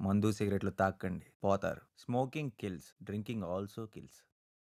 మందు సిగరెట్లు తాక్కండి పోతారు smoking kills drinking also kills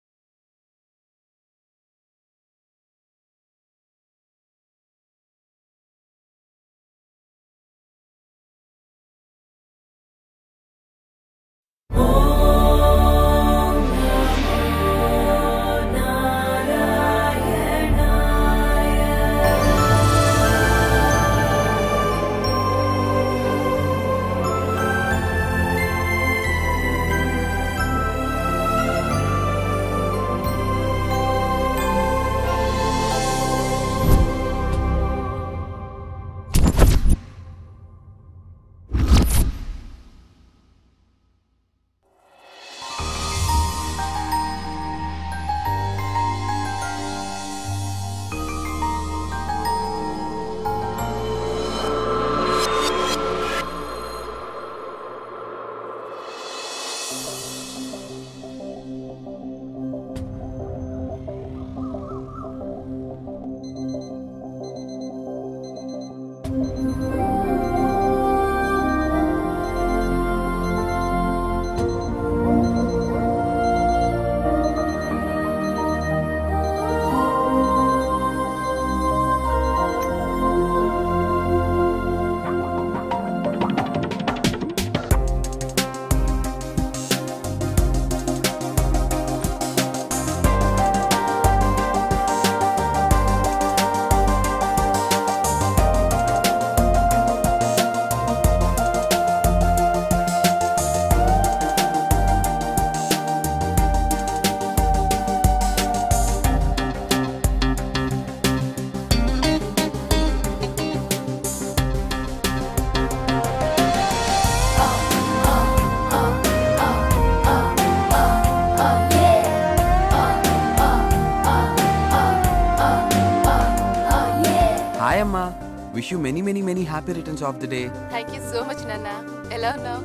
hi అమ్మా wish you many many many happy returns of the day thank you so much నాన్న ఎలా ఉన్నావు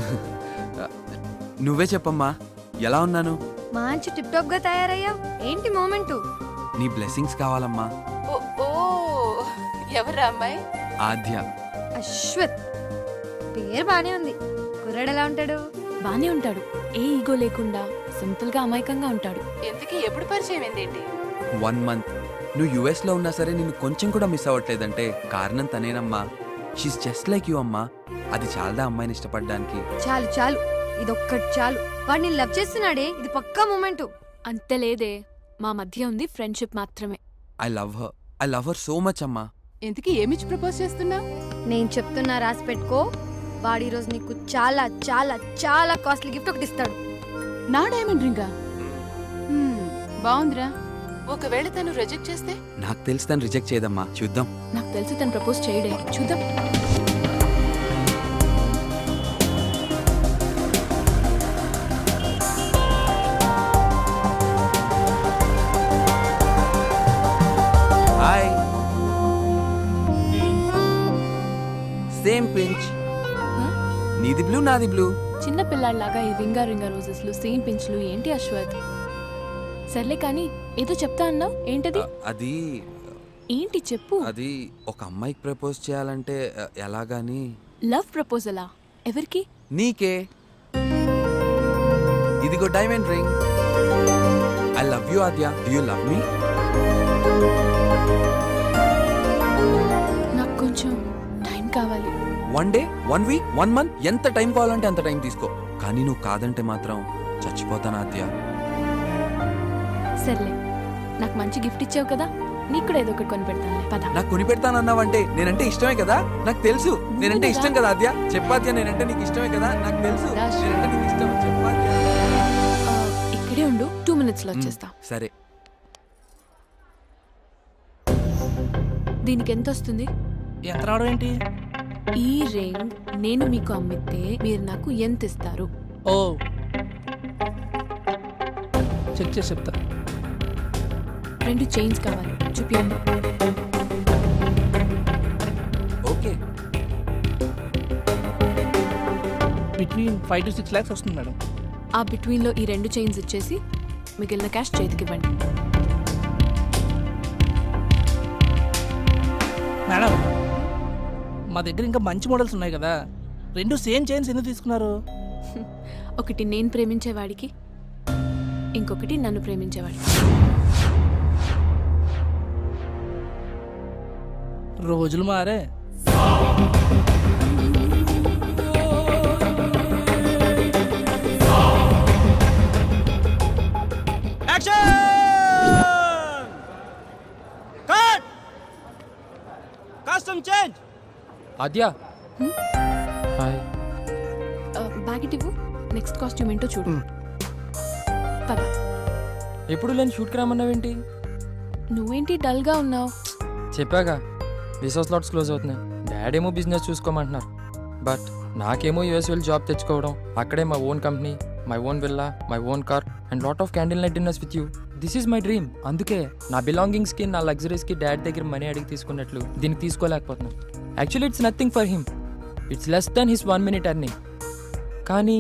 నువ్వే చెప్పమ్మా ఎలా ఉన్నాను మంచి టిప్ టాప్ గా తయారయ్యావు ఏంటి మూమెంట్ నీ బ్లెస్సింగ్స్ కావాలమ్మా ఓ ఓ ఎవరా అమ్మాయి ఆద్య అశ్వత్ పేరు బానే ఉంది కుర్రాడు ఎలా ఉంటాడు బానే ఉంటాడు ఏ ఈగో లేకుండా సింపుల్ గా అమాయకంగా ఉంటాడు ఎందుకు ఎప్పుడు పరిచయం ఏంటి వన్ మంత్ నువ్వు యుఎస్ లో ఉన్నా సరే నిన్ను కొంచెం కూడా మిస్ అవ్వట్లేదంటే కారణం తనేనమ్మా షీస్ జస్ట్ లైక్ యూ అమ్మా అది చాలదా అమ్మాయిని ఇష్టపడడానికి చాలు చాలు ఇదొక్కటి చాలు వాడిని లవ్ చేస్తున్నాడే ఇది పక్కా మూమెంట్ అంత లేదే మా మధ్య ఉంది ఫ్రెండ్షిప్ మాత్రమే I love her I love her so much అమ్మా ఎందుకు ఏమిచ్చి ప్రపోజ్ చేస్తున్నావు నేను చెప్తున్నా రాసి పెట్టుకో వాడు ఈ రోజు నీకు చాలా చాలా చాలా కాస్ట్లీ గిఫ్ట్ ఒకటి ఇస్తాడు నా డైమండ్ రింగా బాగుందిరా ఒకవేళ తను రిజెక్ట్ చేస్తే నాకు తెలిసి తను రిజెక్ట్ చేయదమ్మా చూద్దాం నాకు తెలిసి తను ప్రపోజ్ చేయడే చూద్దాం హాయ్ సేమ్ పించ్ నీది బ్లూ నాది బ్లూ చిన్న పిల్లాడిలాగా ఈ రింగా రింగా రోజెస్లు సేమ్ పించ్లు ఏంటి అశ్వత్ సర్లే కానీ ఏదో చెప్తా అన్నావు ఏంటది అది ఏంటి చెప్పు అది ఒక అమ్మాయికి ప్రపోజ్ చేయాలంటే ఆ, ఎలాగాని లవ్ ప్రపోజలా ఎవరికి నీకే ఇదిగో diamond ring I love you Aadya do you love me నాకు కొంచెం టైం కావాలి one day one week one month ఎంత టైం కావాలంటే అంత టైం తీసుకో కానీ నువ్వు కాదంటే మాత్రం చచ్చిపోతాను ఆద్య సర్లే నాకు మంచి గిఫ్ట్ ఇచ్చావు కదా నీకు కూడా ఏదో ఒకటి కొని పెడతానులే పద నాకు కొని పెడతానన్నావంటే నేనంటే ఇష్టమే కదా నాకు తెలుసు నేనంటే ఇష్టం కదా ఆద్య చెప్పాద్య నేనంటే నీకు ఇష్టమే కదా నాకు తెలుసు రాజ్. నేనంటే నీకు ఇష్టం చెప్పాద్య ఆ, ఇక్కడే ఉండు టూ మినిట్స్ లో వచ్చేస్తా సరే దీనికి ఎంత వస్తుంది ఎంత రావడం ఏంటి ఈ రింగ్ నేను మీకు అమ్మితే మీరు నాకు ఎంత ఇస్తారు ఓ చెక్ చేసి చెప్తా రెండు చైన్స్ కావాలి చూపించండి okay between five to six lakhs వస్తుంది మేడం ఆ బిట్వీన్ లో ఈ రెండు చైన్స్ ఇచ్చేసి మిగిలిన క్యాష్ చేతికి ఇవ్వండి మేడం మా దగ్గర ఇంకా మంచి మోడల్స్ ఉన్నాయి కదా రెండు సేమ్ చైన్స్ ఎందుకు తీసుకున్నారు ఒకటి నేను ప్రేమించేవాడికి ఇంకొకటి నన్ను ప్రేమించేవాడికి రోజులు మారే costume change Aadya hi bag ఇటు ఇవ్వు నెక్స్ట్ కాస్ట్యూమ్ ఏంటో చూడు పద ఎప్పుడు నేను షూట్కి రామన్నావేంటి నువ్వేంటి డల్గా ఉన్నావు చెప్పాగా వీసా స్లాట్స్ క్లోజ్ అవుతున్నాయి డాడీ ఏమో బిజినెస్ చూసుకోమంటున్నారు బట్ నాకేమో యూఎస్ వెళ్ళి జాబ్ తెచ్చుకోవడం అక్కడే మా own company my own villa my own car and lot of candle night dinners with you this is my dream అందుకే నా బిలాంగింగ్స్కి నా లగ్జరీస్కి డాడ్ దగ్గర మనీ అడిగి తీసుకున్నట్లు దీనికి తీసుకోలేకపోతున్నాను actually it's nothing for him it's less than his one minute earning కానీ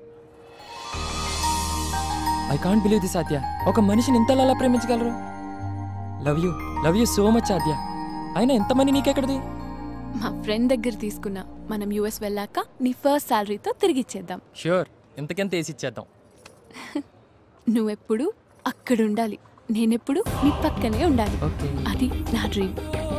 I can't believe this Aadya ఒక మనిషిని ఇంతలా ఎలా ప్రేమించగలరు love you love you so much Aadya అయినా ఎంత మనీ నీకెక్కడిది మా ఫ్రెండ్ దగ్గర తీసుకున్నా మనం యూఎస్ వెళ్ళాక నీ ఫస్ట్ శాలరీతో తిరిగి ఇచ్చేద్దాం ష్యూర్ ఇంతకెంత వేసి ఇచ్చేద్దాం నువ్వెప్పుడు అక్కడ ఉండాలి నేనెప్పుడు నీ పక్కనే ఉండాలి ఓకే అది నా డ్రీమ్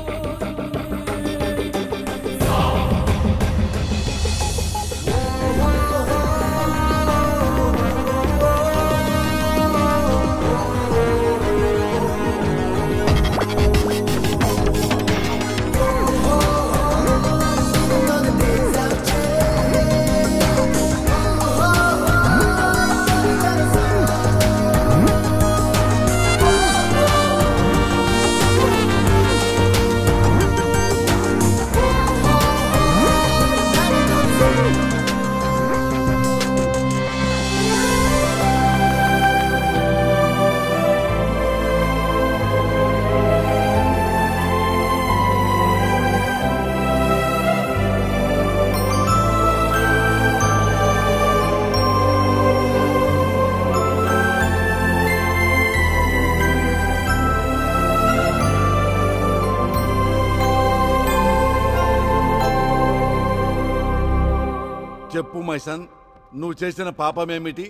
చెప్పు మై సన్ నువ్వు చేసిన పాపమేమిటి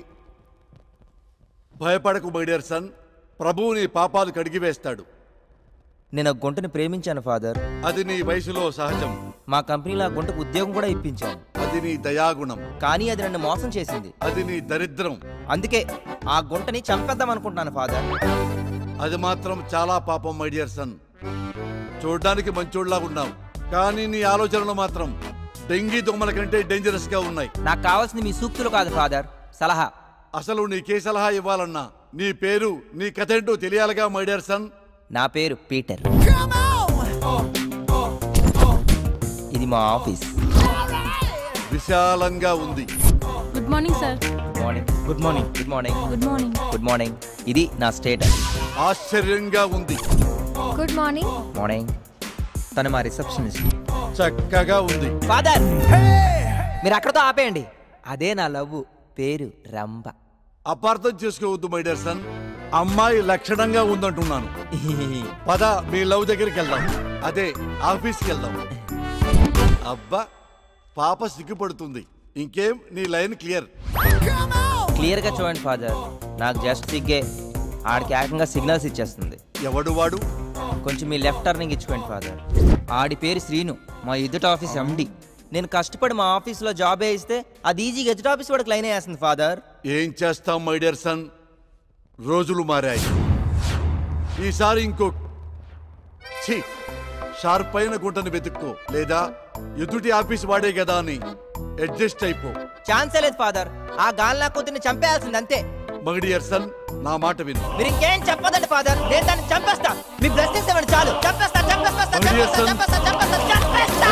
భయపడకు మై డియర్ సన్ ప్రభువు నీ పాపాలు కడిగివేస్తాడు నేను ఆ గుంటని ప్రేమించాను ఫాదర్ అది నీ వయసులో సహజం మా కంపెనీలో ఆ గుంటకు ఉద్యోగం కూడా ఇప్పించాను అది నీ దయాగుణం కానీ అది నన్ను మోసం చేసింది అది నీ దరిద్రం అందుకే ఆ గుంటని చంపేద్దాం అనుకుంటున్నాను ఫాదర్ అది మాత్రం చాలా పాపం మై డియర్ సన్ చూడ్డానికి మంచోళ్ళలా ఉన్నావు కానీ నీ ఆలోచనలు మాత్రం డెంగీ దోమల కంటే డేంజరస్ గా ఉన్నాయి నాకు కావాల్సింది మీ సూక్తులు కాదు ఫాదర్ సలహా అసలు నీకే సలహా ఇవ్వాలన్నా నీ పేరు నీ కథ ఏంటో తెలియాలిగా మై డియర్ సన్ నా పేరు పీటర్ ఇది మా ఆఫీస్ విశాలంగా ఉంది good morning sir good morning good morning good morning good morning good morning ఇది నా స్టేటస్ ఆశ్చర్యంగా ఉంది గుడ్ మార్నింగ్ మార్నింగ్ తను మా రిసెప్షనిస్ట్ చక్కగా ఉంది ఫాదర్ మీరు అక్కడతో ఆపేయండి అదే నా లవ్ పేరు రంభ అపార్థం చేసుకోవద్దు మై డియర్ సన్ అమ్మాయి లక్షణంగా ఉందంటున్నాను పద మీ లవ్ దగ్గరికి వెళ్దాం అదే ఆఫీస్కి వెళ్దాం అబ్బా పాప సిగ్గుపడుతుంది ఇంకేం నీ లైన్ క్లియర్ క్లియర్ గా చూడండి ఫాదర్ నాకు జస్ట్ సిగ్గే ఆడికి ఏకంగా సిగ్నల్స్ ఇచ్చేస్తుంది ఎవడు వాడు కొంచెం మీ లెఫ్ట్ టర్నింగ్ ఇచ్చుకోండి ఫాదర్ ఆడి పేరు శ్రీను మా ఎదుట ఆఫీస్ ఎండి నేను కష్టపడి మా ఆఫీస్లో జాబ్ వేయిస్తే అది ఈజీగా ఎదుట ఆఫీస్ వాడికి లైన్ వేస్తుంది ఫాదర్ ఏం చేస్తాం మై డియర్ సన్ రోజులు మారాయి ఈసారి ఇంకో ఛీ షార్ప్ అయిన గుంటను వెతుక్కో లేదా ఎదుటి ఆఫీస్ వాడే కదా అని అడ్జస్ట్ అయిపో ఛాన్సే లేదు ఫాదర్ ఆ గాల్నా కూతుర్ని చంపేయాల్సింది అంతే మై డియర్ సన్ నా మాట విను మీరు ఇంకేం చెప్పదండి ఫాదర్ నేను దాన్ని చంపేస్తా మీ బ్లెస్సింగ్స్ ఇవ్వండి చాలు చంపేస్తా చంపేస్తా My dear చంపేస్తా son. చంపేస్తా చంపేస్తా చంపేస్తా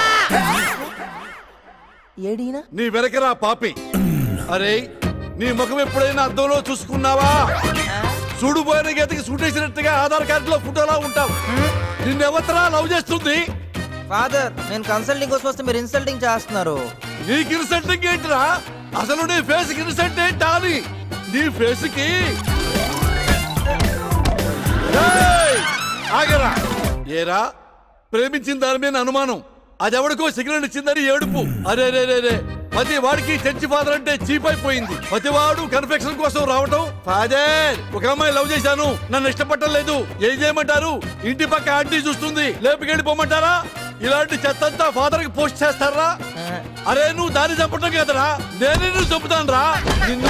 ఏడీనా నీ వెనకరా పాపి అరే నీ ముఖం ఎప్పుడైనా అద్దంలో చూసుకున్నావా చూడుపోయిన గతికి సూటేసినట్టుగా ఆధార్ కార్డులో ఫోటోలా ఉంటావు నిన్నెవతరా లవ్ చేస్తుంది ఫాదర్ నేను కన్సల్టింగ్ కోసం వస్తే మీరు ఇన్సల్టింగ్ చేస్తున్నారు నీకు ఇన్సెంటింగ్ ఏంటిరా అసలు నీ ఫేస్ కి ఇన్సెంట్ ఏంటా అని నీ ఫేస్ కి ఏయ్! ఆగరా ఏరా ప్రేమించిన దాని మీద అనుమానం అదెవడికో సిగ్నల్ ఇచ్చిందని ఏడుపు అరే రే రే రే ప్రతి వాడికి చర్చి ఫాదర్ అంటే చీప్ అయిపోయింది ప్రతి వాడు కన్ఫెక్షన్ కోసం రావటం ఫాదర్ ఒక అమ్మాయి లవ్ చేశాను నన్ను ఇష్టపట్టలేదు ఏం చేయమంటారు ఇంటి పక్క ఆంటీ చూస్తుంది లేపుకెళ్ళిపోమంటారా ఇలాంటి చెత్తంతా ఫాదర్ కి పోస్ట్ చేస్తారా అరే నువ్వు దాన్ని చంపటం కదరా నేనే నువ్వు చంపుతాను రా నిన్ను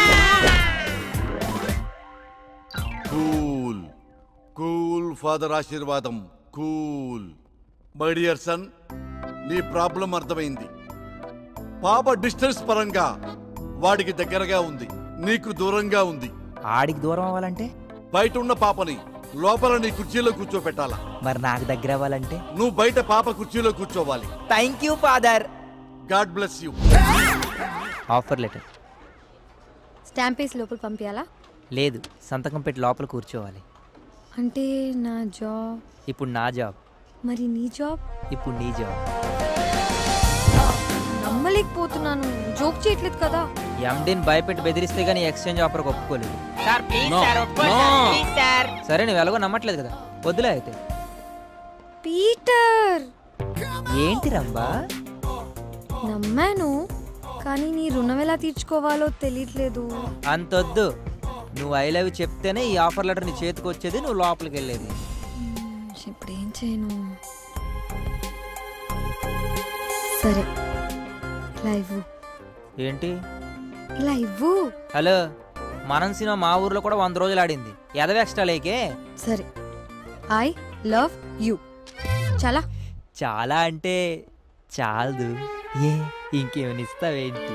కూల్ కూల్ ఫాదర్ ఆశీర్వాదం కూల్ మై డియర్ సన్ నీ ప్రాబ్లం అర్థమైంది పాప డిస్టెన్స్ పరంగా వాడికి దగ్గరగా ఉంది నీకు దూరంగా ఉంది ఆడికి దూరం అవ్వాలంటే బయట ఉన్న పాపని లోపల నీ కుర్చీలో కూర్చోపెట్టాలా మరి నాకు దగ్గర అవ్వాలంటే నువ్వు బయట పాప కుర్చీలో కూర్చోవాలి thank you father God bless you offer letter stamp వేసి లోపల పంపించాలా లేదు సంతకం పెట్టి లోపల కూర్చోవాలి అంటే నా జాబ్ ఇప్పుడు నా జాబ్ మరి నీ జాబ్ ఇప్పుడు నీ జాబ్ నమ్మలేకపోతున్నాను జోక్ చేయట్లేదు కదా ఎండీని భయపెట్టి బెదిరిస్తే కానీ ఎక్స్చేంజ్ ఆఫర్ ఒప్పుకోలేదు No, no. సరే నువ్వు ఎలాగో నమ్మట్లేదు కదా వద్దులే అయితే పీటర్ ఏంటి రంబా నమ్మాను కానీ నీ రుణం ఎలా తీర్చుకోవాలో తెలియట్లేదు అంతొద్దు నువ్వు ఐ లవ్ చెప్తేనే ఈ ఆఫర్ లెటర్ నీ చేతికి వచ్చేది నువ్వు లోపలికి వెళ్ళేది మ్మ్, ఇప్పుడు ఏం చేయను సరే ఇలా ఇవ్వు ఏంటి ఇలా ఇవ్వు హలో మనం సినిమా మా ఊర్లో కూడా వంద రోజులు ఆడింది ఎదవ ఎక్స్ట్రా లేకే సరే ఐ లవ్ యూ చాలా చాలా అంటే చాలదు ఏ ఇంకేమైనా ఇస్తావేంటి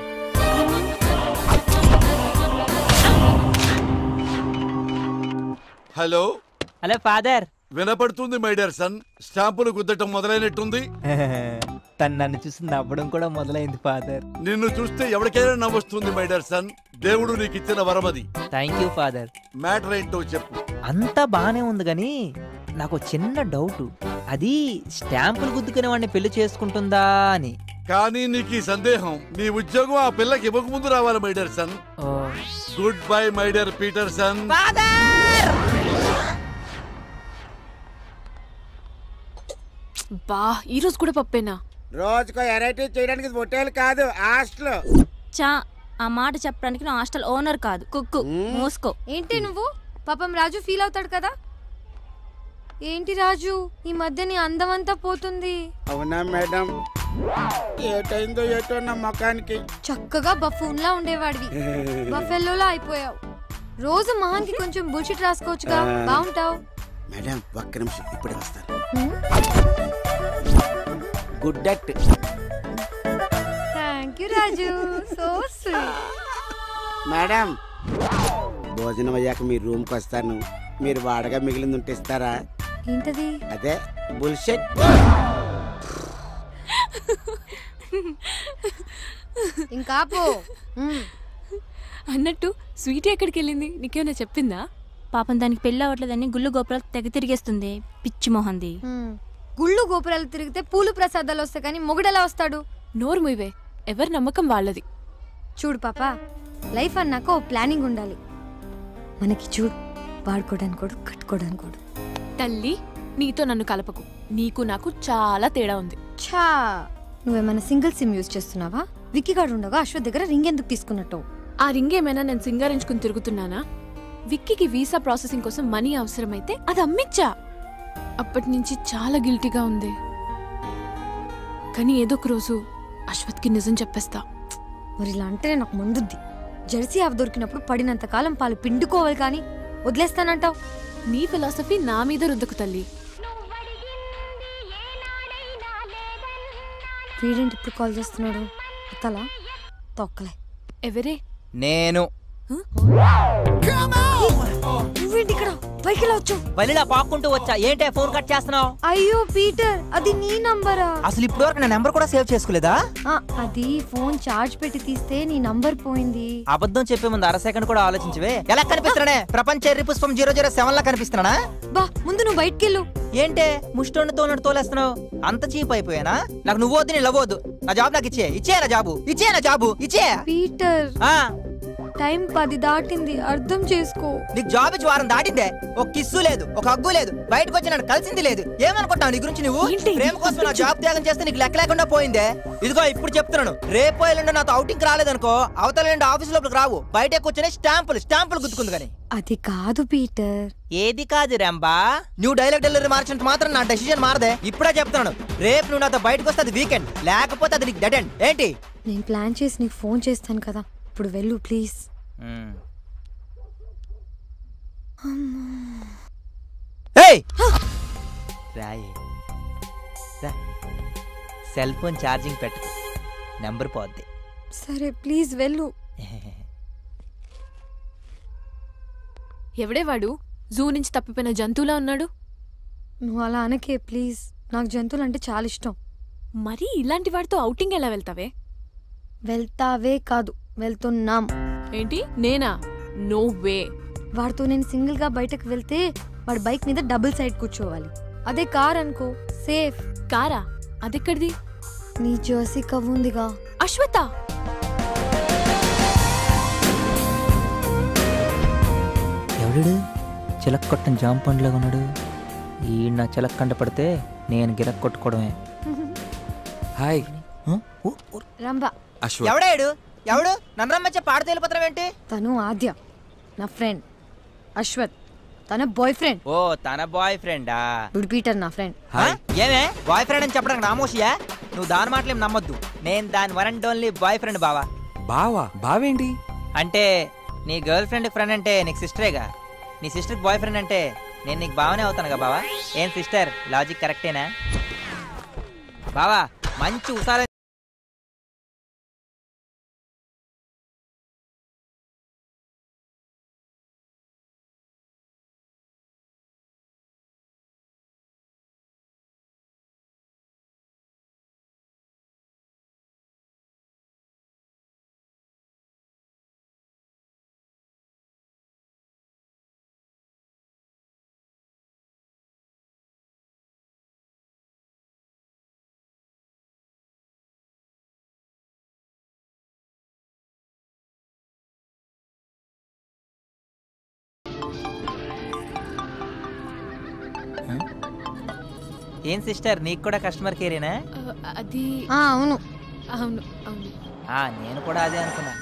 హలో హలో ఫాదర్ వినపడుతుంది మై డియర్ సన్ స్టాంపులు గుద్దటం మొదలైనట్టుంది తను నన్ను చూసి నవ్వడం కూడా మొదలైంది ఫాదర్ నిన్ను చూస్తే ఎవరికైనా నవ్వొస్తుంది మై డియర్ సన్ దేవుడు నీకు ఇచ్చిన వరమది థ్యాంక్ యూ ఫాదర్ మ్యాటర్ ఏంటో చెప్పు అంతా బానే ఉంది కానీ నాకు ఒక చిన్న డౌట్ అది స్టాంపులు గుద్దుకునే వాడిని పెళ్లి చేసుకుంటుందా అని కానీ నీకు ఈ సందేహం నీ ఉద్యోగం ఆ పిల్లకి ఇవ్వకముందు రావాలి my dear son oh, good bye my dear Peter son బా ఈ రోజు కూడా పప్పేనా రోజుకో వెరైటీ చేయడానికి ఇది హోటల్ కాదు హాస్టల్ చా ఆ మాట చెప్పడానికి నా హాస్టల్ ఓనర్ కాదు కుక్కు మూసుకో ఏంటి నువ్వు పాపం రాజు ఫీల్ అవుతాడు కదా ఏంటి రాజు ఈ మధ్య నీ అందం అంతా పోతుంది అవునా మేడం ఏటైందో ఏటో నా ముఖానికి చక్కగా బఫూన్లా ఉండేవాడివి బఫెల్లోలా అయిపోయావు రోజు మొహానికి కొంచెం బుల్షిట్ రాసుకోవచ్చుగా బాగుంటావు మేడం ఒక్క నిమిషం ఇప్పుడే వస్తాను hmm? Good at thank you Raju so sweet madam భోజనం అయ్యాక మీ రూమ్కి వస్తాను మీరు వాడగా మిగిలింది ఉంటే ఇస్తారా ఏంటది అదే బుల్షెట్ ఇంకా పో హ్మ్. అన్నట్టు స్వీట్ ఎక్కడికి వెళ్ళింది నీకేమైనా చెప్పిందా పాపం దానికి పెళ్ళి అవ్వట్లేదని గుళ్ళు గోపురాలు తెగ తిరిగేస్తుంది పిచ్చి మొహంది హ్మ్. గుళ్ళు గోపురాలు తిరిగితే పూలు ప్రసాదాలు వస్తాయి కానీ మొగుడెలా వస్తాడు నోరు మూయవే ఎవరి నమ్మకం వాళ్ళది చూడు పాప లైఫ్ అన్నాక ఓ ప్లానింగ్ ఉండాలి మనకి చూడు వాడుకోవడానికి కూడా కట్టుకోవడానికి కూడా తల్లి నీతో నన్ను కలపకు నీకు నాకు చాలా తేడా ఉంది ఛా నువ్వేమైనా సింగిల్ సిమ్ యూజ్ చేస్తున్నావా విక్కీగాడు ఉండగా అశ్వత్ దగ్గర రింగ్ ఎందుకు తీసుకున్నట్టు ఆ రింగ్ ఏమైనా నేను సింగారించుకుని తిరుగుతున్నానా విక్కీకి వీసా ప్రాసెసింగ్ కోసం మనీ అవసరమైతే అది అమ్మిచ్చా అప్పటి నుంచి చాలా గిల్టీగా ఉంది కానీ ఏదో ఒక రోజు అశ్వత్కి నిజం చెప్పేస్తా మరి ఇలా అంటేనే నాకు మండుద్ది జెర్సీ ఆవు దొరికినప్పుడు పడినంత కాలం పాలు పిండుకోవాలి కానీ వదిలేస్తానంటావు నీ ఫిలాసఫీ నా మీద రుద్దకు తల్లి వీడేంటి ఇప్పుడు కాల్ చేస్తున్నాడు ఎత్తలా తొక్కలే ఎవరే నేను నువ్వేంటి ఇక్కడ పైకి ఇలా వచ్చావు బలిలా పాక్కుంటూ వచ్చా ఏంటే ఫోన్ కట్ చేస్తున్నావు అయ్యో పీటర్ అది నీ నంబరా అసలు ఇప్పుడు వరకు నా నెంబర్ కూడా సేవ్ చేసుకోలేదా ఆ, అది ఫోన్ చార్జ్ పెట్టి తీస్తే నీ నంబర్ పోయింది అబద్ధం చెప్పే ముందు అర సెకండ్ కూడా ఆలోచించవే ఎలా కనిపిస్తున్నానే ప్రపంచ ఎర్రి పుష్పం జీరో జీరో సెవెన్ లా కనిపిస్తున్నానా బా ముందు నువ్వు బయటికెళ్ళు ఏంటే ముష్టోని తోనట్టు తోలేస్తున్నావు అంత చీప్ అయిపోయానా నాకు నువ్వు వద్దు నేను లవ్వద్దు నా జాబ్ నాకు ఇచ్చే ఇచ్చే నా జాబు ఇచ్చే నా జాబు ఇచ్చే పీటర్ ఆ, టైం పది దాటింది అర్థం చేసుకో నీకు జాబ్ ఇచ్చి వారం దాటిందే ఒక కిస్సు లేదు ఒక హగ్గు లేదు బయటకు వచ్చి నన్ను కలిసింది లేదు ఏమనుకుంటావు నీ గురించి నువ్వు ప్రేమ కోసం నా జాబ్ త్యాగం చేస్తే నీకు లెక్క లేకుండా పోయిందే ఇదిగో ఇప్పుడు చెప్తున్నాను రేపు ఎల్లుండి నాతో అవుటింగ్ రాలేదనుకో అవతల నుండి ఆఫీస్ లోపలికి రావు బయట కూర్చొని స్టాంపులు స్టాంపులు గుద్దుకుంది కానీ అది కాదు పీటర్ ఏది కాదు రంబా నువ్వు డైలాగ్ డెలివరీ మార్చినంత మాత్రం నా డెసిషన్ మారదే ఇప్పుడే చెప్తున్నాను రేపు నువ్వు నాతో బయటకు వస్తే అది వీకెండ్ లేకపోతే అది నీకు డెడ్ ఎండ్ ఏంటి నేను ప్లాన్ చేసి నీకు ఫోన్ చేస్తాను కదా ఇప్పుడు వెళ్ళు ప్లీజ్ ఏయ్ రాయే రా సెల్ ఫోన్ ఛార్జింగ్ పెట్టు నెంబర్ పోద్ది సరే ప్లీజ్ వెళ్ళు ఎవడే వాడు జూ నుంచి తప్పిపోయిన జంతువులా ఉన్నాడు నువ్వు అలా అనకే ప్లీజ్ నాకు జంతువులు అంటే చాలా ఇష్టం మరి ఇలాంటి వాడితో అవుటింగ్ ఎలా వెళ్తావే వెళ్తావే కాదు వెళ్తున్నాం ఏంటి నేనా నో వే వాడితో నేను సింగిల్ గా బయటకు వెళ్తే వాడి బైక్ మీద డబుల్ సైడ్ కూర్చోవాలి అదే కార్ అనుకో సేఫ్ కారా అదెక్కడిది నీ జర్సీ కవ్వు ఉందిగా అశ్వత ఎవడు చిలక్ కొట్టని జామ పండులాగా ఉన్నాడు ఈ నా చిలక్ కంట పడితే నేను గిలక్ కొట్టుకోవడమే హాయ్ రంభా అశ్వ ఎవడాడు ఎవడు నన్ను రమ్మచ్చే పాడ తేలిపోతాం ఏంటి తను ఆద్య నా ఫ్రెండ్ అశ్వత్ తన బాయ్ ఫ్రెండ్ ఓ తన బాయ్ ఫ్రెండా ఇప్పుడు పీటర్ నా ఫ్రెండ్ ఏమే బాయ్ ఫ్రెండ్ అని చెప్పడానికి నామోషియా నువ్వు దాని మాటలేం నమ్మొద్దు నేను దాని one and only boyfriend బావా బావా బావేంటి అంటే నీ గర్ల్ ఫ్రెండ్ ఫ్రెండ్ అంటే నీకు సిస్టరేగా నీ సిస్టర్ బాయ్ ఫ్రెండ్ అంటే నేను నీకు బావనే అవుతానుగా బావా ఏం సిస్టర్ లాజిక్ కరెక్టేనా బావా మంచి ఉసాల ఏం సిస్టర్ నీకు కూడా కస్టమర్ కేరేనా అది అవును అవును అవును ఆ నేను కూడా అదే అనుకున్నా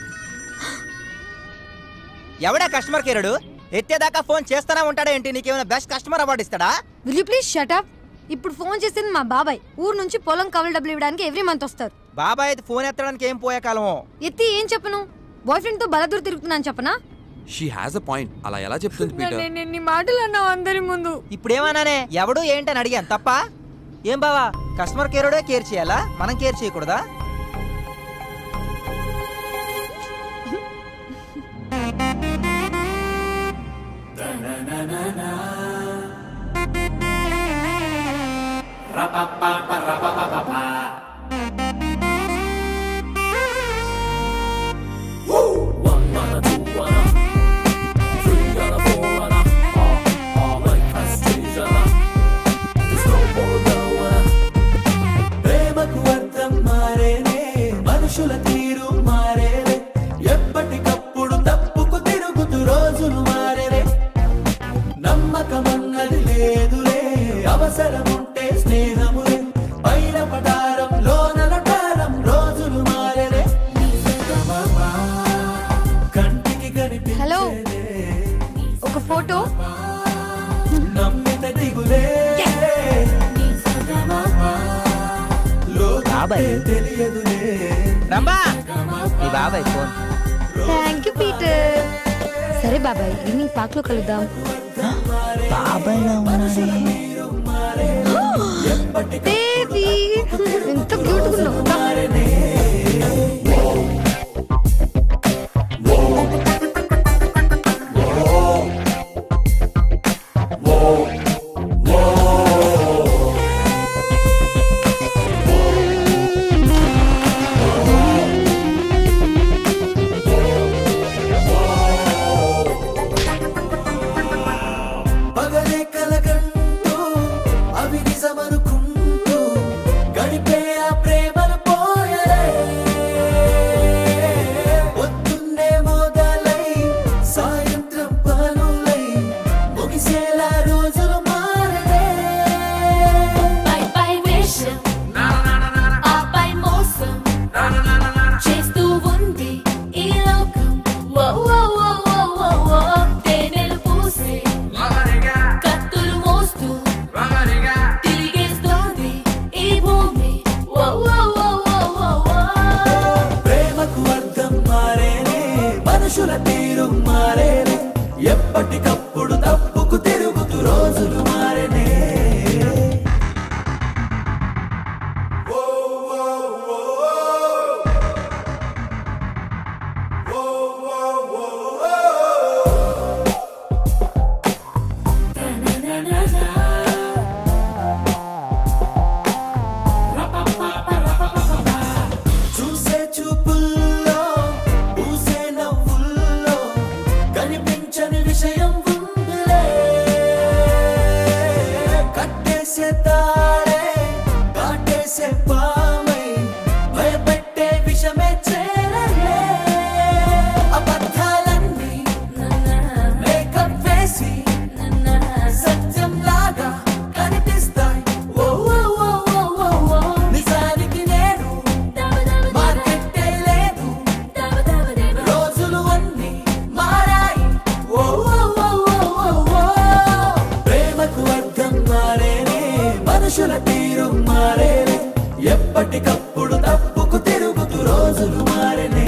ఎవడా కస్టమర్ కేరుడు ఎత్తేదాకా ఫోన్ చేస్తానే ఉంటాడా ఏంటి నీకేమైనా బెస్ట్ కస్టమర్ అవార్డు ఇస్తాడా విల్ యూ ప్లీజ్ షటప్ ఇప్పుడు ఫోన్ చేసింది మా బాబాయ్ ఊరు నుంచి పొలం కవల డబ్బులు ఇవ్వడానికి ఎవ్రీ మంత్ వస్తారు బాబాయ్ అయితే ఫోన్ ఎత్తడానికి ఏం పోయే కాలమో ఎత్తి ఏం చెప్పను బాయ్ ఫ్రెండ్ తో బలదూరు తిరుగుతున్నాను చెప్పనా షీ హ్యాస్ అ పాయింట్ అలా ఎలా చెప్తుంది పీటర్ నేను ఎన్ని మాటలు అన్నావు అందరి ముందు ఇప్పుడేమన్నానే ఎవడు ఏంటని అడిగాను తప్ప ఏం బావా కస్టమర్ కేరుడే కేర్ చేయాలా మనం కేర్ చేయకూడదా ప్రేమకు అర్థం మారేనే మనుషుల తీరు మారేనే ఎప్పటికప్పుడు తప్పుకు తిరుగుతూ రోజులు మారేనే నమ్మకమన్నది లేదులే అవసరముంటే స్నేహములే పైన పటారం లోన లటారం రోజులు మారేనే కంటికి కనిపి హలో ఒక ఫోటో నమ్మిన దిగులే బాబాయ్ తెలియదులే రంబా ఈ బాబాయ్ ఫోన్ థ్యాంక్ యూ పీటర్ సరే బాబాయ్ ఈవినింగ్ పార్క్ లో కలుద్దాం బాబాయ్ బేబీ ఎంత క్యూట్ ఉన్నావు పగలే కలకంటూ అవి నిజమనుకుంటూ ఎప్పటికప్పుడు తప్పుకు తిరుగుతూ రోజులు మారనే చూసే చూపుల్లో పూసే నవ్వుల్లో కనిపించని విషయం ఉందిలే కట్టేసే తాడే కాటేసే పామై భయపెట్టే విషమే చేరలే అబద్ధాలన్నీ మేకప్ వేసి సత్యం లాగా కనిపిస్తాయి ఓ ఓ ఓ ఓ ఓ ఓ నిజానికి నేను మార్కెట్టే లేదు రోజులు అన్నీ మారాయి ఓ ఓ ఓ ఓ ఓ ఓ ప్రేమకు అర్థం మారేనే మనుషుల తీరు మారేనే ఎప్పటికప్పుడు తప్పుకు తిరుగుతూ రోజులు మారేనే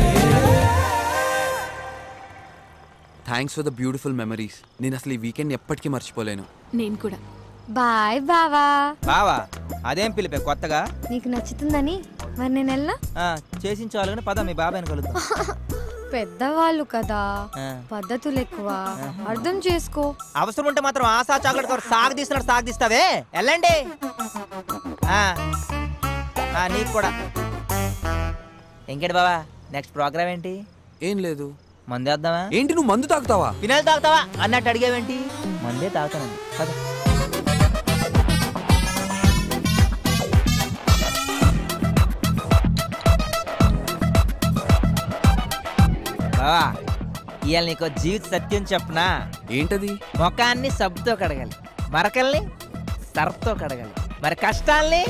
thanks for the beautiful memories నేను అసలు ఈ వీకెండ్ ఎప్పటికీ మర్చిపోలేను నేను కూడా బాయ్ బావా బావా అదేం పిలిపే కొత్తగా నీకు నచ్చుతుందని మరి నేను వెళ్ళా ఆ, చేసించాలి కానీ పద మీ బాబాయ్ కలుద్దాం పెద్దవాళ్ళు కదా ఆ. పద్ధతులు ఎక్కువ అర్థం చేసుకో అవసరం ఉంటే మాత్రం ఆశా చాక్లెట్ కవర్ సాగు తీస్తున్నాడు సాగు తీస్తావే వెళ్ళండి ఆ. ఆ, నీకు కూడా ఇంకేంటి బావా నెక్స్ట్ ప్రోగ్రామ్ ఏంటి ఏం లేదు మందేద్దామా ఏంటి నువ్వు మందు తాగుతావా ఫినాయిల్ తాగుతావా అన్నట్టు అడిగావేంటి మందే తాగుతానండి పద బావా ఇవాళ నీకు జీవిత సత్యం చెప్పనా ఏంటది ముఖాన్ని సబ్బుతో కడగాలి మరకల్ని సర్ఫ్తో కడగాలి మరి కష్టాల్ని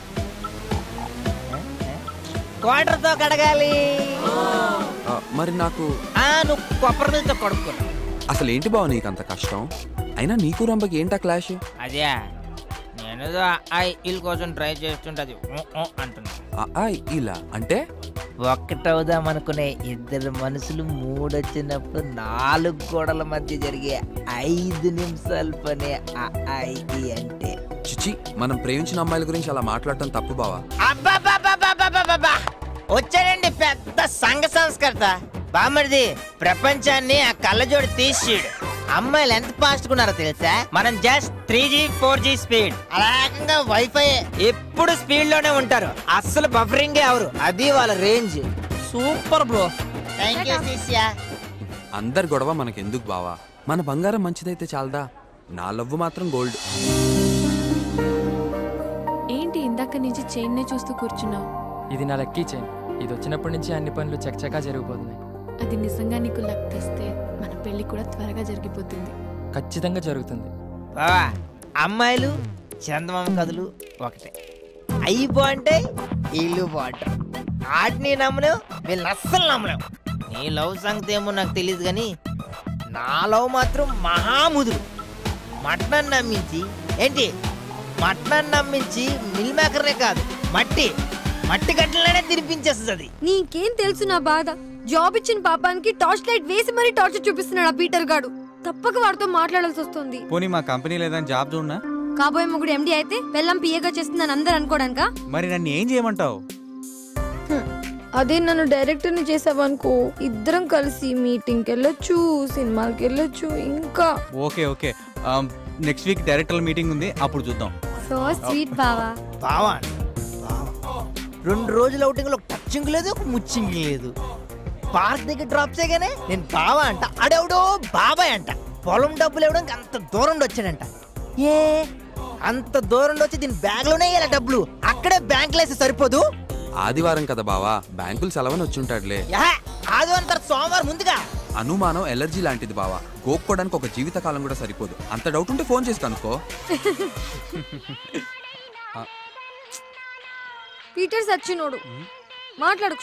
క్వార్టర్తో కడగాలి ఆ, మరి నాకు ఆ నువ్వు కొబ్బరి నీళ్ళతో కడుక్కో అసలు ఏంటి బావ నీకు అంత కష్టం అయినా నీకు రంబకి ఏంటా క్లాష్ అదే నేను ఐ ఇల్ కోసం ట్రై చేస్తుంటది ఊ, ఊ అంటున్నా ఆ, ఆ, ఇలా అంటే ఒక్కటవుదాం అనుకునే ఇద్దరు మనుషులు మూడొచ్చినప్పుడు నాలుగు గోడల మధ్య జరిగే ఐదు నిమిషాల పనే ఆ ఐ ఈ అంటే చిచి మనం ప్రేమించిన అమ్మాయిల గురించి అలా మాట్లాడటం తప్పు బావా అబ్బబ్బబ్బబ్బబ్బబ్బబ్బా! వచ్చాడండి పెద్ద సంఘ సంస్కర్త బామ్మడిది ప్రపంచాన్ని ఆ కళ్ళజోడి తీసిడు అమ్మాయిలు ఎంత ఫాస్ట్ ఉన్నారో తెలుసా మనం just three G four G speed అలాగంగా వైఫై ఎప్పుడు స్పీడ్ లోనే ఉంటారు అస్సలు బఫరింగే అవరు అది వాళ్ళ range super bro thank you శిష్య అందరి గొడవ మనకెందుకు బావా మన బంగారం మంచిదైతే చాలదా నా లవ్వు మాత్రం గోల్డ్ ఏంటి ఇందాక నుంచి చైన్నే చూస్తూ కూర్చున్నావు ఇది నా లక్కీ చైన్ ఇది వచ్చినప్పటి నుంచి అన్ని పనులు చకచకా జరిగిపోతున్నాయి అది నిజంగా నీకు లక్ తెస్తే మన పెళ్లి కూడా త్వరగా జరిగిపోతుంది ఖచ్చితంగా జరుగుతుంది బావా అమ్మాయిలు చందమామ కథలు ఒకటే అయ్యి బాగుంటాయి ఇల్లు బాగుంటాయి వాటిని నమ్మలేం వీళ్ళని అస్సలు నమ్మలేం నీ లవ్ సంగతి ఏమో నాకు తెలియదు కానీ నా లవ్ మాత్రం మహాముదురు మటన్ నమ్మించి ఏంటి మటన్ నమ్మించి మిల్ మేకర్నే కాదు మట్టి మట్టి గట్లనే తినిపించేస్తుంది నీకేం తెలుసు నా బాధ జాబ్ ఇచ్చిన పాపానికి టార్చ్ లైట్ వేసి మరీ టార్చర్ చూపిస్తున్నాడు ఆ పీటర్ గాడు తప్పక వాడితో మాట్లాడాల్సి వస్తుంది పోనీ మా కంపెనీ లేదని జాబ్ చూడనా కాబోయే మొగుడు ఎండి అయితే పెళ్ళం పిఏగా చేస్తుందని అందరు అనుకోడానికా మరి నన్ను ఏం చేయమంటావు అదే నన్ను డైరెక్టర్ని చేసావనుకో ఇద్దరం కలిసి మీటింగ్కి వెళ్ళొచ్చు సినిమాకి వెళ్ళొచ్చు ఇంకా okay okay next week director meeting ఉంది అప్పుడు చూద్దాం సో స్వీట్ బావా బావా రెండు రోజులు అవుటింగ్ లో టచింగ్ లేదు ఒక ముచ్చింగ్ లేదు పార్క్ దగ్గర డ్రాప్ చేయగానే నేను బావా అంట అడెవడో బాబాయ్ అంట పొలం డబ్బులు ఇవ్వడానికి అంత దూరం నుండి వచ్చాడంట ఏ అంత దూరం నుండి వచ్చి దీని బ్యాగ్ లోనే వేయాలి డబ్బులు అక్కడే బ్యాంక్ వేసి సరిపోదు ఆదివారం కదా బావా బ్యాంకులు సెలవని వచ్చుంటాడులే యహ, ఆదివారం తర్వాత సోమవారం ముందుగా అనుమానం ఎలర్జీ లాంటిది బావా గోక్కోడానికి ఒక జీవితకాలం కూడా సరిపోదు అంత డౌట్ ఉంటే ఫోన్ చేసి కనుక్కో పీటర్ సచ్చినోడు మాట్లాడు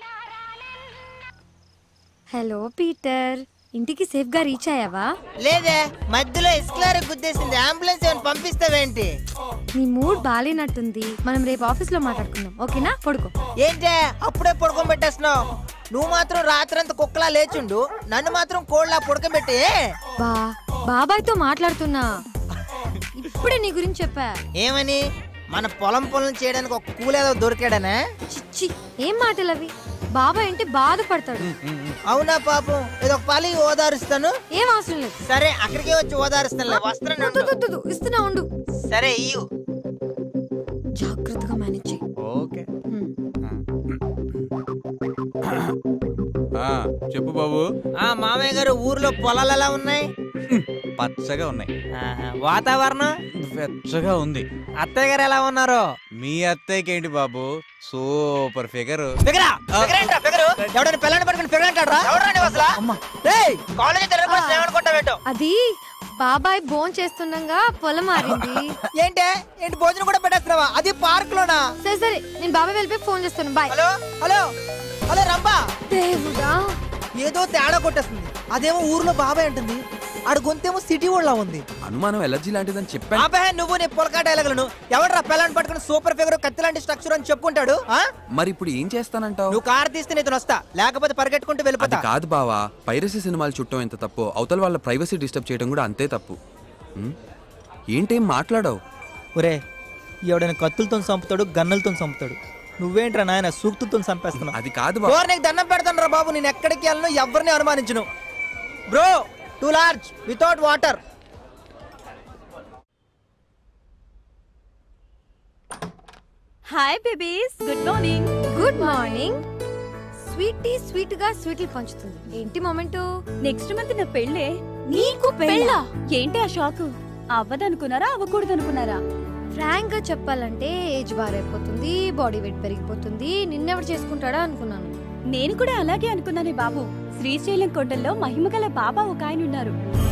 హలో పీటర్ ఇంటికి సేఫ్ గా రీచ్ అయ్యావా లేదే మధ్యలో ఇస్క్లారే గుద్దేసింది అంబులెన్స్ ఏమైనా పంపిస్తావేంటి నీ మూడ్ బాలేనట్టుంది మనం రేపు ఆఫీస్ లో మాట్లాడుకుందాం ఓకేనా పడుకో ఏంటే అప్పుడే పడుకోబెట్టేస్తున్నావు నువ్వు మాత్రం రాత్రంతా కుక్కలా లేచుండు నన్ను మాత్రం కోళ్ళ పుడకబెట్టి బా బాబాయ్తో మాట్లాడుతున్నా ఇప్పుడే నీ గురించి చెప్పా ఏమని మన పొలం పొలం చేయడానికి ఒక కూలేదో దొరికాడనా చిచ్చి ఏం మాటలు అవి బాబాయ్ అంటే బాధపడతాడు అవునా పాపం ఏదో ఒక పాలి ఓదారుస్తాను ఏం అవసరం లేదు సరే అక్కడికే వచ్చి ఓదారుస్తాను వస్త్రం వద్దు, వద్దు, వద్దు, ఇస్తున్నా ఉండు సరే ఇయ్యు జాగ్రత్తగా మేనేజ్ చెయ్యి ఓకే చెప్పు బాబు ఆ మామయ్య గారు ఊర్లో పొలాలు ఎలా ఉన్నాయి పచ్చగా ఉన్నాయి ఆహా, వాతావరణం వెచ్చగా ఉంది అత్తయ్య గారు ఎలా ఉన్నారు మీ అత్తయ్యకి ఏంటి బాబు సూపర్ ఫిగర్ ఫిగరా ఫిగర్ ఏంట్రా ఫిగరు ఎవడైనా పిల్లని పట్టుకుని ఫిగర్ అంటారా ఎవరు నువ్వు అసలు ఏయ్ కాలేజీ తిరగకుండా ఏమనుకుంటావేంటో అది బాబాయ్ బోన్ చేస్తుండగా పొలం మారింది ఏంటే ఏంటి భోజనం కూడా పెట్టేస్తున్నావా అది పార్క్ లోనా సరే సరే నేను బాబాయ్ వెళ్ళిపోయి ఫోన్ చేస్తాను bye hello hello hello Rambha దేవుడా ఏదో తేడా కొట్టేస్తుంది అదేమో ఊర్లో బాబాయ్ అంటుంది ఆడు గొంతేమో సిటీ ఊళ్ళో ఉంది అనుమానం ఎలర్జీ లాంటిదని చెప్పాను ఆపే నువ్వు నీ పొలకా డైలాగులను ఎవడరా పిల్లని పట్టుకుని సూపర్ ఫిగర్ కత్తి లాంటి స్ట్రక్చర్ అని చెప్పుకుంటాడు ఆ? మరి ఇప్పుడు ఏం చేస్తానంటావు నువ్వు కార్ తీస్తే నేను వస్తా లేకపోతే పరిగెట్టుకుంటూ అది వెళ్ళిపోతా కాదు బావా పైరసీ సినిమాలు చుట్టం ఎంత తప్పు అవతల వాళ్ళ ప్రైవసీ డిస్టర్బ్ చేయడం కూడా అంతే తప్పు ఉం? ఏంటేం మాట్లాడావు ఒరే ఎవడైనా కత్తులతో చంపుతాడు గన్నులతో చంపుతాడు నువ్వేంట్రా నాయన సూక్తులతో చంపేస్తున్నావు అది కాదు బ్రో నీకు దండం పెడతాను రా బాబు నేను ఎక్కడికి వెళ్ళను ఎవరిని అనుమానించను bro two large without water hi babies good morning good morning sweetie sweet గా స్వీట్లు పంచుతుంది ఏంటి మొమెంట్ నెక్స్ట్ మంత్ నా పెళ్ళే నీకు పెళ్ళా ఏంటి ఆ షాక్ అవ్వదనుకున్నారా అవ్వకూడదు అనుకున్నారా ఫ్రాంక్ గా చెప్పాలంటే ఏజ్ బారైపోతుంది బాడీ వెయిట్ పెరిగిపోతుంది నిన్నెవడు చేసుకుంటాడా అనుకున్నాను నేను కూడా అలాగే అనుకున్నానే బాబు శ్రీశైలం కొండల్లో మహిమగల బాబా ఒక ఆయన ఉన్నారు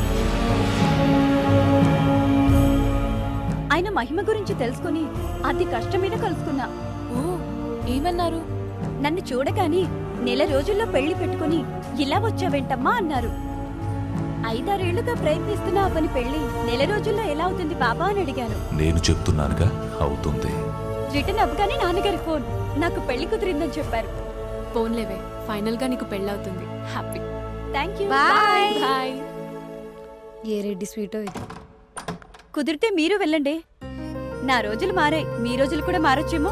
ఆయన మహిమ గురించి తెలుసుకుని అతి కష్టం మీద కలుసుకున్నా ఓ ఏమన్నారు నన్ను చూడగాని నెల రోజుల్లో పెళ్లి పెట్టుకుని ఇలా వచ్చావేంటమ్మా అన్నారు ఐదారేళ్లుగా ప్రయత్నిస్తున్న ఆ పని పెళ్లి నెల రోజుల్లో ఎలా అవుతుంది బాబా అని అడిగాను నేను చెప్తున్నానుగా అవుతుంది రిటర్న్ అవ్వగానే నాన్నగారి ఫోన్ నాకు పెళ్లి కుదిరిందని చెప్పారు ఫోన్లేవే ఫైనల్ గా నీకు పెళ్ళవుతుంది happy thank you bye bye ఏ రెడ్డి స్వీటో ఇది కుదిరితే మీరు వెళ్ళండి నా రోజులు మారాయి మీ రోజులు కూడా మారొచ్చేమో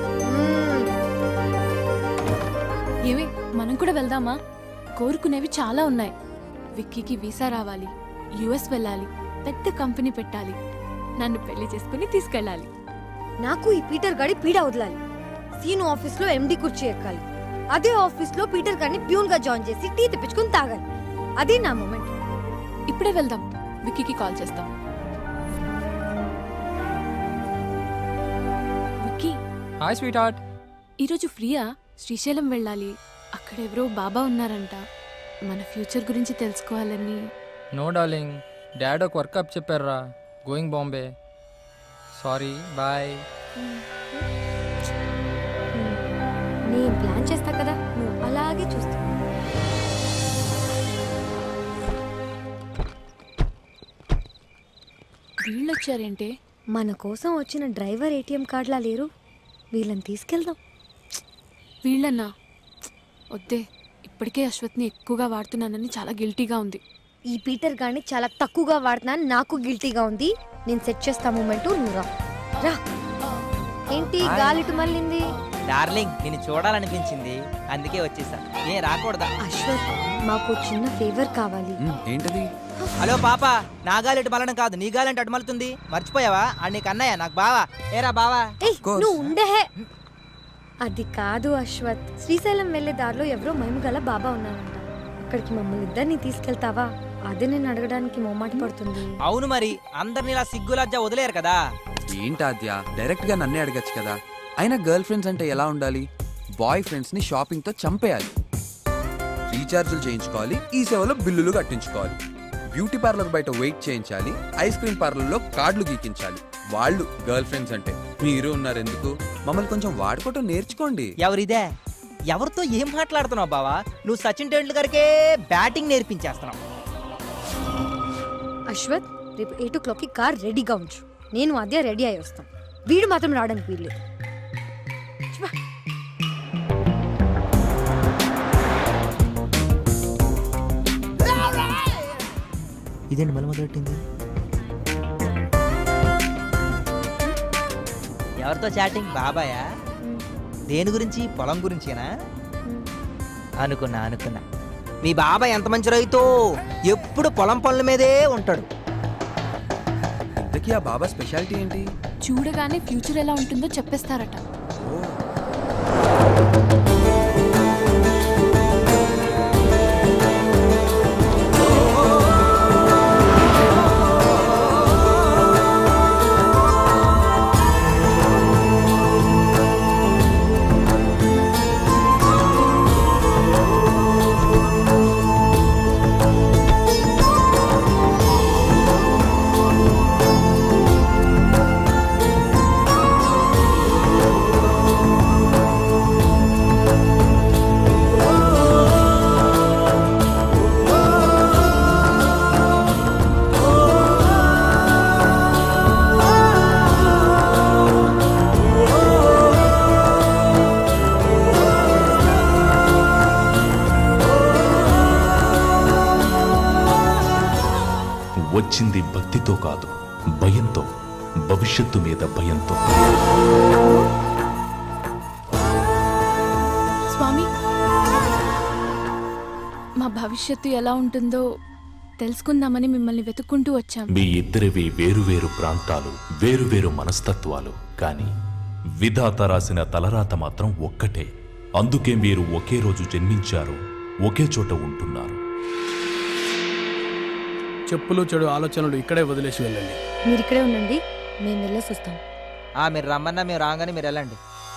ఏమి మనం కూడా వెళ్దామా కోరుకునేవి చాలా ఉన్నాయి విక్కీకి వీసా రావాలి యుఎస్ వెళ్ళాలి పెద్ద కంపెనీ పెట్టాలి నన్ను పెళ్లి చేసుకుని తీసుకెళ్ళాలి నాకు ఈ పీటర్ గాడి పీడ వదలాలి సీను ఆఫీస్ లో ఎండి కుర్చీ ఎక్కాలి అదే ఆఫీస్ లో పీటర్ గాడిని ప్యూన్ గా జాయిన్ చేసి టీ తెప్పించుకుని తాగాలి అది నా మూమెంట్ ఇప్పుడే వెళ్దాం విక్కీకి కాల్ చేస్తాం విక్కీ హాయ్ స్వీట్ హార్ట్ ఈరోజు ఫ్రీయా శ్రీశైలం వెళ్ళాలి అక్కడెవరో బాబా ఉన్నారంట మన ఫ్యూచర్ గురించి తెలుసుకోవాలని నో డార్లింగ్ డాడ్ ఒక వర్క్ అప్ చెప్పారా గోయింగ్ బాంబే సారీ బాయ్ నేను ప్లాన్ చేస్తా కదా నువ్వు అలాగే చూస్తా వీళ్ళొచ్చారేంటే మన కోసం వచ్చిన డ్రైవర్ ఏటీఎం కార్డులా లేరు వీళ్ళని తీసుకెళ్దాం వీళ్ళన్నా వద్దే ఇప్పటికే అశ్వత్ని ఎక్కువగా వాడుతున్నానని చాలా గిల్టీగా ఉంది ఈ పీటర్ గాడిని చాలా తక్కువగా వాడుతున్నాను నాకు గిల్టీగా ఉంది నేను సెట్ చేస్తా మూమెంట్ నువ్వు రా రా ఏంటి హాయ్. గాలిటు మళ్ళింది డార్లింగ్ నేను చూడాలనిపించింది అందుకే వచ్చేసా ఏ రాకూడదా అశ్వత్ మాకు చిన్న ఫేవర్ కావాలి ఏంటది హలో పాప నా గాలి ఇటు మలడం కాదు నీ గాలి అంటే అటు మలుతుంది మర్చిపోయావా అని నీకు అన్నయ్య నాకు బావా ఏరా బావా ఏయ్ నువ్వు ఉండే అది కాదు అశ్వత్ శ్రీశైలం వెళ్లే దారిలో ఎవరో మహిమగల బాబా ఉన్నారంట అక్కడికి మమ్మల్ని ఇద్దరిని తీసుకెళ్తావా అదే నేను అడగడానికి మొమ్మాట పడుతుంది అవును మరి అందరిని ఇలా సిగ్గులజ్జా వదిలేరు కదా ఏంటి ఆద్య డైరెక్ట్ గా నన్నే అడగచ్చు కదా అయినా గర్ల్ ఫ్రెండ్స్ అంటే ఎలా ఉండాలి బాయ్ ఫ్రెండ్స్ ని షాపింగ్ తో చంపేయాలి రీఛార్జులు చేయించుకోవాలి ఈ సేవలో బిల్లులు కట్టించుకోవాలి బ్యూటీ పార్లర్ బయట వెయిట్ చేయించాలి ఐస్ క్రీమ్ పార్లర్ లో కార్డులు గీకించాలి వాళ్ళు గర్ల్ ఫ్రెండ్స్ అంటే మీరు ఉన్నారు ఎందుకు మమ్మల్ని కొంచెం వాడుకోవటం నేర్చుకోండి ఎవరిదే ఎవరితో ఏం మాట్లాడుతున్నావు బావా నువ్వు సచిన్ టెండూల్కర్కే బ్యాటింగ్ నేర్పించేస్తున్నావు అశ్వత్ రేపు ఎయిట్ ఓ క్లాక్కి కార్ రెడీగా ఉంచు నేను అదే రెడీ అయి వస్తాం వీడు మాత్రం రావడానికి వీల్లేదు ఇదేంటి మళ్ళీ మొదలెట్టింది ఎవరితో చాటింగ్ బాబాయా దేని గురించి పొలం గురించేనా అనుకున్నా అనుకున్నా మీ బాబాయ్ ఎంత మంచి రైతు ఎప్పుడు పొలం పనుల మీదే ఉంటాడు ఇంతకీ ఆ బాబా స్పెషాలిటీ ఏంటి చూడగానే ఫ్యూచర్ ఎలా ఉంటుందో చెప్పేస్తారట వచ్చింది భక్తితో కాదు భయంతో భవిష్యత్తు మీద భయంతో స్వామి మా భవిష్యత్తు ఎలా ఉంటుందో తెలుసుకుందామని మిమ్మల్ని వెతుక్కుంటూ వచ్చాం మీ ఇద్దరివి వేరువేరు ప్రాంతాలు వేరువేరు మనస్తత్వాలు కానీ విధాత రాసిన తలరాత మాత్రం ఒక్కటే అందుకే మీరు ఒకే రోజు జన్మించారు ఒకే చోట ఉంటున్నారు చెప్పులు చెడు ఆలోచనలు ఇక్కడే వదిలేసి వెళ్ళండి మీరు ఇక్కడే ఉండండి మేము వెళ్ళేసి వస్తాం ఆ మీరు రమ్మన్నా మేము రాగానే మీరు వెళ్ళండి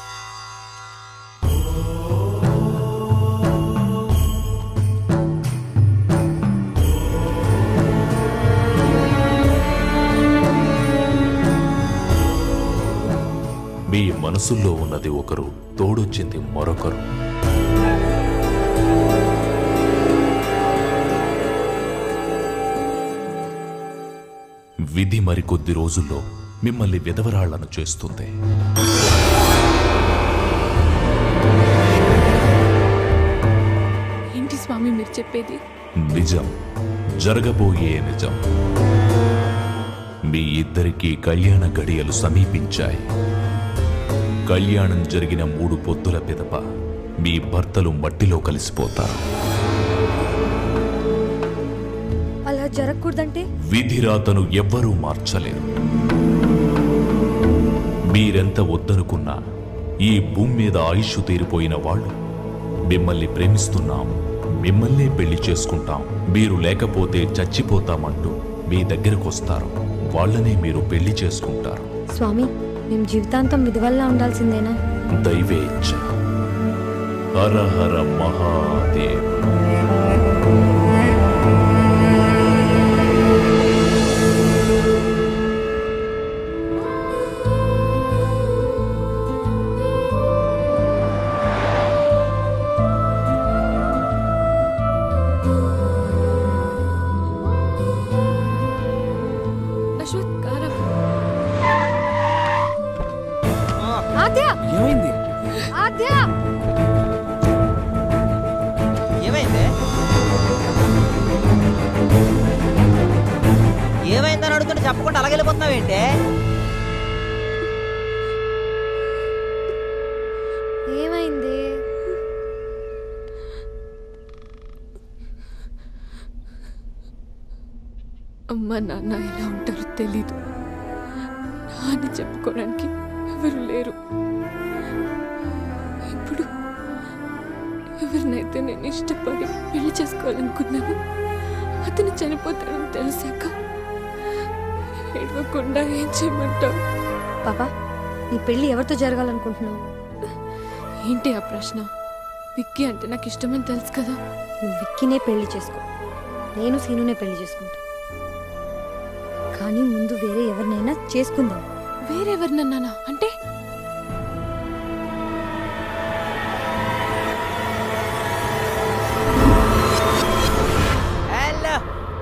మీ మనసుల్లో ఉన్నది ఒకరు తోడొచ్చింది మరొకరు విధి మరికొద్ది రోజుల్లో మిమ్మల్ని విధవరాళ్లను చేస్తుంది ఏంటి స్వామి మీరు చెప్పేది నిజం జరగబోయే నిజం మీ ఇద్దరికీ కళ్యాణ గడియలు సమీపించాయి కళ్యాణం జరిగిన మూడు పొద్దుల పిదప మీ భర్తలు మట్టిలో కలిసిపోతారు అలా జరగకూడదంటే విధిరాతను ఎవ్వరూ మార్చలేరు మీరెంత వద్దనుకున్నా ఈ భూమి మీద ఆయుష్ తీరిపోయిన వాళ్ళు మిమ్మల్ని ప్రేమిస్తున్నాం మిమ్మల్నే పెళ్లి చేసుకుంటాం మీరు లేకపోతే చచ్చిపోతామంటూ మీ దగ్గరకు వస్తారు వాళ్ళనే మీరు పెళ్లి చేసుకుంటారు స్వామి మేము జీవితాంతం విధవల్లా ఉండాల్సిందేనా దైవేచ్ఛ హర హర మహాదేవ్ అశ్వత్ కారా ఆద్య ఏమైంది ఆద్య ఏమైంది ఏమైందని అడుగుతుంటే చెప్పకుండా అలాగే వెళ్ళిపోతున్నావేంటి ఏమైంది అమ్మ నాన్న ఎలా ఉంటారో తెలీదు నాన్న చెప్పుకోవడానికి ఎవరు లేరు ఇప్పుడు ఎవరినైతే నేను ఇష్టపడి పెళ్లి చేసుకోవాలనుకున్నాను అతను చనిపోతాడని తెలిసాక ఏడవకుండా ఏం చేయమంటావు పాపా నీ పెళ్లి ఎవరితో జరగాలనుకుంటున్నావు ఏంటి ఆ ప్రశ్న విక్కీ అంటే నాకు ఇష్టమని తెలుసు కదా నువ్వు విక్కినే పెళ్లి చేసుకో నేను సీనునే పెళ్లి చేసుకుంటా కానీ ముందు వేరే ఎవరినైనా చేసుకుందాం వేరెవరినన్నానా అంటే హలో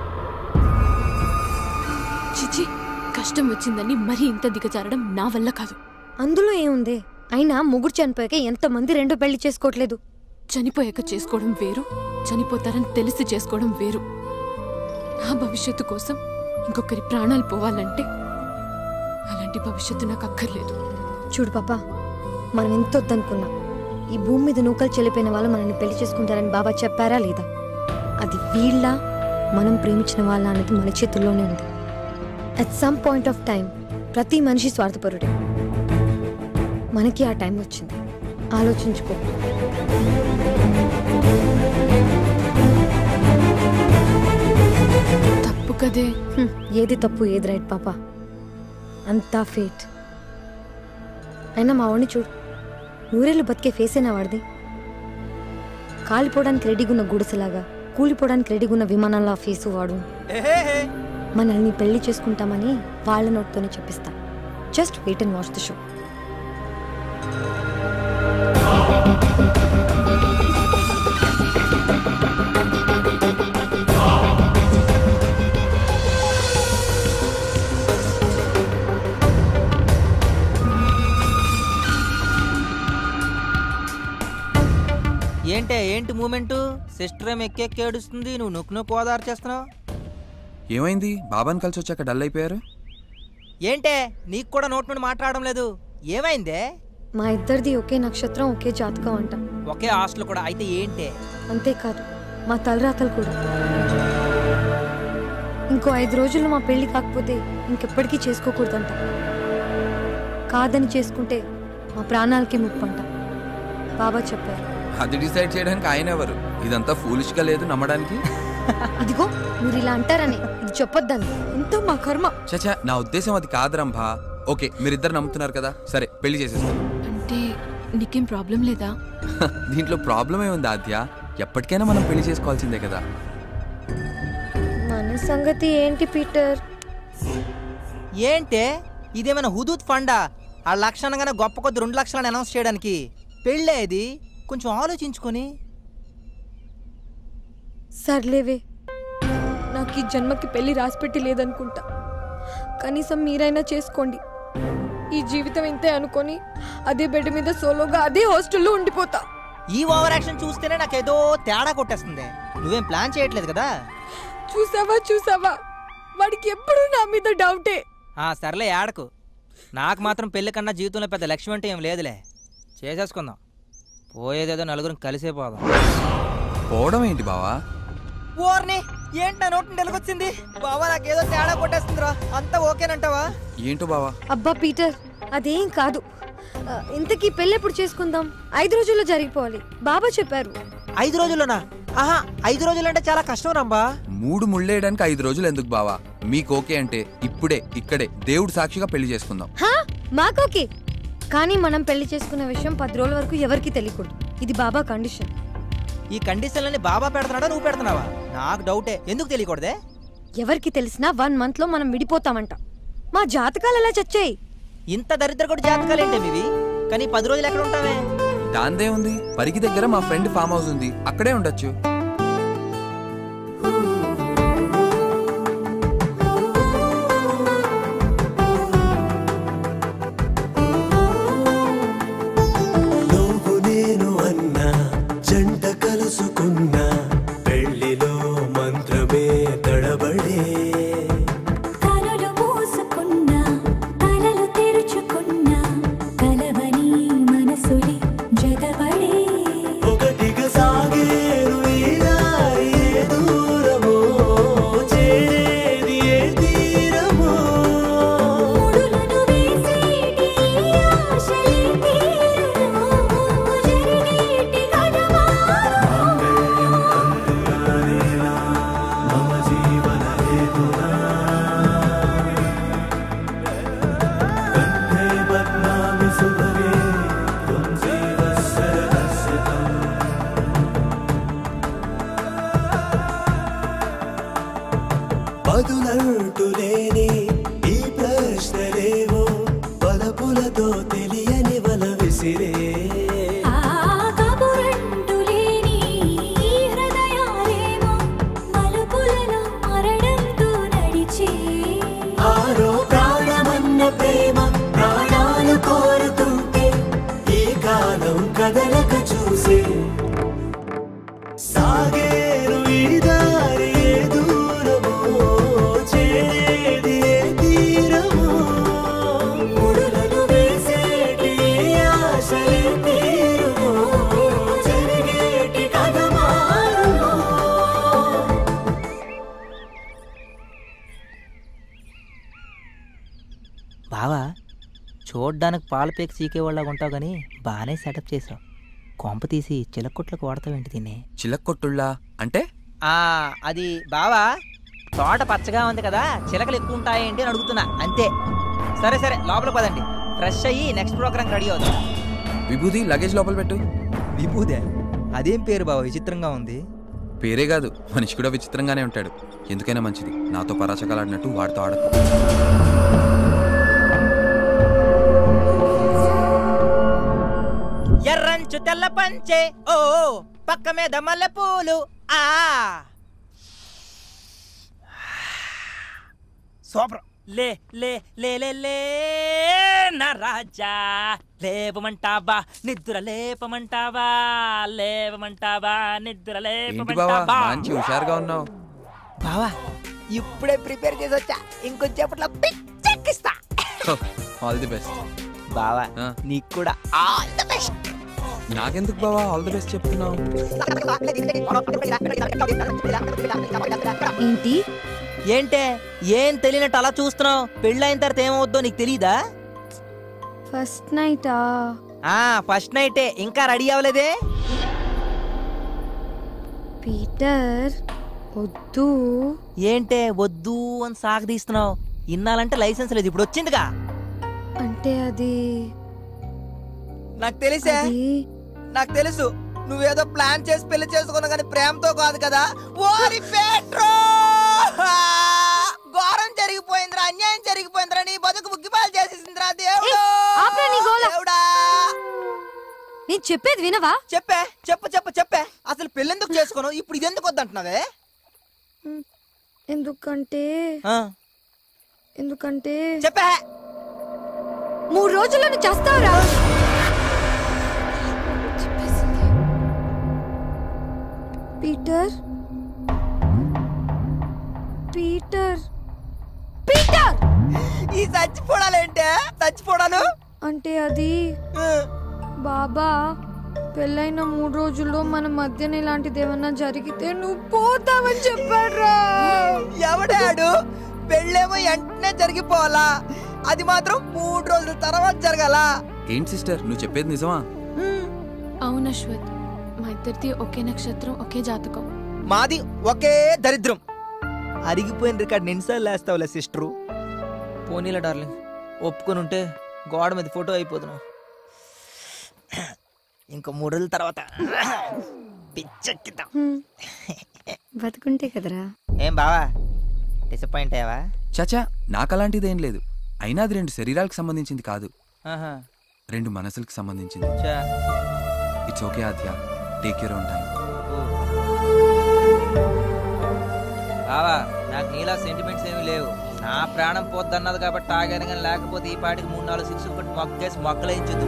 చిచి కష్టం వచ్చిందని మరీ ఇంత దిగజారడం నా వల్ల కాదు అందులో ఏముంది అయినా ముగ్గురు చనిపోయాక ఎంతమంది రెండో పెళ్లి చేసుకోవట్లేదు చనిపోయాక చేసుకోవడం వేరు చనిపోతారని తెలిసి చేసుకోవడం వేరు నా భవిష్యత్తు కోసం ఇంకొకరి ప్రాణాలు పోవాలంటే అలాంటి భవిష్యత్తు నాకు అక్కర్లేదు చూడు పాప మనం ఎంత వద్దనుకున్నా ఈ భూమి మీద నూకలు చెల్లిపోయిన వాళ్ళు మనల్ని పెళ్లి చేసుకుంటారని బాబా చెప్పారా లేదా అది వీళ్ళ మనం ప్రేమించిన వాళ్ళ అనేది మన చేతుల్లోనే ఉంది at some point of time ప్రతి మనిషి స్వార్థపరుడే మనకి ఆ టైం వచ్చింది ఆలోచించుకో తప్పు కదే హ్మ్, ఏది తప్పు ఏది రైట్ పాప అంతా ఫేట్ అయినా మా వాడిని చూడు నూరేళ్ళు బతికే ఫేసేనా వాడిది కాలిపోవడానికి రెడీగా ఉన్న గుడిసెలాగా కూలిపోవడానికి రెడీగా ఉన్న విమానంలా ఫేసు వాడు మనల్ని పెళ్లి చేసుకుంటామని వాళ్ళ నోట్తోనే చెప్పిస్తా just wait and watch the show ఏంటే ఏంటి మూమెంట్ సిస్టర్ ఏం ఎక్కెక్కి ఏడుస్తుంది నువ్వు నొక్కు నొక్కు ఓదారు చేస్తున్నావు ఏమైంది బాబాని కలిసి వచ్చాక డల్ అయిపోయారు ఏంటే నీకు కూడా నోట్ నుండి మాట్లాడడం లేదు ఏమైందే మా ఇద్దరిది ఒకే నక్షత్రం ఒకే జాతకం అంట ఒకే హాస్టల్ కూడా అయితే ఏంటే అంతేకాదు మా తలరాతలు కూడా ఇంకో ఐదు రోజుల్లో మా పెళ్లి కాకపోతే ఇంకెప్పటికీ చేసుకోకూడదంట కాదని చేసుకుంటే మా ప్రాణాలకి ముప్పంట బాబా చెప్పారు అది డిసైడ్ చేయడానికి ఆయన ఎవరు ఇదంతా ఫూలిష్ గా లేదు నమ్మడానికి ఇదిగో మీరు ఇలా అంటారని ఇది చెప్పొద్దని ఎంతో మా కర్మ చచా నా ఉద్దేశం అది కాదు రంభా ఓకే మీరిద్దరు నమ్ముతున్నారు కదా సరే పెళ్లి చేసేస్తాం అంటే నీకేం ప్రాబ్లం లేదా దీంట్లో ప్రాబ్లమే ఉంది ఆద్య ఎప్పటికైనా మనం పెళ్లి చేసుకోవాల్సిందే కదా మన సంగతి ఏంటి పీటర్ ఏంటే ఇదేమైనా హుదూద్ ఫండా ఆ లక్ష అనగానే గొప్ప కొద్ది రెండు లక్షలని అనౌన్స్ చేయడానికి పెళ్ళే ఇది కొంచెం ఆలోచించుకొని సర్లేవే నాకు ఈ జన్మకి పెళ్లి రాసిపెట్టి లేదనుకుంటా కనీసం మీరైనా చేసుకోండి ఈ జీవితం ఇంతే అనుకొని అదే బెడ్ మీద సోలోగా అదే హాస్టల్లో ఉండిపోతా ఈ ఓవర్ యాక్షన్ చూస్తేనే నాకేదో తేడా కొట్టేస్తుంది నువ్వేం ప్లాన్ చేయట్లేదు కదా చూసావా చూసావా వాడికి ఎప్పుడూ నా మీద డౌటే ఆ సర్లే ఆడకు నాకు మాత్రం పెళ్లి కన్నా జీవితంలో పెద్ద లక్ష్యం అంటే ఏం లేదులే చేసేసుకుందాం పోయేదేదో నలుగురం కలిసే పోదాం పోవడం ఏంటి బావా ఓర్ని ఏంటి నా నోటి నిలకొచ్చింది బావా నాకేదో తేడా కొట్టేస్తుందిరా అంతా ఓకేనంటావా ఏంటో బావా అబ్బా పీటర్ అదేం కాదు ఆ, ఇంతకీ పెళ్ళి ఎప్పుడు చేసుకుందాం ఐదు రోజుల్లో జరిగిపోవాలి బాబా చెప్పారు ఐదు రోజుల్లోనా ఆహా ఐదు రోజులంటే చాలా కష్టం రంబా మూడు ముళ్ళేయడానికి ఐదు రోజులు ఎందుకు బావా మీకు ఓకే అంటే ఇప్పుడే ఇక్కడే దేవుడు సాక్షిగా పెళ్లి చేసుకుందాం హా మాకోకే కానీ మనం పెళ్లి చేసుకున్న విషయం పది రోజుల వరకు ఎవరికి తెలియకూడదు ఇది బాబా కండిషన్ ఈ కండిషన్లని బాబా పెడుతున్నాడా నువ్వు పెడుతున్నావా నాకు డౌటే ఎందుకు తెలియకూడదే ఎవరికి తెలిసినా వన్ మంత్ లో మనం విడిపోతామంట మా జాతకాలు ఎలా చచ్చాయి ఇంత దరిద్ర కూడా జాతకాలు ఏంటి మీవి కానీ పది రోజులు ఎక్కడ ఉంటావే దాందే ఉంది పరిగి దగ్గర మా ఫ్రెండ్ ఫామ్ హౌస్ ఉంది అక్కడే ఉండొచ్చు నువ్వు నేను అన్నా జంట కలుసుకున్నా పెళ్లిలో మంత్రమే తడబడే కనులు మూసుకున్నా కలలు తెరుచుకున్నా కలవని మనసులి జతపడే ఒకటిగా సాగేరు ఈ చూడ్డానికి పాలు పేకి చీకేవాళ్ళగా ఉంటావు కానీ బాగానే సెటప్ చేసావు కొంప తీసి చిలక్కొట్లకు వాడతావేంటి దీన్ని చిలక్కొట్టుళ్ళా అంటే ఆ అది బావా తోట పచ్చగా ఉంది కదా చిలకలు ఎక్కువ ఉంటాయేంటి అని అడుగుతున్నా అంతే సరే సరే లోపల పదండి ఫ్రెష్ అయ్యి నెక్స్ట్ ప్రోగ్రామ్ రెడీ అవుతాం విభూది లగేజ్ లోపల పెట్టు విభూదే అదేం పేరు బావ విచిత్రంగా ఉంది పేరే కాదు మనిషి కూడా విచిత్రంగానే ఉంటాడు ఎందుకైనా మంచిది నాతో పరాచకాలు ఆడినట్టు వాడితో ఆడకు ఎర్రంచు తెల్ల పంచే ఓ పక్క మీద మల్లె పూలు ఆ సూపర్ లే లే లే లే లే నా రాజా లేవమంటావా నిద్ర లేపమంటావా లేవమంటావా నిద్ర ఏంటి బావా లేపమంటావా మంచి హుషారుగా ఉన్నావు బావా ఇప్పుడే ప్రిపేర్ చేసి వచ్చా ఇంకొంచెప్పట్లో పిచ్చెక్కిస్తా ఆల్ ది బెస్ట్ బావా నీకు కూడా ఆల్ ది బెస్ట్ నాకెందుకు బావా ఆల్ ది బెస్ట్ చెప్తున్నావు ఏంటి ఏంటే ఏం తెలియనట్టు అలా చూస్తున్నావు పెళ్ళైన తర్వాత ఏమవుద్దో నీకు తెలీదా ఫస్ట్ నైటా ఆ ఫస్ట్ నైటే ఇంకా రెడీ అవ్వలేదే పీటర్ వద్దు ఏంటే వద్దు అని సాగదీస్తున్నావు ఇన్నాలంటే లైసెన్స్ లేదు ఇప్పుడు వచ్చిందిగా అంటే అది నాకు తెలిసే నాకు తెలుసు నువ్వేదో ప్లాన్ చేసి పెళ్లి చేసుకున్నా కానీ ప్రేమతో కాదు కదా ఓరి పెట్రో ఘోరం జరిగిపోయిందిరా అన్యాయం జరిగిపోయిందిరా నీ బతుకు ముగ్గిపాలు చేసేసిందిరా దేవుడు ఆపరా నీ గోల. దేవుడా నేను చెప్పేది వినవా చెప్పే చెప్పు చెప్పు చెప్పే అసలు పెళ్ళెందుకు చేసుకోను ఇప్పుడు ఇది ఎందుకు వద్దంటున్నావే ఎందుకంటే ఆ, ఎందుకంటే చెప్పే మూడు రోజుల్లో నువ్వు చేస్తావురా పీటర్ పీటర్ పీటర్ ఈ చచ్చిపోవడాలేంటే చచ్చిపోవడాలు అంటే అది బాబా పెళ్ళైన మూడు రోజుల్లో మన మధ్యన ఇలాంటిది ఏమన్నా జరిగితే నువ్వు పోతావని చెప్పాడ్రా ఎవడాడు పెళ్ళేమో వెంటనే జరిగిపోవాలా అది మాత్రం మూడు రోజుల తర్వాత జరగాల ఏంటి సిస్టర్ నువ్వు చెప్పేది నిజమా అవును అశ్వత్ మా ఇద్దరిది ఒకే నక్షత్రం ఒకే జాతకం మాది ఒకే దరిద్రం అరిగిపోయిన రికార్డ్ ఎన్నిసార్లు వేస్తావులే సిస్టరు పోనీలా డార్లింగ్ ఒప్పుకొని ఉంటే గోడ మీద ఫోటో అయిపోతున్నావు ఇంకో మూడు రోజుల తర్వాత పిచ్చెక్కిద్దాం బతుకుంటే కదరా ఏం బావా డిసప్పాయింట్ అయ్యావా చాచా నాకు అలాంటిదేం లేదు అయినా అది రెండు శరీరాలకు సంబంధించింది కాదు ఆహా. రెండు మనసులకు సంబంధించింది చా. It's okay Aadya take your own time బావా నాకు నీలా సెంటిమెంట్స్ ఏమీ లేవు నా ప్రాణం పోద్దన్నది కాబట్టి తాగాను కానీ లేకపోతే ఈ పాటికి మూడు నాలుగు సిక్స్ కొట్టి మొగ్గేసి మొక్కలేయించదు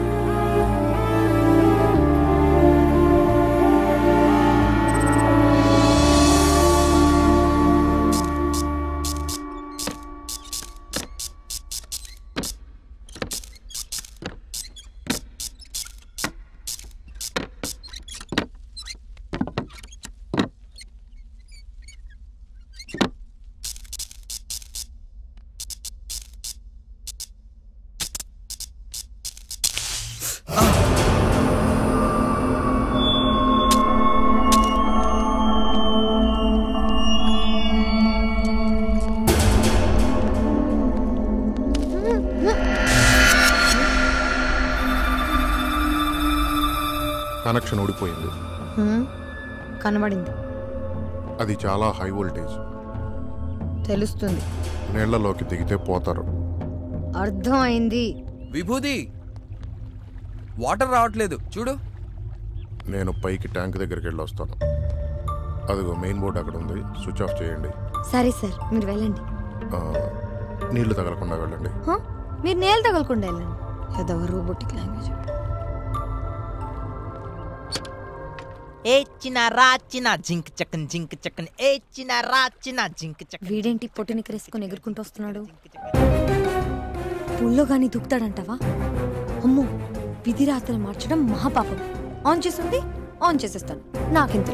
కనెక్షన్ ఊడిపోయింది హ్మ్, కనబడింది అది చాలా హై వోల్టేజ్ తెలుస్తుంది నీళ్లలోకి దిగితే పోతారు అర్థం అయింది విభూది వాటర్ రావట్లేదు చూడు నేను పైకి ట్యాంక్ దగ్గరికి వెళ్ళి వస్తాను అదిగో మెయిన్ బోర్డు అక్కడ ఉంది స్విచ్ ఆఫ్ చేయండి సరే సార్ మీరు వెళ్ళండి ఆ, నీళ్లు తగలకుండా వెళ్ళండి హ? మీరు నేల తగలకుండా వెళ్ళండి ఏదో రోబోటిక్ లాంగ్వేజ్ ఏ చిన్న రా చిన్న జింక్ చక్కన్ జింక్ చక్కన్ ఏ చిన్న రా చిన్న జింక్ చక్కన్ వీడేంటి పొట్టిని క్రేసుకొని ఎగురుకుంటూ వస్తున్నాడు పుల్లో గాని దూకుతాడంటావా అమ్మో విధి రాత్రులు మార్చడం మహాపాపం ఆన్ చేసింది ఆన్ చేసేస్తాను నాకెంత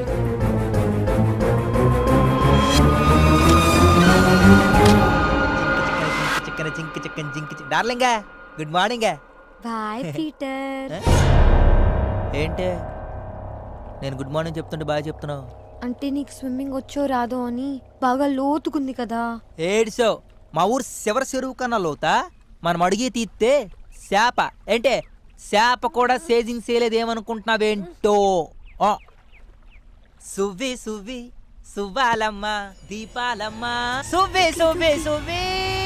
చిక్కన జింక్ చక్కన్ జింక్ డార్లింగా గుడ్ మార్నింగ్ బాయ్ పీటర్ ఏంటే నేను గుడ్ మార్నింగ్ చెప్తుంటే బాగా చెప్తున్నావు అంటే నీకు స్విమ్మింగ్ వచ్చో రాదో అని బాగా లోతుకుంది కదా ఏడ్సో మా ఊరు శివర చెరువు కన్నా లోతా మనం అడిగి తీస్తే శాప ఏంటే శాప కూడా సేజింగ్ చేయలేదేమనుకుంటున్నావేంటో ఆ. సువ్వి సువ్వి సువ్వాలమ్మ దీపాలమ్మ సువ్వి సువ్వి సువ్వి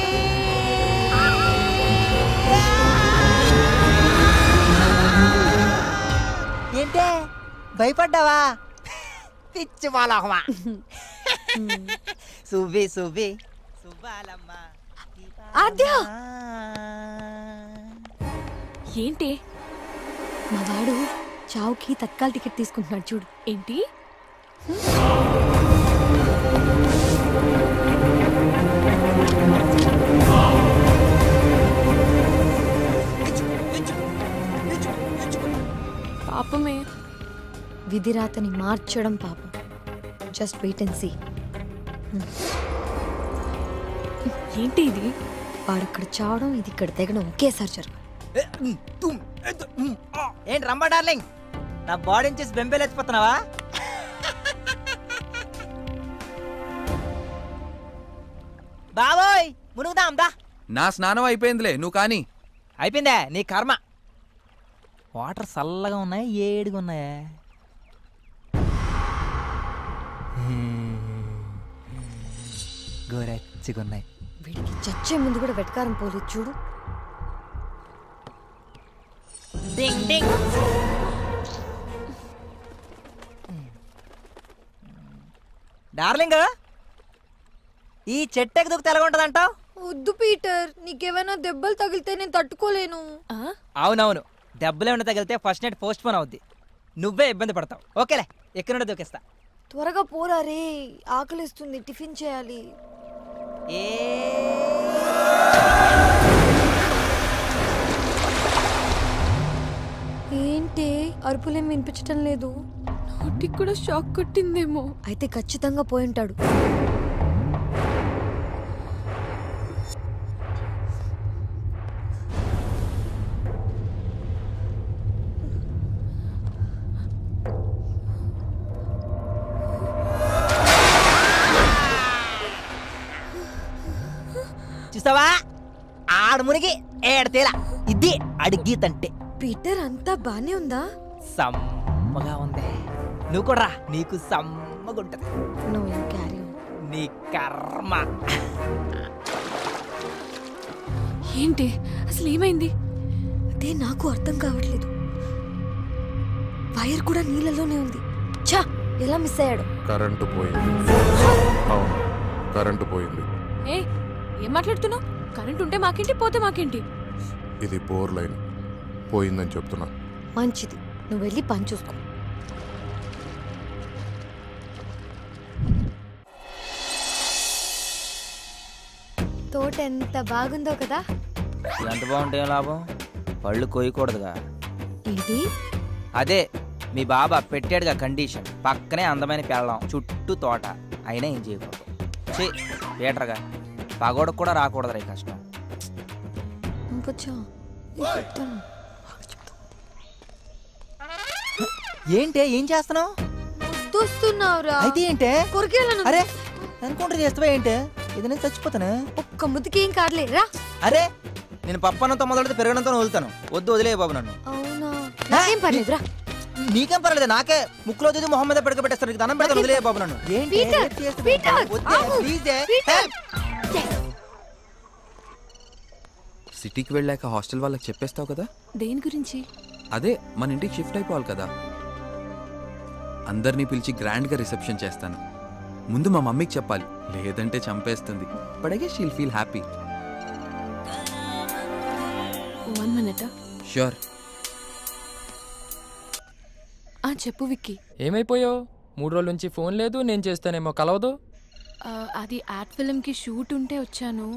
ఏంటే భయపడ్డావా పిచ్చి వాళ్ళమ్మా సువ్వి సువ్వి సువ్వాలమ్మ ఆద్య ఏంటి మా వాడు చావుకి తత్కాల్ టికెట్ తీసుకుంటున్నాడు చూడు ఏంటి పాపమే విధిరాతని మార్చడం పాపం జస్ట్ వెయిట్ అండ్ సీ ఏంటి ఇది వాడక్కడ చావడం ఇది ఇక్కడ తెగడం ఒకేసారి జరగాలి ఏంటి రంబా డార్లింగ్ నా బాడీని చేసి బెంబేలేచిపోతున్నావా బాబోయ్ మునుగుదాం దా నా స్నానం అయిపోయిందిలే నువ్వు కానీ అయిపోయిందే నీ కర్మ వాటర్ చల్లగా ఉన్నాయి ఏడుగా ఉన్నాయా గోరెచ్చిగా ఉన్నాయి వీడికి చచ్చే ముందు కూడా వెటకారం పోలేదు చూడు డింగ్ డింగ్ డార్లింగ్ ఈ చెట్టు ఎక్క దూకు తెలగుంటదంటావు వద్దు పీటర్ నీకేమైనా దెబ్బలు తగిలితే నేను తట్టుకోలేను అవునవును దెబ్బలేమన్నా తగిలితే ఫస్ట్ నైట్ పోస్ట్ పోన్ అవుద్ది నువ్వే ఇబ్బంది పడతావు ఓకేలే ఎక్కడ నుండి దూకేస్తా త్వరగా పోరా రే ఆకలిస్తుంది టిఫిన్ చేయాలి ఏంటి అరుపులేం వినిపించటం లేదు నోటికి కూడా షాక్ కొట్టిందేమో అయితే ఖచ్చితంగా పోయి ఉంటాడు చూసావా ఆడు మునిగి ఏడతేలా ఇది అడిగితంటే పీటర్ అంతా బానే ఉందా సమ్మగా ఉంది నువ్వు కూడా రా, నీకు సమ్మగుంటది నువ్వు క్యారీ నీ కర్మ ఏంటి అసలు ఏమైంది అదే నాకు అర్థం కావట్లేదు వైర్ కూడా నీళ్ళలోనే ఉంది ఛా ఎలా మిస్ అయ్యాడు కరెంటు పోయింది అవును కరెంటు పోయింది ఏ ఏం మాట్లాడుతున్నావు కరెంట్ ఉంటే మాకేంటి పోతే మాకేంటి ఇది బోర్ లైన్ పోయిందని చెప్తున్నా మంచిది నువ్వు వెళ్ళి పని చూసుకో తోట ఎంత బాగుందో కదా ఎంత బాగుంటే ఏం లాభం పళ్ళు కొయ్యకూడదుగా ఇది అదే మీ బాబా పెట్టాడుగా కండిషన్ పక్కనే అందమైన పెళ్ళం చుట్టూ తోట అయినా ఏం చేయకూడదు చే పీటర్గా పగోడకు కూడా రాకూడదురా ఈ కష్టం ఇంకొచ్చా ఏంటే ఏం చేస్తున్నావు చూస్తున్నావురా అయితే ఏంటే కొరికేయాలను అరే ఎన్కౌంటర్ చేస్తావా ఏంటే ఇది నేను చచ్చిపోతాను ఒక్క ముద్దుకి ఏం కాదులే రా అరే నేను పప్పన్నంతో మొదలెడితే పెరగడంతో వదులుతాను వద్దు వదిలే బాబు నన్ను అవునా నాకేం పర్లేదురా నీకేం పర్లేదు నాకే ముక్కులో చూసి మొహం మీద పెడక పెట్టేస్తారు నీకు దండం పెడతాను వదిలే బాబు నన్ను ఏంటి పీటర్, రేప్ చేస్తే పీటర్, వద్దే, ఆగు. ప్లీజ్ ఏ. పీటర్. సిటీకి వెళ్ళాక హాస్టల్ వాళ్ళకి చెప్పేస్తావు కదా దేని గురించి అదే మన ఇంటికి షిఫ్ట్ అయిపోవాలి కదా అందరినీ పిలిచి గ్రాండ్గా రిసెప్షన్ చేస్తాను ముందు మా మమ్మీకి చెప్పాలి లేదంటే చంపేస్తుంది but I guess she'll feel happy one minute sure ఆ చెప్పు విక్కీ ఏమైపోయావు మూడు రోజుల నుంచి ఫోన్ లేదు నేను చేస్తానేమో కలవదు ఆ, అది యాడ్ ఫిల్మ్కి షూట్ ఉంటే వచ్చాను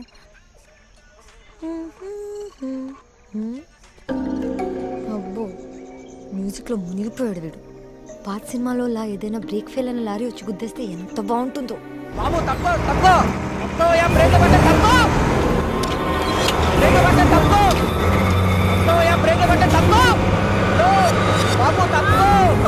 అబ్బో మ్యూజిక్లో మునిగిపోయాడు వీడు పాత సినిమాలో లా ఏదైనా బ్రేక్ ఫెయిల్ అయిన లారీ వచ్చి గుద్దేస్తే ఎంత బాగుంటుందో బాబు తక్కువ తక్కువ తక్కువ బ్రేక్ పట్టే తక్కువ బ్రేక్ పట్టే తక్కువ తక్కువ బ్రేక్ తప్పమంటే తప్పు హలో, బాబు తప్పు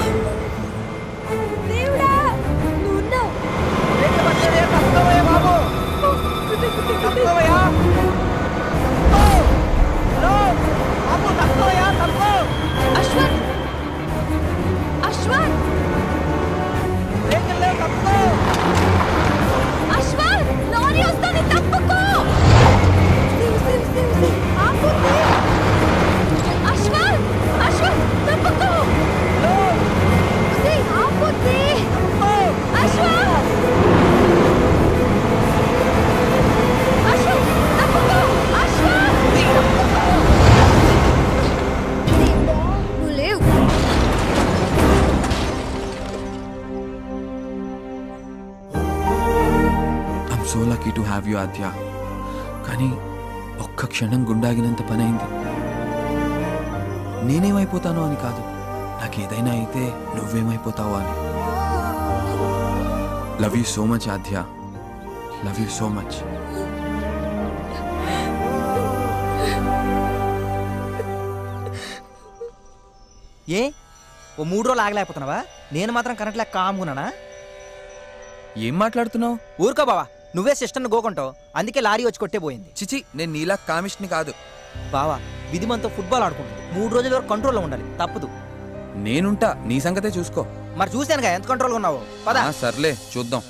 దేవుడా నువ్వు ఉన్నావు ఏంటి పట్టేదే? తప్పుకోవయ్యా బాబు తప్పుకోవయ్యా తప్పు. హలో బాబు తప్పుకోవయ్యా తప్పు అశ్వత్ అశ్వత్ బ్రేకులు లేవు తప్పుకో అశ్వత్ లారీ వస్తుంది తప్పుకో అశ్వత్ అశ్వత్ తప్పుకో ఆపుద్ది అశ్వత్ అశ్వత్ తప్పుకో అశ్వత్ నువ్వు లేవు I'm so lucky to have you Aadya కానీ ఒక్క క్షణం గుండాగినంత పని అయింది నేనేమైపోతానో అని కాదు నాకు ఏదైనా అయితే నువ్వేమైపోతావో అని love you so much Aadya love you so much ఏ ఓ మూడు రోజులు ఆగలేకపోతున్నావా నేను మాత్రం కరెంట్ లేక కాముకున్నానా ఏం మాట్లాడుతున్నావు ఊరుకో బావా నువ్వే సిస్టర్ని గోకుంటావు అందుకే లారీ వచ్చి కొట్టే పోయింది చిచి నేను నీలా కామిష్ని కాదు బావా విధి మనతో ఫుట్బాల్ ఆడుకుంటుంది మూడు రోజుల వరకు కంట్రోల్లో ఉండాలి తప్పదు నేనుంటా నీ సంగతే చూసుకో మరి చూశానుగా ఎంత కంట్రోల్గా ఉన్నావు పదా ఆ, సర్లే చూద్దాం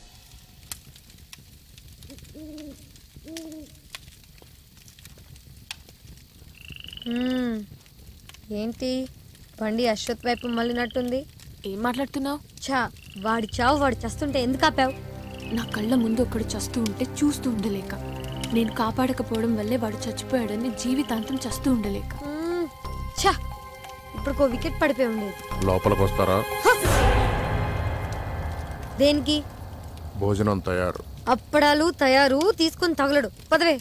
మ్మ్. ఏంటి బండి అశ్వత్ వైపు మళ్ళినట్టుంది ఏం మాట్లాడుతున్నావు చా వాడి చావు వాడు చస్తుంటే ఎందుకు ఆపావు నా కళ్ళ ముందు ఒకడు చస్తూ ఉంటే చూస్తూ ఉండలేక నేను కాపాడకపోవడం వల్లే వాడు చచ్చిపోయాడని జీవితాంతం చస్తూ ఉండలేక మ్మ్. ఛా ఇప్పుడు వికెట్ పడిపోయి ఉండేది లోపలికి వస్తారా దేనికి భోజనం తయారు అప్పడాలు తయారు తీసుకుని తగలడు పదవే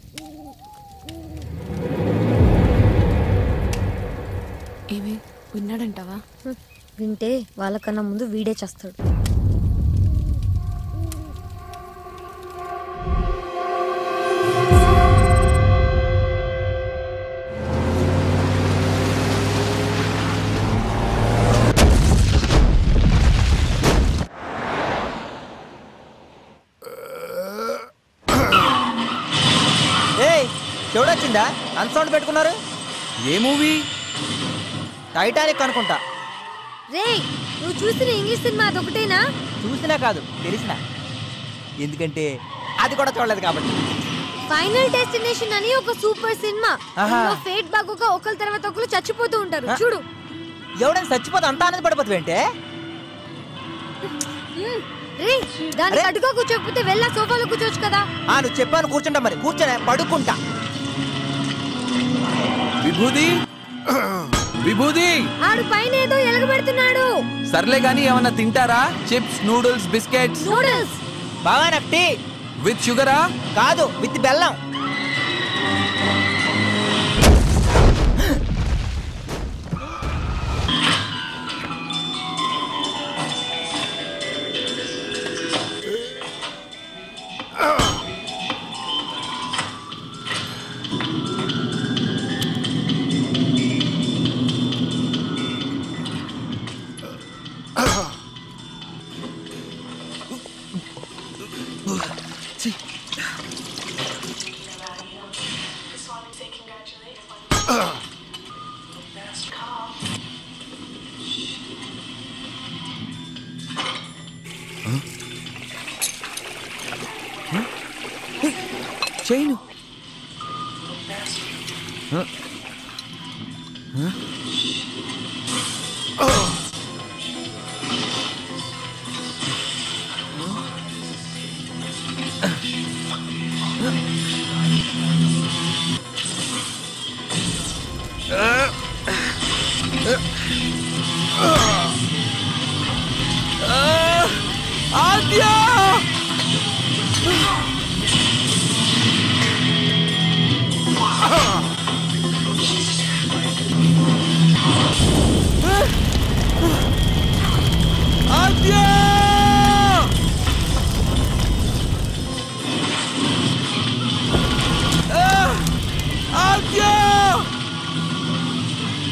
ఏమి విన్నాడంటావా హ్మ్. వింటే వాళ్ళకన్నా ముందు వీడే చేస్తాడు ఏయ్ చెవుడొచ్చిందా అంత సౌండ్ పెట్టుకున్నారు ఏ మూవీ టైటానిక్ అనుకుంటా రే నువ్వు చూసిన ఇంగ్లీష్ సినిమా అదొకటేనా చూసినా కాదు తెలిసినా ఎందుకంటే అది కూడా చూడలేదు కాబట్టి ఫైనల్ డెస్టినేషన్ అని ఒక సూపర్ సినిమా ఆహా. ఇందులో ఫేట్ బాగోక ఒకరి తర్వాత ఒకరు చచ్చిపోతూ ఉంటారు ఆ. చూడు ఎవడైనా చచ్చిపోతే అంత ఆనంద పడిపోతుంది ఏంటే రే దానికి అడ్డుగా కూర్చోకపోతే వెళ్ళా సోఫాలో కూర్చోవచ్చు కదా ఆ నువ్వు చెప్పాను కూర్చుంటా మరి కూర్చొని పడుకుంటా విభూది విభూది ఆడు పైన ఏదో ఎలగబెడుతున్నాడు సర్లే గానీ ఏమన్నా తింటారా చిప్స్ నూడిల్స్ బిస్కెట్స్ నూడిల్స్ బాగా నాకు టీ విత్ షుగరా కాదు విత్ బెల్లం చైన్ ఆద్య ఆద్య ఆద్య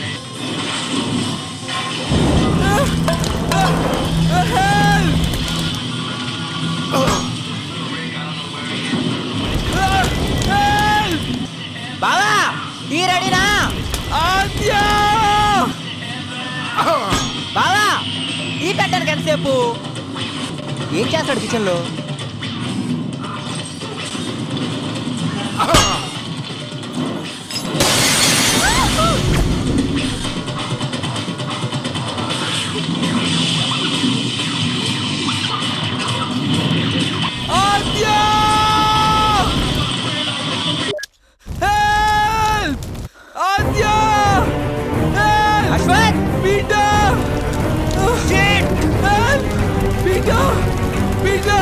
చెప్పు ఏం చేస్తాడు కిచెన్లో అశ్వత్ బిడ్డా షిట్ బిడ్డా బిడ్డా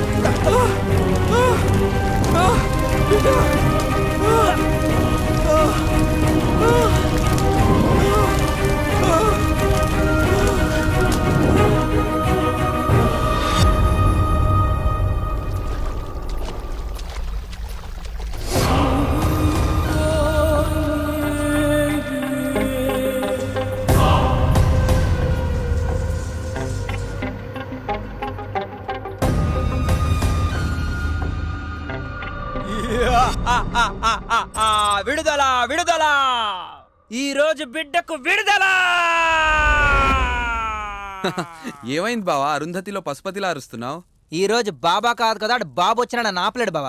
విడుదల విడుదల ఈ రోజు బిడ్డకు విడుదల ఏమైంది బావా అరుంధతిలో పశుపతిలా అరుస్తున్నావు ఈ రోజు బాబా కాదు కదా ఆడు బాబు వచ్చిన నాపలేడు బావా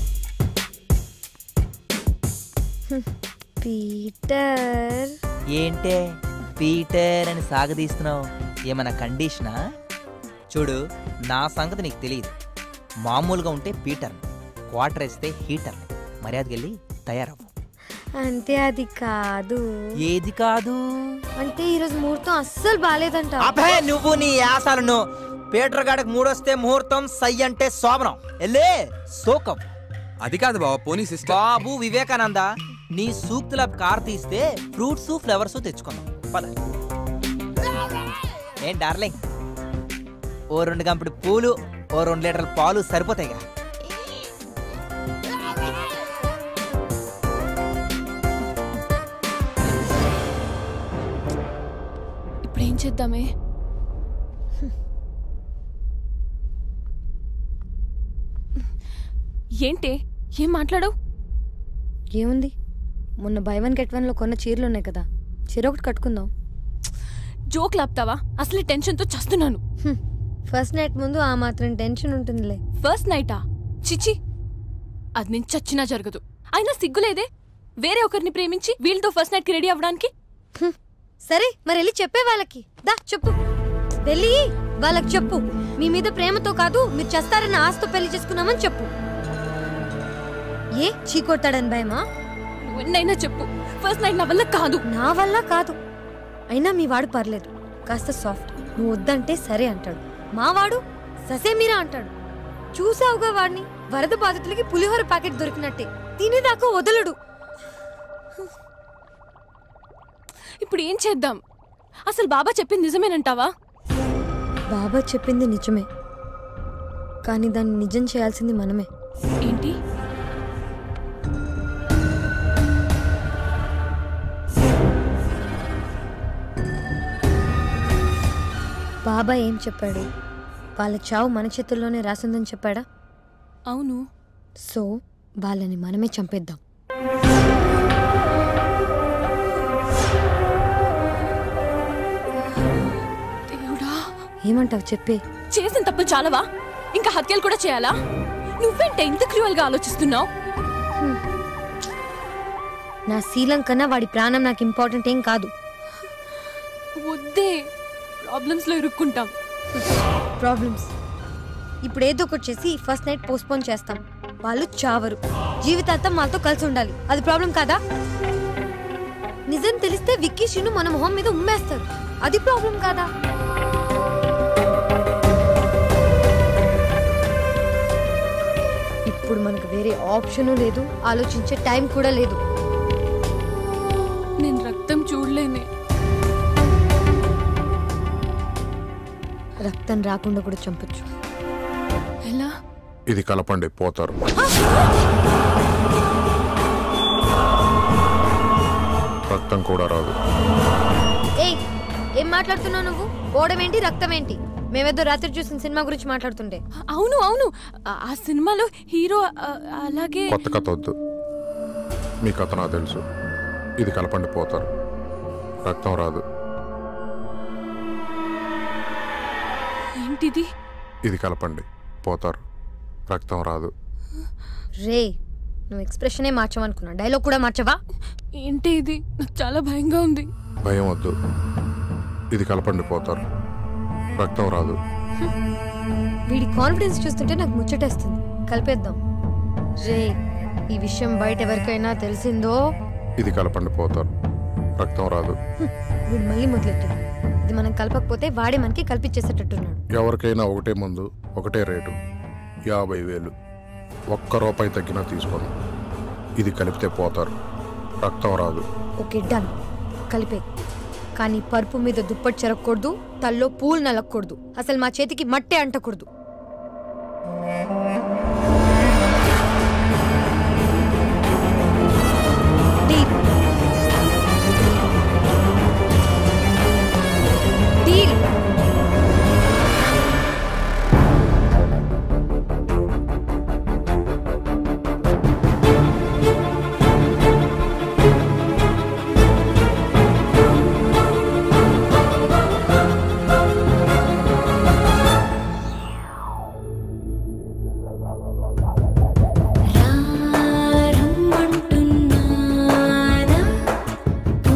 పీటర్ ఏంటే పీటర్ అని సాగదీస్తున్నావు ఏమైనా కండిషనా చూడు నా సంగతి నీకు తెలియదు మామూలుగా ఉంటే పీటర్ క్వార్టర్ వేస్తే హీటర్ మర్యాదకెళ్ళి తయారవ్వు అంటే అది కాదు ఏది కాదు అంటే ఈరోజు ముహూర్తం అస్సలు బాగాలేదంట అభే నువ్వు నీ యాసాలను పీటర్ గాడికి మూడొస్తే ముహూర్తం సై అంటే శోభనం ఎల్లే సోకం అది కాదు బావా పోనీ సిస్టర్ బాబు వివేకానంద నీ సూక్తుల కార్ తీస్తే ఫ్రూట్స్ ఫ్లవర్స్ తెచ్చుకుందాం పద ఏం డార్లింగ్ ఓ రెండు గంపడి పూలు ఓ రెండు లీటర్ల పాలు సరిపోతాయిగా ఇప్పుడు ఏం చేద్దామే ఏంటి ఏం మాట్లాడవు ఏముంది మొన్న బై వన్ గెట్ వన్ లో కొన్న చీరలు ఉన్నాయి కదా చీర ఒకటి కట్టుకుందాం జోక్ లాపుతావా అసలే టెన్షన్తో చస్తున్నాను ఫస్ట్ నైట్ ముందు ఆ మాత్రం టెన్షన్ ఉంటుందిలే ఫస్ట్ నైటా చిచి అది నేను చచ్చినా జరగదు అయినా సిగ్గులేదే వేరే ఒకరిని ప్రేమించి వీళ్ళతో ఫస్ట్ నైట్ కి రెడీ అవ్వడానికి సరే మరి వెళ్ళి చెప్పే వాళ్ళకి దా చెప్పు వెళ్ళి వాళ్ళకి చెప్పు మీ మీద ప్రేమతో కాదు మీరు చేస్తారన్న ఆశతో పెళ్లి చేసుకున్నామని చెప్పు ఏ చీకొట్టాడని భయమా ఎన్నైనా చెప్పు ఫస్ట్ నైట్ నా వల్ల కాదు నా వల్ల కాదు అయినా మీ వాడు పర్లేదు కాస్త సాఫ్ట్ నువ్వు వద్దంటే సరే అంటాడు మా వాడు ససే మీరా అంటాడు చూసావుగా వాడిని వరద బాధితులకి పులిహోర ప్యాకెట్ దొరికినట్టే తినేదాకా వదలడు ఇప్పుడు ఏం చేద్దాం అసలు బాబా చెప్పింది నిజమేనంటావా బాబా చెప్పింది నిజమే కానీ దాన్ని నిజం చేయాల్సింది మనమే ఏంటి బాబా ఏం చెప్పాడు వాళ్ళ చావు మన చేతుల్లోనే రాసిందని చెప్పాడా అవును సో వాళ్ళని మనమే చంపేద్దాం దేవుడా ఏమంటావు చెప్పే చేసిన తప్పులు చాలవా ఇంకా హత్యలు కూడా చేయాలా నువ్వేంటే ఇంత క్రూయల్ గా ఆలోచిస్తున్నావు నా శీలం కన్నా వాడి ప్రాణం నాకు ఇంపార్టెంట్ ఏం కాదు వద్దే ప్రాబ్లమ్స్ లో ఇరుక్కుంటాం ప్రాబ్లమ్స్ ఇప్పుడు ఏదో ఒకటి చేసి ఫస్ట్ నైట్ పోస్ట్పోన్ చేస్తాం వాళ్ళు చావరు జీవితాంతం వాళ్ళతో కలిసి ఉండాలి అది ప్రాబ్లం కాదా నిజం తెలిస్తే విక్కీ షిను మన మొహం మీద ఉమ్మేస్తారు అది ప్రాబ్లం కాదా ఇప్పుడు మనకు వేరే ఆప్షన్ లేదు ఆలోచించే టైం కూడా లేదు నేను రక్తం చూడలేనే రక్తం రాకుండా కూడా చంపొచ్చు ఎలా ఇది కలపండి పోతారు రక్తం కూడా రాదు ఏయ్ ఏం మాట్లాడుతున్నావు నువ్వు ఓడమేంటి రక్తం ఏంటి మేమేదో రాత్రి చూసిన సినిమా గురించి మాట్లాడుతుంటే అవును అవును ఆ- ఆ సినిమాలో హీరో ఆ, అలాగే కొత్త కథ వద్దు మీ కథ నాకు తెలుసు ఇది కలపండి పోతారు రక్తం రాదు ఏంటిది ఇది కలపండి పోతారు రక్తం రాదు రే నువ్వు ఎక్స్ప్రెషనే మార్చవనుకున్నా డైలాగ్ కూడా మార్చవా ఏంటి ఇది నాకు చాలా భయంగా ఉంది భయం వద్దు ఇది కలపండి పోతారు రక్తం రాదు వీడి కాన్ఫిడెన్స్ చూస్తుంటే నాకు ముచ్చటేస్తుంది కలిపేద్దాం రే ఈ విషయం బయట ఎవరికైనా తెలిసిందో ఇది కలపండి పోతారు రక్తం రాదు హ్మ్, వీడు మళ్ళీ మొదలెట్టాడు ఇది మనం కలపకపోతే వాడే మనకి కల్పించేసేటట్టున్నాడు ఎవరికైనా ఒకటే మందు ఒకటే రేటు యాభై వేలు ఒక్క రూపాయి తగ్గినా తీసుకోను ఇది కలిపితే పోతారు రక్తం రాదు ఓకే డన్ కలిపే కానీ పరుపు మీద దుప్పటి చెరగకూడదు తల్లో పూలు నలగకూడదు అసలు మా చేతికి మట్టే అంటకూడదు డీల్ డీల్ రమ్మంటున్నానా ఓ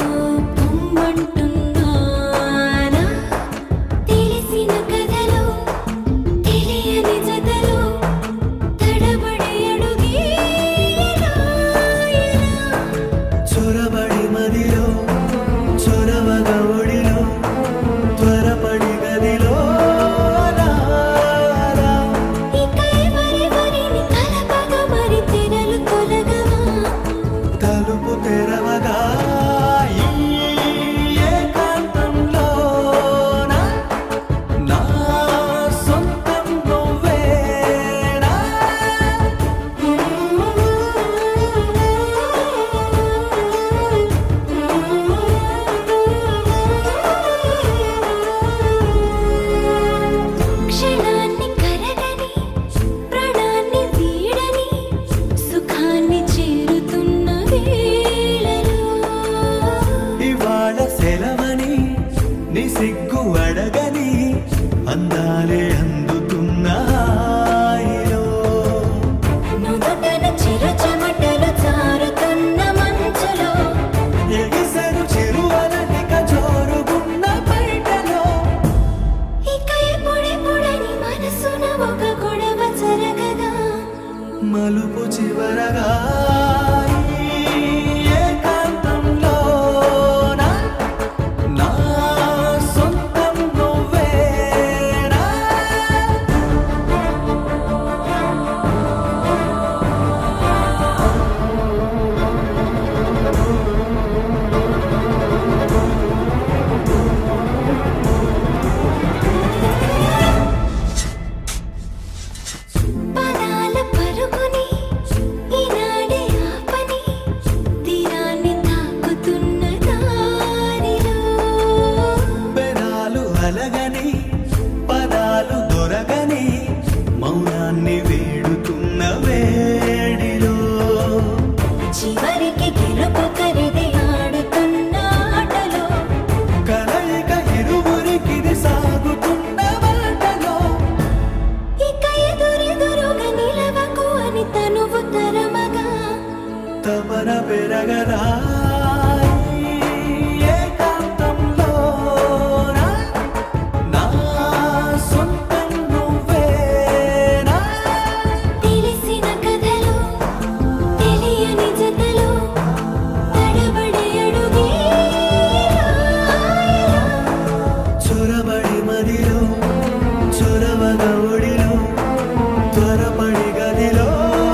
పొమ్మంటున్నానా తెలిసిన కథలో తెలియని జతలో తడబడి అడుగేనా చొరబడి మదిలో చొరవగా ఒడిలో త్వరపడి గదిలో రారా. ఇక ఎవరెవరిని కలపగ మరి తెరలు తొలగవా తలుపు తెరవగా ఈ ఏకాంతంలోన నా సొంతం నువ్వేనా క్షణాన్ని కరగని ప్రాణాన్ని వీడని సుఖాన్ని చేరుతున్న వేళలో ఇవాళ సెలవని నీ సిగ్గు అడగని అందాలే అందుతున్న హాయిలో నుదుటన చిరు చెమటలు చారుతున్న మంచులో ఎగిసెను చిరువలనిక జోరుగున్న బయటలో ఇక ఎప్పుడెప్పుడని మనసున ఒక గొడవ జరగగా మలుపు చివరగా ఈ ఏకాంతంలోన నా సొంతం నువ్వేనా పదాల పరుగుని ఈనాడే ఆపని తీరాన్ని తాకుతున్న దారిలో పెదాలు అలగని పదాలు దొరగని మౌనాన్ని వేడుతున్న వేడిలో చివరికి గెలుపు కరిది ఆడుతున్న ఆటలో కలయిక ఇరువురికిది సాగుతున్న బాటలో ఇక ఎదురెదురుగా నిలవకు అని తనువు తరమగా తపన పెరగరా ఈ ఏకాంతంలోన నా సొంతం నువ్వేనా తెలిసిన కథలో తెలియని జతలో తడబడి అడుగే చొరబడి మదిలో చొరవగా ఒడిలో త్వరపడి గదిలో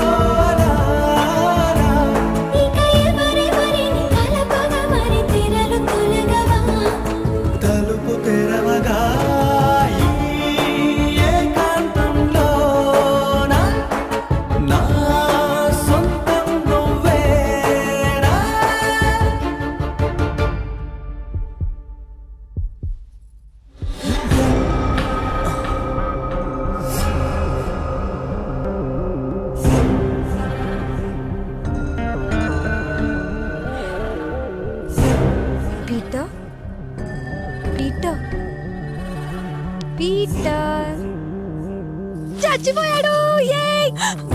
రారా. ఇక ఎవరెవరిని కలపగ మరి తెరలు తొలగవా తలుపు తెరవగా ఈ ఏకాంతంలోన నా సొంతం నువ్వేనా పీటర్ పీటర్ పీటర్ చచ్చిపోయాడు ఏయ్!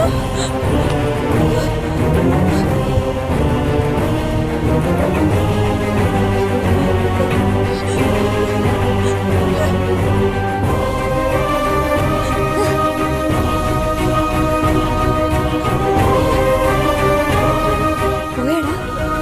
పోయాడా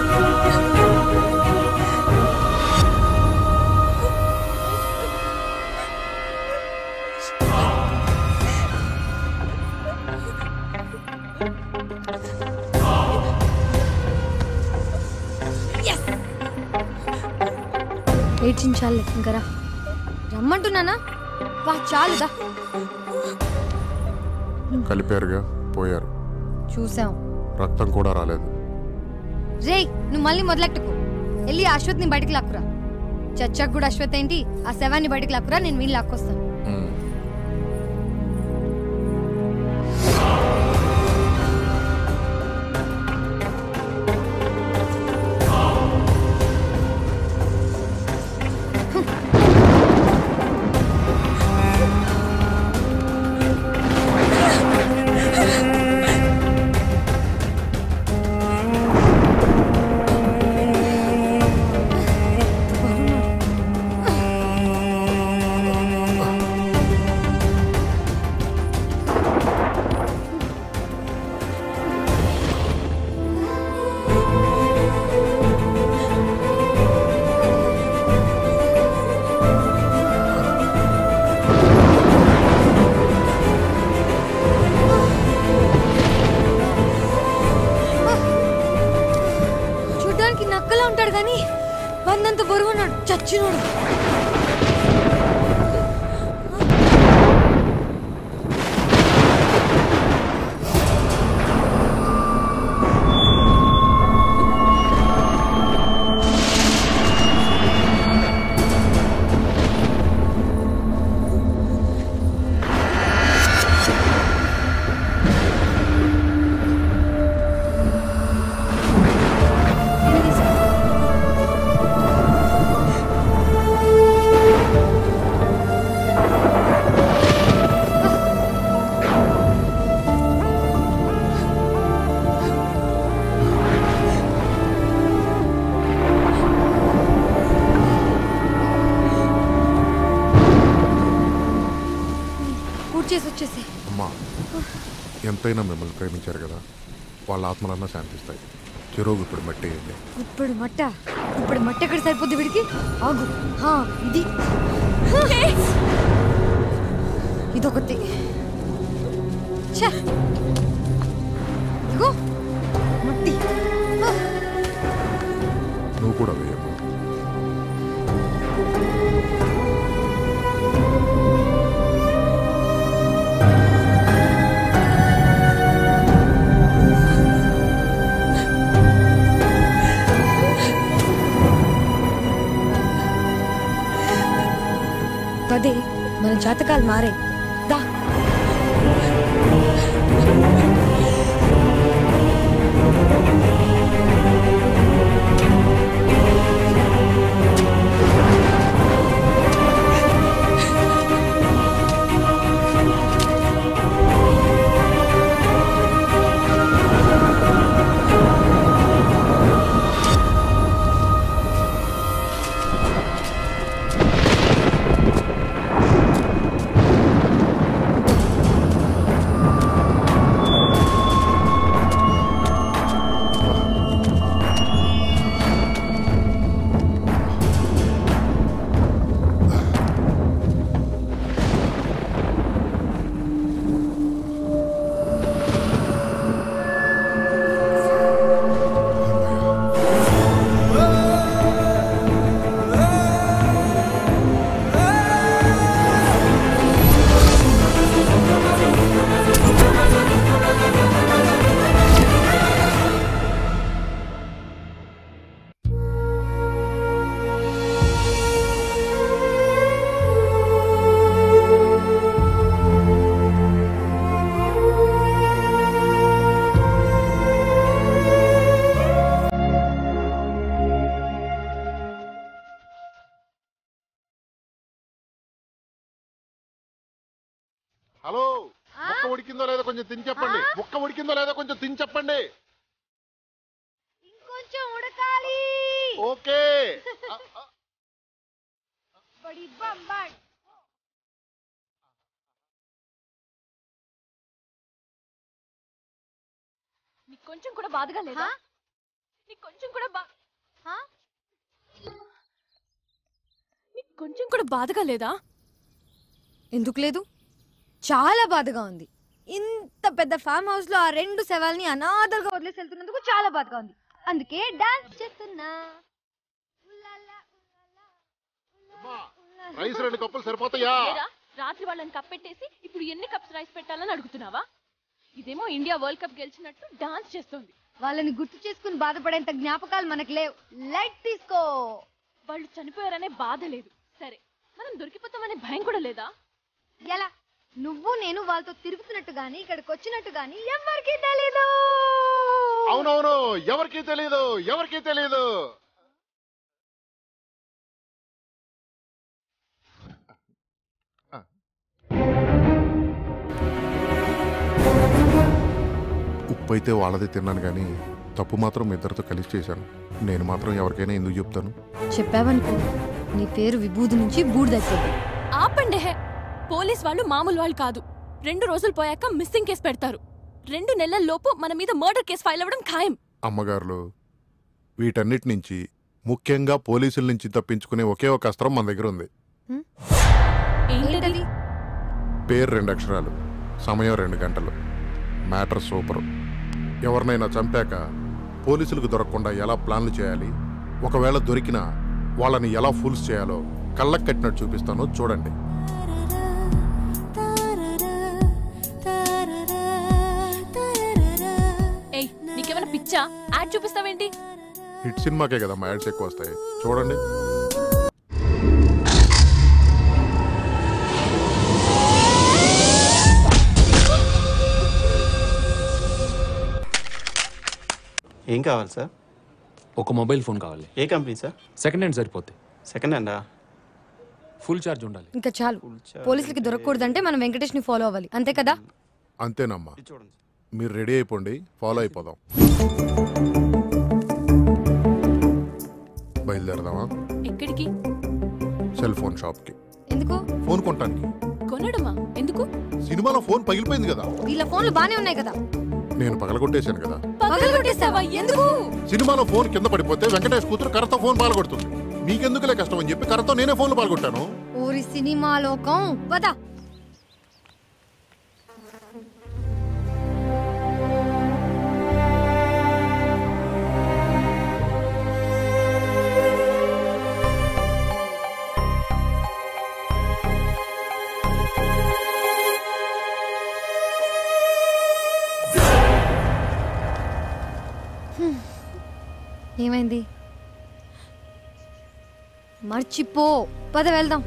ఏడ్చించాలి ఇంకా రా రమ్మంటున్నానా వా చాలుదా కలిపారుగా పోయారు చూసాం రక్తం కూడా రాలేదు రేయ్ నువ్వు మళ్ళీ మొదలెట్టుకు వెళ్ళి ఆ అశ్వత్ని బయటికి లాక్కురా చచ్చాక కూడా అశ్వత్ ఏంటి ఆ శవాన్ని బయటికి లాక్కురా నేను వీళ్ళు లాక్కొస్తాను చూడ్డానికి నక్కలా ఉంటాడు కానీ వందంత బరువు ఉన్నాడు చచ్చినోడు పూర్తి చేసి వచ్చేసి అమ్మా ఎంతైనా మిమ్మల్ని ప్రేమించారు కదా వాళ్ళ ఆత్మలన్నా శాంతిస్తాయి చెరువు ఇప్పుడు మట్టి అయింది ఇప్పుడు మట్ట ఇప్పుడు మట్ట ఎక్కడ సరిపోద్ది వీడికి ఆగు హా, ఇది ఇదొకటి ఛే! ఇదిగో మట్టి ఆ, నువ్వు కూడా వేయమ్మా పదే మన జాతకాలు మారే దా ఆ హలో ముక్క ఉడికిందో లేదో కొంచెం తిని చెప్పండి ముక్క ఉడికిందో లేదో కొంచెం తిని చెప్పండి కొంచెం ఉడకాలి ఓకే బడి బంబాడ్ నీకు కొంచెం కూడా బాధగా లేదా నీకు కొంచెం కూడా బా నీకు కొంచెం కూడా బాధగా లేదా ఎందుకు లేదు చాలా బాధగా ఉంది ఇంత పెద్ద ఫామ్ హౌస్ లో ఆ రెండు శవాల్ని అనాథలుగా వదిలేసి వెళ్తున్నందుకు చాలా బాధగా ఉంది అందుకే డాన్స్ చేస్తున్నా రైస్ రెండు కప్పులు సరిపోతాయా ఏరా, రాత్రి వాళ్ళని కప్పెట్టేసి ఇప్పుడు ఎన్ని కప్స్ రైస్ పెట్టాలని అడుగుతున్నావా ఇదేమో ఇండియా వరల్డ్ కప్ గెలిచినట్టు డాన్స్ చేస్తోంది వాళ్ళని గుర్తు చేసుకుని బాధపడేంత జ్ఞాపకాలు మనకు లేవు లైట్ తీసుకో వాళ్ళు చనిపోయారనే బాధ లేదు సరే మనం దొరికిపోతామనే భయం కూడా లేదా ఎలా నువ్వు నేను వాళ్ళతో తిరుగుతున్నట్టు గాని ఇక్కడికి వచ్చినట్టు గాని ఎవరికి తెలీదు అవునవును ఎవరికీ తెలియదు ఎవరికీ తెలియదు ఉప్పు అయితే వాళ్ళదే తిన్నాను కానీ తప్పు మాత్రం మీ ఇద్దరితో కలిసి చేశాను నేను మాత్రం ఎవరికైనా ఎందుకు చెప్తాను చెప్పావనుకో నీ పేరు విభూది నుంచి బూడిదైపోద్ది ఆపండి హే పోలీస్ వాళ్ళు మామూలు వాళ్ళు కాదు రెండు రోజులు పోయాక మిస్సింగ్ కేసు పెడతారు రెండు నెలల లోపు మన మీద మర్డర్ కేసు ఫైల్ అవ్వడం ఖాయం అమ్మగారులు వీటన్నిటి నుంచి ముఖ్యంగా పోలీసుల నుంచి తప్పించుకునే ఒకే ఒక అస్త్రం మన దగ్గర ఉంది ఏంటది పేరు రెండు అక్షరాలు సమయం రెండు గంటలు మ్యాటర్ సూపర్ ఎవరినైనా చంపాక పోలీసులకు దొరకకుండా ఎలా ప్లాన్లు చేయాలి ఒకవేళ దొరికినా వాళ్ళని ఎలా ఫూల్స్ చేయాలో కళ్ళకు కట్టినట్టు చూపిస్తాను చూడండి ఏయ్ నీకేమైనా పిచ్చా యాడ్ చూపిస్తావేంటి హిట్ సినిమాకే కదా మా యాడ్స్ ఎక్కువ వస్తాయి చూడండి ఏం కావాలి సార్ ఒక మొబైల్ ఫోన్ కావాలి ఏ కంపెనీ సార్ సెకండ్ హ్యాండ్ సరిపోద్ది సెకండ్ హ్యాండా ఫుల్ ఛార్జ్ ఉండాలి ఇంకా చాలు పోలీసులకి దొరకకూడదంటే మనం వెంకటేష్ ని ఫాలో అవ్వాలి అంతే కదా అంతేనమ్మా మీరు రెడీ అయిపోండి ఫాలో అయిపోదాం బయలుదేరదామా ఎక్కడికి సెల్ ఫోన్ షాప్కి ఎందుకు ఫోన్ కొనటానికి కొనడమా ఎందుకు సినిమాలో ఫోన్ పగిలిపోయింది కదా వీళ్ళ ఫోన్లు బానే ఉన్నాయి కదా నేను పగలగొట్టేశాను కదా పగలగొట్టేసావా ఎందుకు సినిమాలో ఫోన్ కింద పడిపోతే వెంకటేష్ కూతురు కర్రతో ఫోన్ పాల్గొడుతుంది మీకెందుకులే కష్టం అని చెప్పి కర్రతో నేనే ఫోన్లు పాల్గొట్టాను ఊరి సినిమా లోకం పద హ్మ్. ఏమైంది మర్చిపో పద వెళ్దాం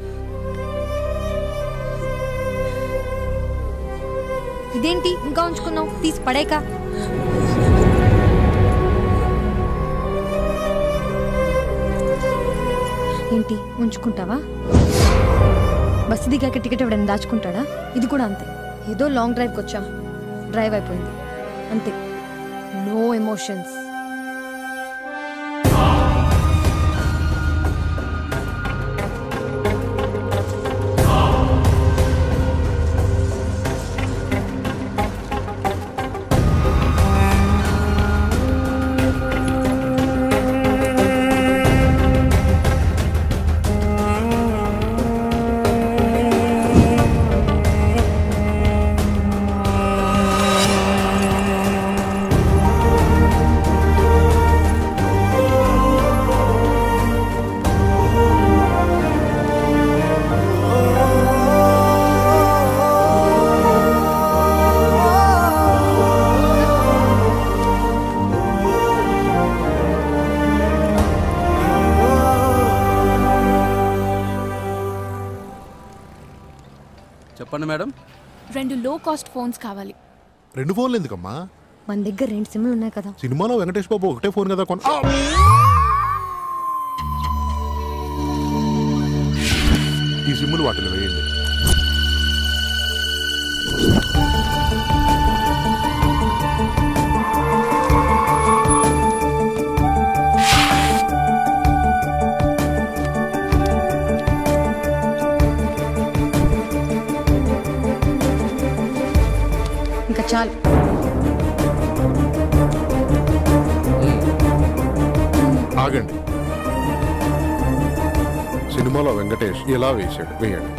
ఇదేంటి ఇంకా ఉంచుకున్నావు తీసి పడేక ఏంటి ఉంచుకుంటావా బస్సు దిగాక టికెట్ ఎవడైనా దాచుకుంటాడా ఇది కూడా అంతే ఏదో లాంగ్ డ్రైవ్కి వచ్చాం డ్రైవ్ అయిపోయింది అంతే నో ఎమోషన్స్ చెప్పండి మేడం రెండు లో కాస్ట్ ఫోన్స్ కావాలి రెండు ఫోన్లు ఎందుకమ్మా మన దగ్గర రెండు సిమ్లు ఉన్నాయి కదా సినిమాలో వెంకటేష్ బాబు ఒకటే ఫోన్ కదా కొన ఈ సిమ్ములు వాటిలో వేయండి చాలు ఆగండి సినిమాలో వెంకటేష్ ఇలా వేశాడు వేయండి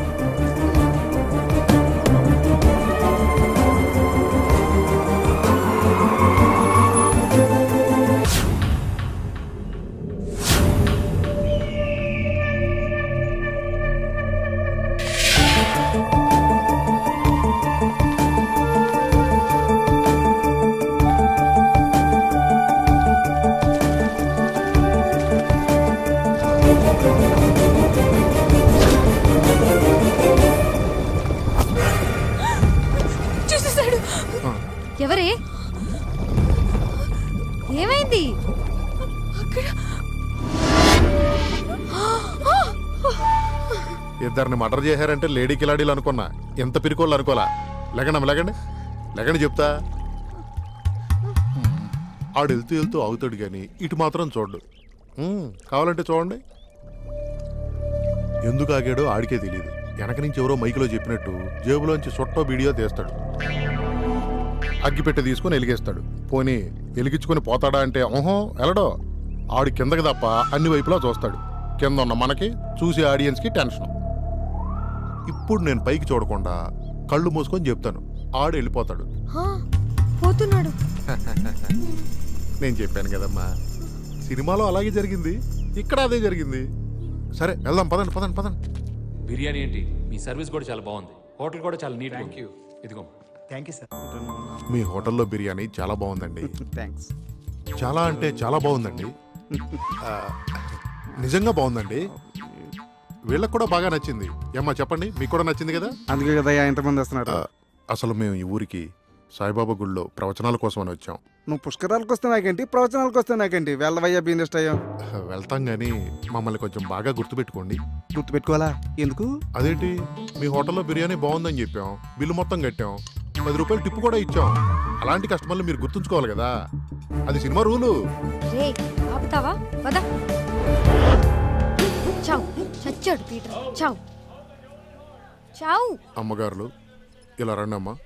చూసేశాడు ఎవరే ఏమైంది ఇద్దరిని మర్డర్ చేశారంటే లేడీ కిలాడీలు అనుకున్నా ఎంత పిరికోళ్ళు అనుకోలా లేకండి లేకండి లేకండి చెప్తా ఆడు వెళ్తూ వెళ్తూ అవుతాడు కానీ ఇటు మాత్రం చూడు ఉమ్, కావాలంటే చూడండి ఎందుకు ఆగాడో ఆడికే తెలియదు వెనక నుంచి ఎవరో మైకులో చెప్పినట్టు జేబులోంచి సొట్టో వీడియో తీస్తాడు అగ్గిపెట్టె తీసుకుని వెలిగేస్తాడు పోనీ వెలిగించుకొని పోతాడా అంటే ఓహో వెళ్ళడో ఆడు కిందకి తప్ప అన్ని వైపులా చూస్తాడు కింద ఉన్న మనకి చూసే ఆడియన్స్కి టెన్షన్ ఇప్పుడు నేను పైకి చూడకుండా కళ్ళు మూసుకొని చెప్తాను ఆడు వెళ్ళిపోతాడు హా, పోతున్నాడు నేను చెప్పాను కదమ్మా సినిమాలో అలాగే జరిగింది ఇక్కడ అదే జరిగింది సరే వెళ్దాం పదండి పదండి పదండి బిర్యానీ ఏంటి మీ సర్వీస్ కూడా చాలా బాగుంది హోటల్ కూడా చాలా నీట్ థ్యాంక్ యూ ఇదిగో థ్యాంక్ యూ సార్ మీ హోటల్లో బిర్యానీ చాలా బాగుందండి థ్యాంక్స్ చాలా అంటే చాలా బాగుందండి ఆ, నిజంగా బాగుందండి వీళ్ళకి కూడా బాగా నచ్చింది ఏమ్మా చెప్పండి మీకు కూడా నచ్చింది కదా అందుకే కదా ఎంతమంది వస్తున్నారు ఆ, అసలు మేము ఈ ఊరికి సాయిబాబా గుళ్ళో ప్రవచనాల కోసం అని వచ్చాం నువ్వు పుష్కరాలకు వస్తే నాకేంటి ప్రవచనాలకు వస్తే నాకేంటి వెళ్ళవయ్యా బిజినెస్ అయ్యా వెళ్తాం కానీ మమ్మల్ని కొంచెం బాగా గుర్తుపెట్టుకోండి గుర్తుపెట్టుకోవాలా ఎందుకు అదేంటి మీ హోటల్లో బిర్యానీ బాగుందని చెప్పాం బిల్లు మొత్తం కట్టాం పది రూపాయలు టిప్పు కూడా ఇచ్చాం అలాంటి కస్టమర్లు మీరు గుర్తుంచుకోవాలి కదా అది సినిమా రూలు రే ఆపుతావా పద చావు చచ్చాడు పీటర్ చావు చావు అమ్మగారులు ఇలా రండి అమ్మా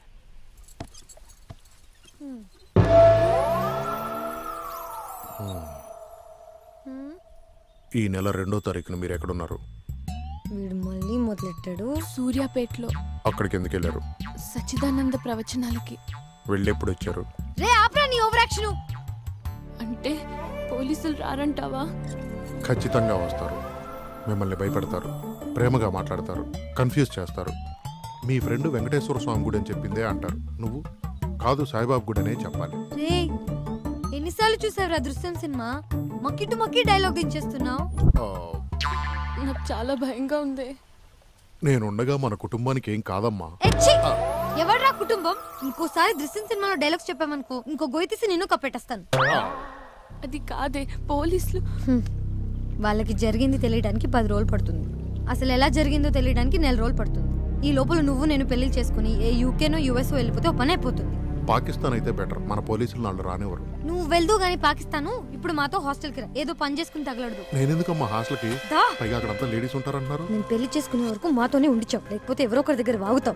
ఈ నెల రెండో తారీఖున మీరు ఎక్కడున్నారు వీడు మళ్ళీ మొదలెట్టాడు సూర్యాపేటలో అక్కడికి ఎందుకు వెళ్ళారు సచ్చిదానంద ప్రవచనాలకి వెళ్ళి ఎప్పుడు వచ్చారు రే ఆపరా నీ ఓవర్ యాక్షన్ అంటే పోలీసులు రారంటావా ఖచ్చితంగా వస్తారు మిమ్మల్ని భయపెడతారు ప్రేమగా మాట్లాడతారు కన్ఫ్యూజ్ చేస్తారు మీ ఫ్రెండ్ వెంకటేశ్వర స్వామి గుడి అని చెప్పిందే అంటారు నువ్వు కాదు సాయిబాబు గుడి అనే చెప్పాలి రే ఎన్నిసార్లు చూసావురా దృశ్యం సినిమా మక్కిటు మక్కి డైలాగ్ దించేస్తున్నావు ఆ, నాకు చాలా భయంగా ఉంది నేనుండగా మన కుటుంబానికి ఏం కాదమ్మా ఎవడ్రా కుటుంబం ఇంకోసారి దృశ్యం సినిమాలో డైలాగ్స్ చెప్పామనుకో ఇంకో గొయ్యి తీసి నిన్ను కప్పెట్టేస్తాను అది కాదే పోలీసులు హ్మ్. వాళ్ళకి జరిగింది తెలియడానికి పది రోజులు పడుతుంది అసలు ఎలా జరిగిందో తెలియడానికి నెల రోజులు పడుతుంది ఈ లోపల నువ్వు నేను పెళ్లి చేసుకుని ఏ యూకేనో యుఎస్ వెళ్ళిపోతే ఒక పని అయిపోతుంది పాకిస్తాన్ అయితే బెటర్ మన పోలీసులు వాళ్ళు రానివ్వరు నువ్వు వెళ్దు గానీ పాకిస్తాను ఇప్పుడు మాతో హాస్టల్కి రా ఏదో పని చేసుకుని తగలడు నేనెందుకమ్మా హాస్టల్కి దా. పైగా అక్కడంతా లేడీస్ ఉంటారన్నారు నేను పెళ్లి చేసుకునే వరకు మాతోనే ఉండిచావు లేకపోతే ఎవరో ఒకరి దగ్గర వాగుతావు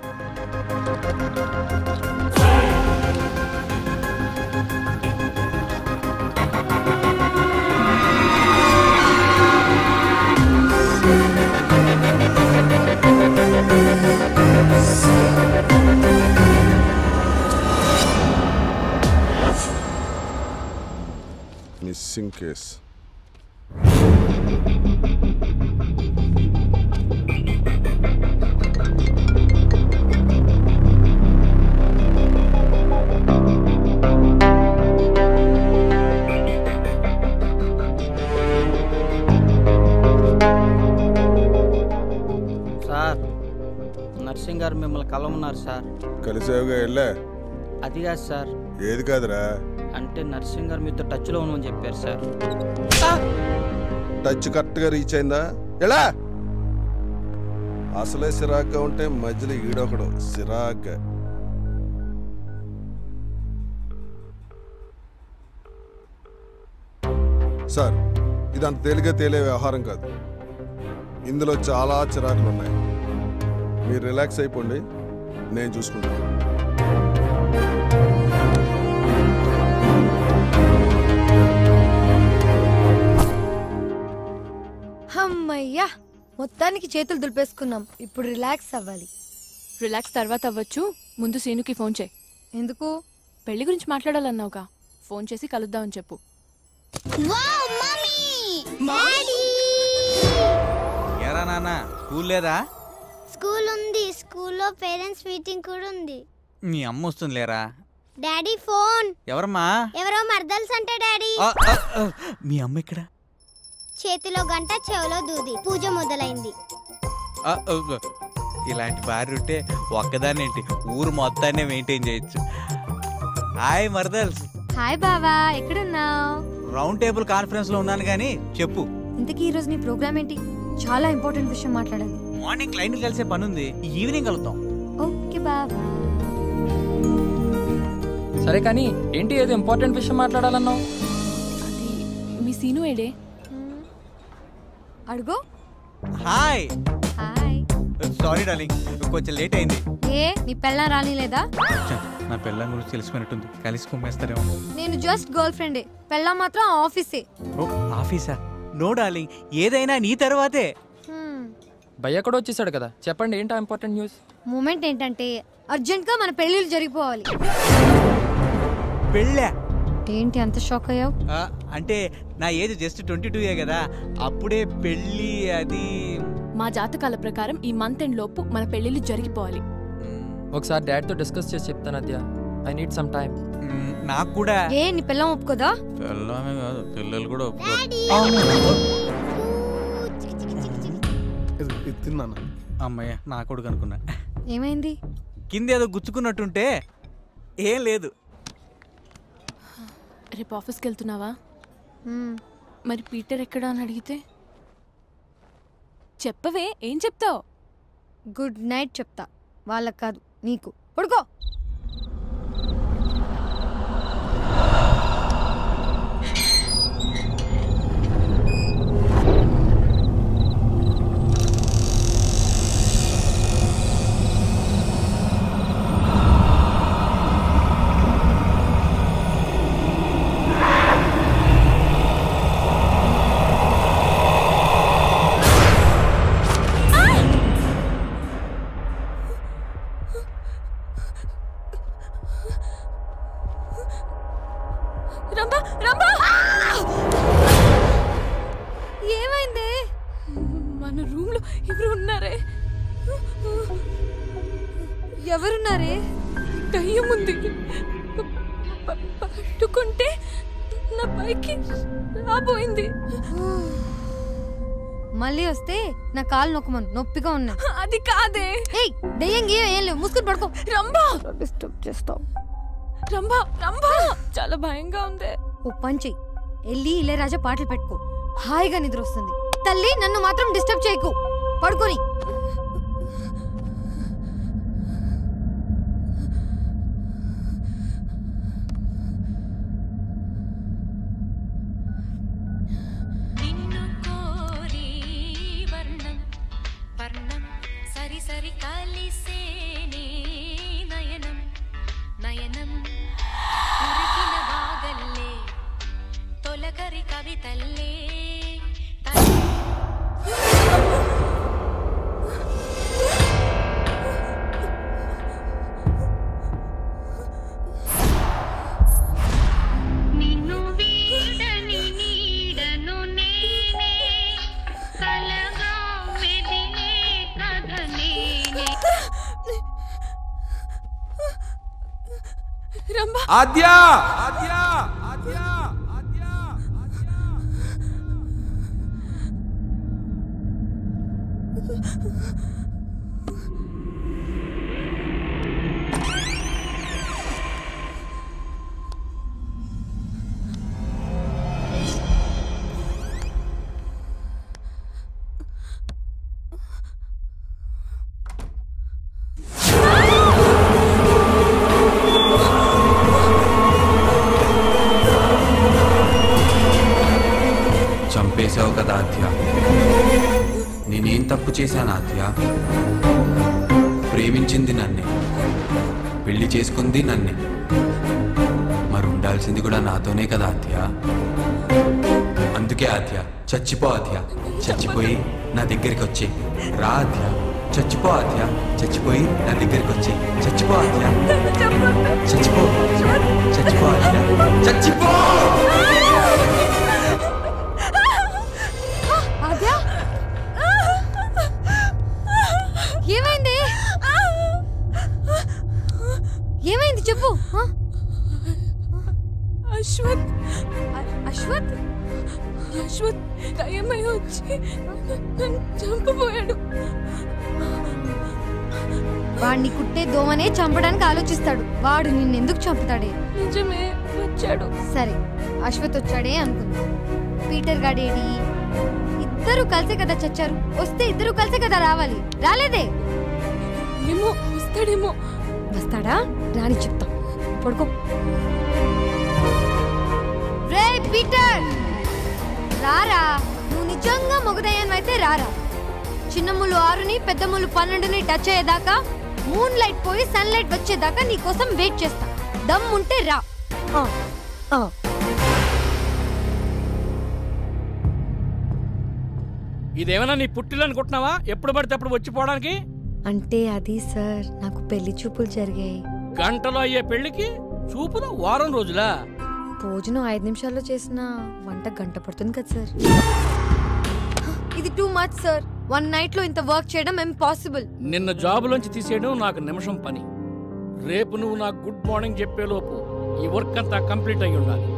మిస్సింగ్ కేస్ సార్ నర్సింగ్ గారు మిమ్మల్ని కలవమన్నారు సార్ కలిసావుగా వెళ్ళా అది కాదు సార్ ఏది కాదురా అంటే నర్సింగ్ గారు మీతో టచ్లో ఉండమని చెప్పారు సార్ టచ్ కరెక్ట్గా రీచ్ అయిందా ఎలా అసలే సిరాగ్గా ఉంటే మధ్యలో ఈడొకడు సిరాగ్గా సార్ ఇదంత తేలిగ్గా తేలే వ్యవహారం కాదు ఇందులో చాలా చిరాకులు ఉన్నాయి మీరు రిలాక్స్ అయిపోండి నేను చూసుకుంటాను అమ్మయ్యా మొత్తానికి చేతులు దులిపేసుకున్నాం ఇప్పుడు రిలాక్స్ అవ్వాలి రిలాక్స్ తర్వాత అవ్వచ్చు ముందు సీనుకి ఫోన్ చేయి ఎందుకు పెళ్లి గురించి మాట్లాడాలన్నావుగా ఫోన్ చేసి కలుద్దామని చెప్పు ఎరా నాన్న స్కూల్ లేదా స్కూల్ ఉంది స్కూల్లో పేరెంట్స్ మీటింగ్ కూడా ఉంది మీ అమ్మ వస్తుంది లేరా డాడీ ఫోన్ ఎవరమ్మా ఎవరో మర్దల్స్ అంటే డాడీ ఆ, ఆ, ఆ, మీ అమ్మ ఇక్కడ చేతిలో గంట చెవిలో దూది పూజ మొదలైంది ఆ, ఆ, ఇలాంటి భార్య ఉంటే ఒక్కదానేంటి ఊరు మొత్తాన్ని మెయింటైన్ చేయొచ్చు హాయ్ మర్దల్స్ హాయ్ బావా ఎక్కడున్నావు రౌండ్ టేబుల్ కాన్ఫరెన్స్ లో ఉన్నాను కానీ చెప్పు ఇంతకీ ఈ రోజు నీ ప్రోగ్రామ్ ఏంటి చాలా ఇంపార్టెంట్ విషయం మాట్లాడాలి మార్నింగ్ క్లైంట్ కలిసే పని ఉంది ఈవినింగ్ కలుద్దాం ఓకే బావా సరే కానీ ఏంటి ఏదో ఇంపార్టెంట్ విషయం మాట్లాడాలన్నావు అది మీ సీను ఏడే అడుగు హాయ్ హాయ్ సారీ డార్లింగ్ కొంచెం లేట్ అయింది ఏ నీ పెళ్ళం రానిలేదా ఛ, నా పిల్లం గురించి తెలిసిపోయినట్టుంది కలిసి కుమ్మేస్తారేమో నేను జస్ట్ గర్ల్ ఫ్రెండే పెళ్ళం మాత్రం ఆఫీసే ఓ ఆఫీసా నో డార్లింగ్ ఏదైనా నీ తర్వాతే భయ్య కూడా వచ్చేసాడు కదా చెప్పండి ఏంటా ఇంపార్టెంట్ న్యూస్ మూమెంట్ ఏంటంటే అర్జెంట్ గా మన పెళ్ళిళ్ళు జరిగిపోవాలి పెళ్ళా ఏంటి అంత షాక్ అయ్యావు ఆ, అంటే నా ఏజ్ జస్ట్ ట్వంటీ టూ కదా అప్పుడే పెళ్ళి అది మా జాతకాల ప్రకారం ఈ మంత్ ఎండ్ లోపు మన పెళ్లిళ్ళు జరిగిపోవాలి ఒకసారి డాడ్తో డిస్కస్ చేసి చెప్తాను Aadya I need some time నాకు కూడా ఏ నీ పిల్లం ఒప్పుకోదా పిల్లమే కాదు పిల్లలు కూడా తిన్నాను అమ్మయ్య నా కొడుకు అనుకున్నా ఏమైంది కింద ఏదో గుచ్చుకున్నట్టుంటే ఏం లేదు రేపు ఆఫీస్కి వెళ్తున్నావా మరి పీటర్ ఎక్కడా అని అడిగితే చెప్పవే ఏం చెప్తావు గుడ్ నైట్ చెప్తా వాళ్ళకి కాదు నీకు పడుకో రంభా రంభా ఏమైంది మన రూమ్ లో ఎవరు ఉన్నారే ఎవరున్నారే దయ్యం ఉంది ప- పట్టుకుంటే నా పైకి రాబోయింది మళ్ళీ వస్తే నా కాలు నొక్కమను నొప్పిగా ఉన్నాయి అది కాదే ఏయ్ దెయ్యం గీయం ఏం లేవు మూసుకుని పడుకో రంభా డిస్టర్బ్ చేస్తావు రంభా రంభా చాలా భయంగా ఉంది ఓ పంచి వెళ్ళి ఇళయరాజా పాటలు పెట్టుకో హాయిగా నిద్ర వస్తుంది తల్లి నన్ను మాత్రం డిస్టర్బ్ చేయకు పడుకొని నిన్ను కోరి వర్ణం వర్ణం సరి సరి కలిసేనే నయనం నయనం ఉరికిన వాగల్లే తొలకరి కవితల్లే నిన్ను వీడని నీడను నేనే కలగా మెదిలే కథ నేనే రంభా ఆద్యా చంపేశావు కదా ఆద్య నేనేం తప్పు చేశాను ఆద్య ప్రేమించింది నన్నే పెళ్లి చేసుకుంది నన్నే మరి ఉండాల్సింది కూడా నాతోనే కదా ఆద్య అందుకే ఆద్య చచ్చిపో ఆద్య చచ్చిపోయి నా దగ్గరికి వచ్చి రా ఆద్య చచ్చిపో ఆద్య చచ్చిపోయి నా దగ్గరికి వచ్చి చచ్చిపో ఆద్య చచ్చిపో చచ్చిపో ఆద్య చచ్చిపో ఆద్య ఏమైంది ఏమైంది చెప్పు ఆ? అశ్వత్ అ- అశ్వత్ అశ్వత్ దయమై వచ్చి నన్ను చంపబోయాడు వాడిని కుట్టే దోమనే చంపడానికి ఆలోచిస్తాడు వాడు నిన్నెందుకు చంపుతాడే నిజమే వచ్చాడు సరే అశ్వత్ వచ్చాడే అనుకుందా పీటర్ గాడేడి ఇద్దరు కలిసే కదా చచ్చారు వస్తే ఇద్దరు కలిసే కదా రావాలి రాలేదే ఏమో వస్తాడేమో వస్తాడా రాని చెప్తా పడుకో రే పీటర్ రారా నువ్వు నిజంగా మొగదయ్యానైతే రారా చిన్నములు ఆరుని పెద్దములు పన్నెండుని టచ్ అయ్యేదాకా మూన్ లైట్ పోయి సన్ లైట్ వచ్చేదాకా నీ కోసం వెయిట్ చేస్తా దమ్ ఉంటే రా ఆ, ఆ. ఇదేమైనా నీ పుట్టిల్లు అనుకుంటున్నావా ఎప్పుడు పడితే అప్పుడు వచ్చిపోవడానికి అంటే అది సార్ నాకు పెళ్లి చూపులు జరిగాయి గంటలో అయ్యే పెళ్లికి చూపులు వారం రోజులా భోజనం ఐదు నిమిషాల్లో చేసిన వంట గంట పడుతుంది కదా సార్ ఇది too much sir one night లో ఇంత వర్క్ చేయడం ఇంపాసిబుల్ నిన్న జాబులోంచి తీసేయడం నాకు నిమిషం పని రేపు నువ్వు నాకు గుడ్ మార్నింగ్ చెప్పేలోపు ఈ వర్క్ అంతా కంప్లీట్ అయి ఉండాలి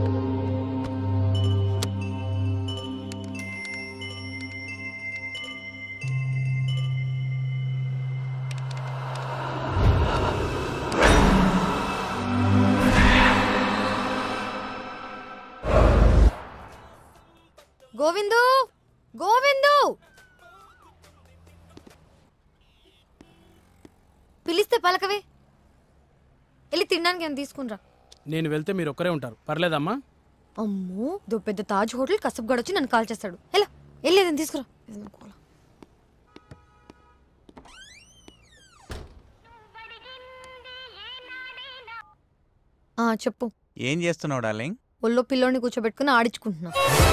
గోవిందు గోవిందు పిలిస్తే పలకవే వెళ్ళి తినడానికి ఏమైనా తీసుకునిరా నేను వెళ్తే మీరు ఒక్కరే ఉంటారు పర్లేదమ్మా అమ్మో దో పెద్ద తాజ్ హోటల్ కసబ్గాడు వచ్చి నన్ను కాల్ చేస్తాడు ఎలా వెళ్ళేదని తీసుకురా ఏదైనా కూర. ఆ చెప్పు ఏం చేస్తున్నావు డార్లింగ్ ఒళ్ళో పిల్లోని కూర్చోబెట్టుకుని ఆడించుకుంటున్నా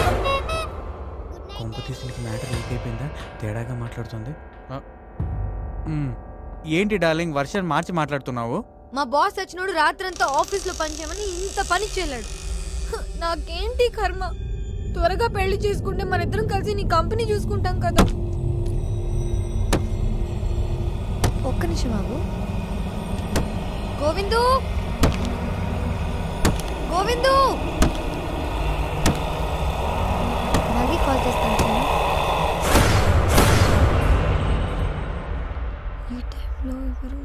కొంప తీసిన మ్యాటర్ లీక్ అయిపోయిందా తేడాగా మాట్లాడుతుంది ఆ, మ్, ఏంటి డార్లింగ్ వర్షన్ మార్చి మాట్లాడుతున్నావు మా బాస్ వచ్చినోడు రాత్రంతా ఆఫీస్లో పని చేయమని ఇంత పని చేయలేడు హ, నాకేంటి కర్మ త్వరగా పెళ్లి చేసుకుంటే మన ఇద్దరం కలిసి నీ కంపెనీ చూసుకుంటాం కదా ఒక్క నిమిషం బాబు గోవిందు గోవిందు మళ్ళీ కాల్ చేస్తాను సార్. ఈ టైంలో ఎవరు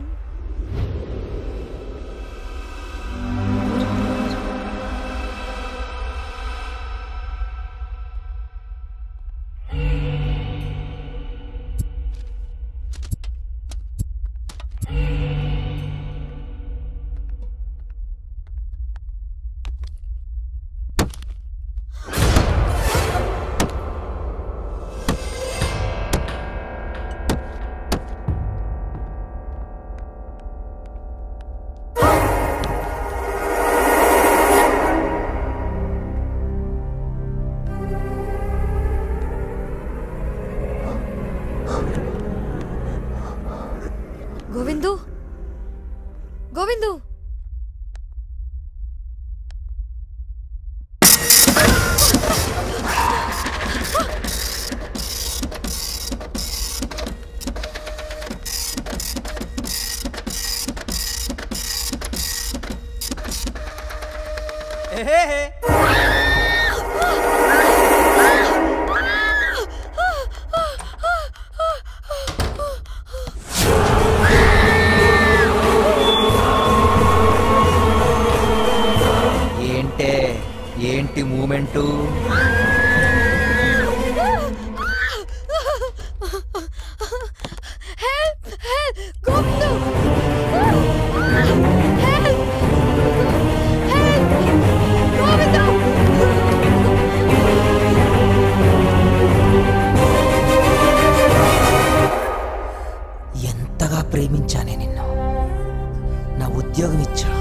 గోవిందు గోవిందు ఏహే ఏంటే ఏంటి moment help help Govindu help help Govindu ఎంతగా ప్రేమించానే నిన్ను నా ఉద్యోగం ఇచ్చా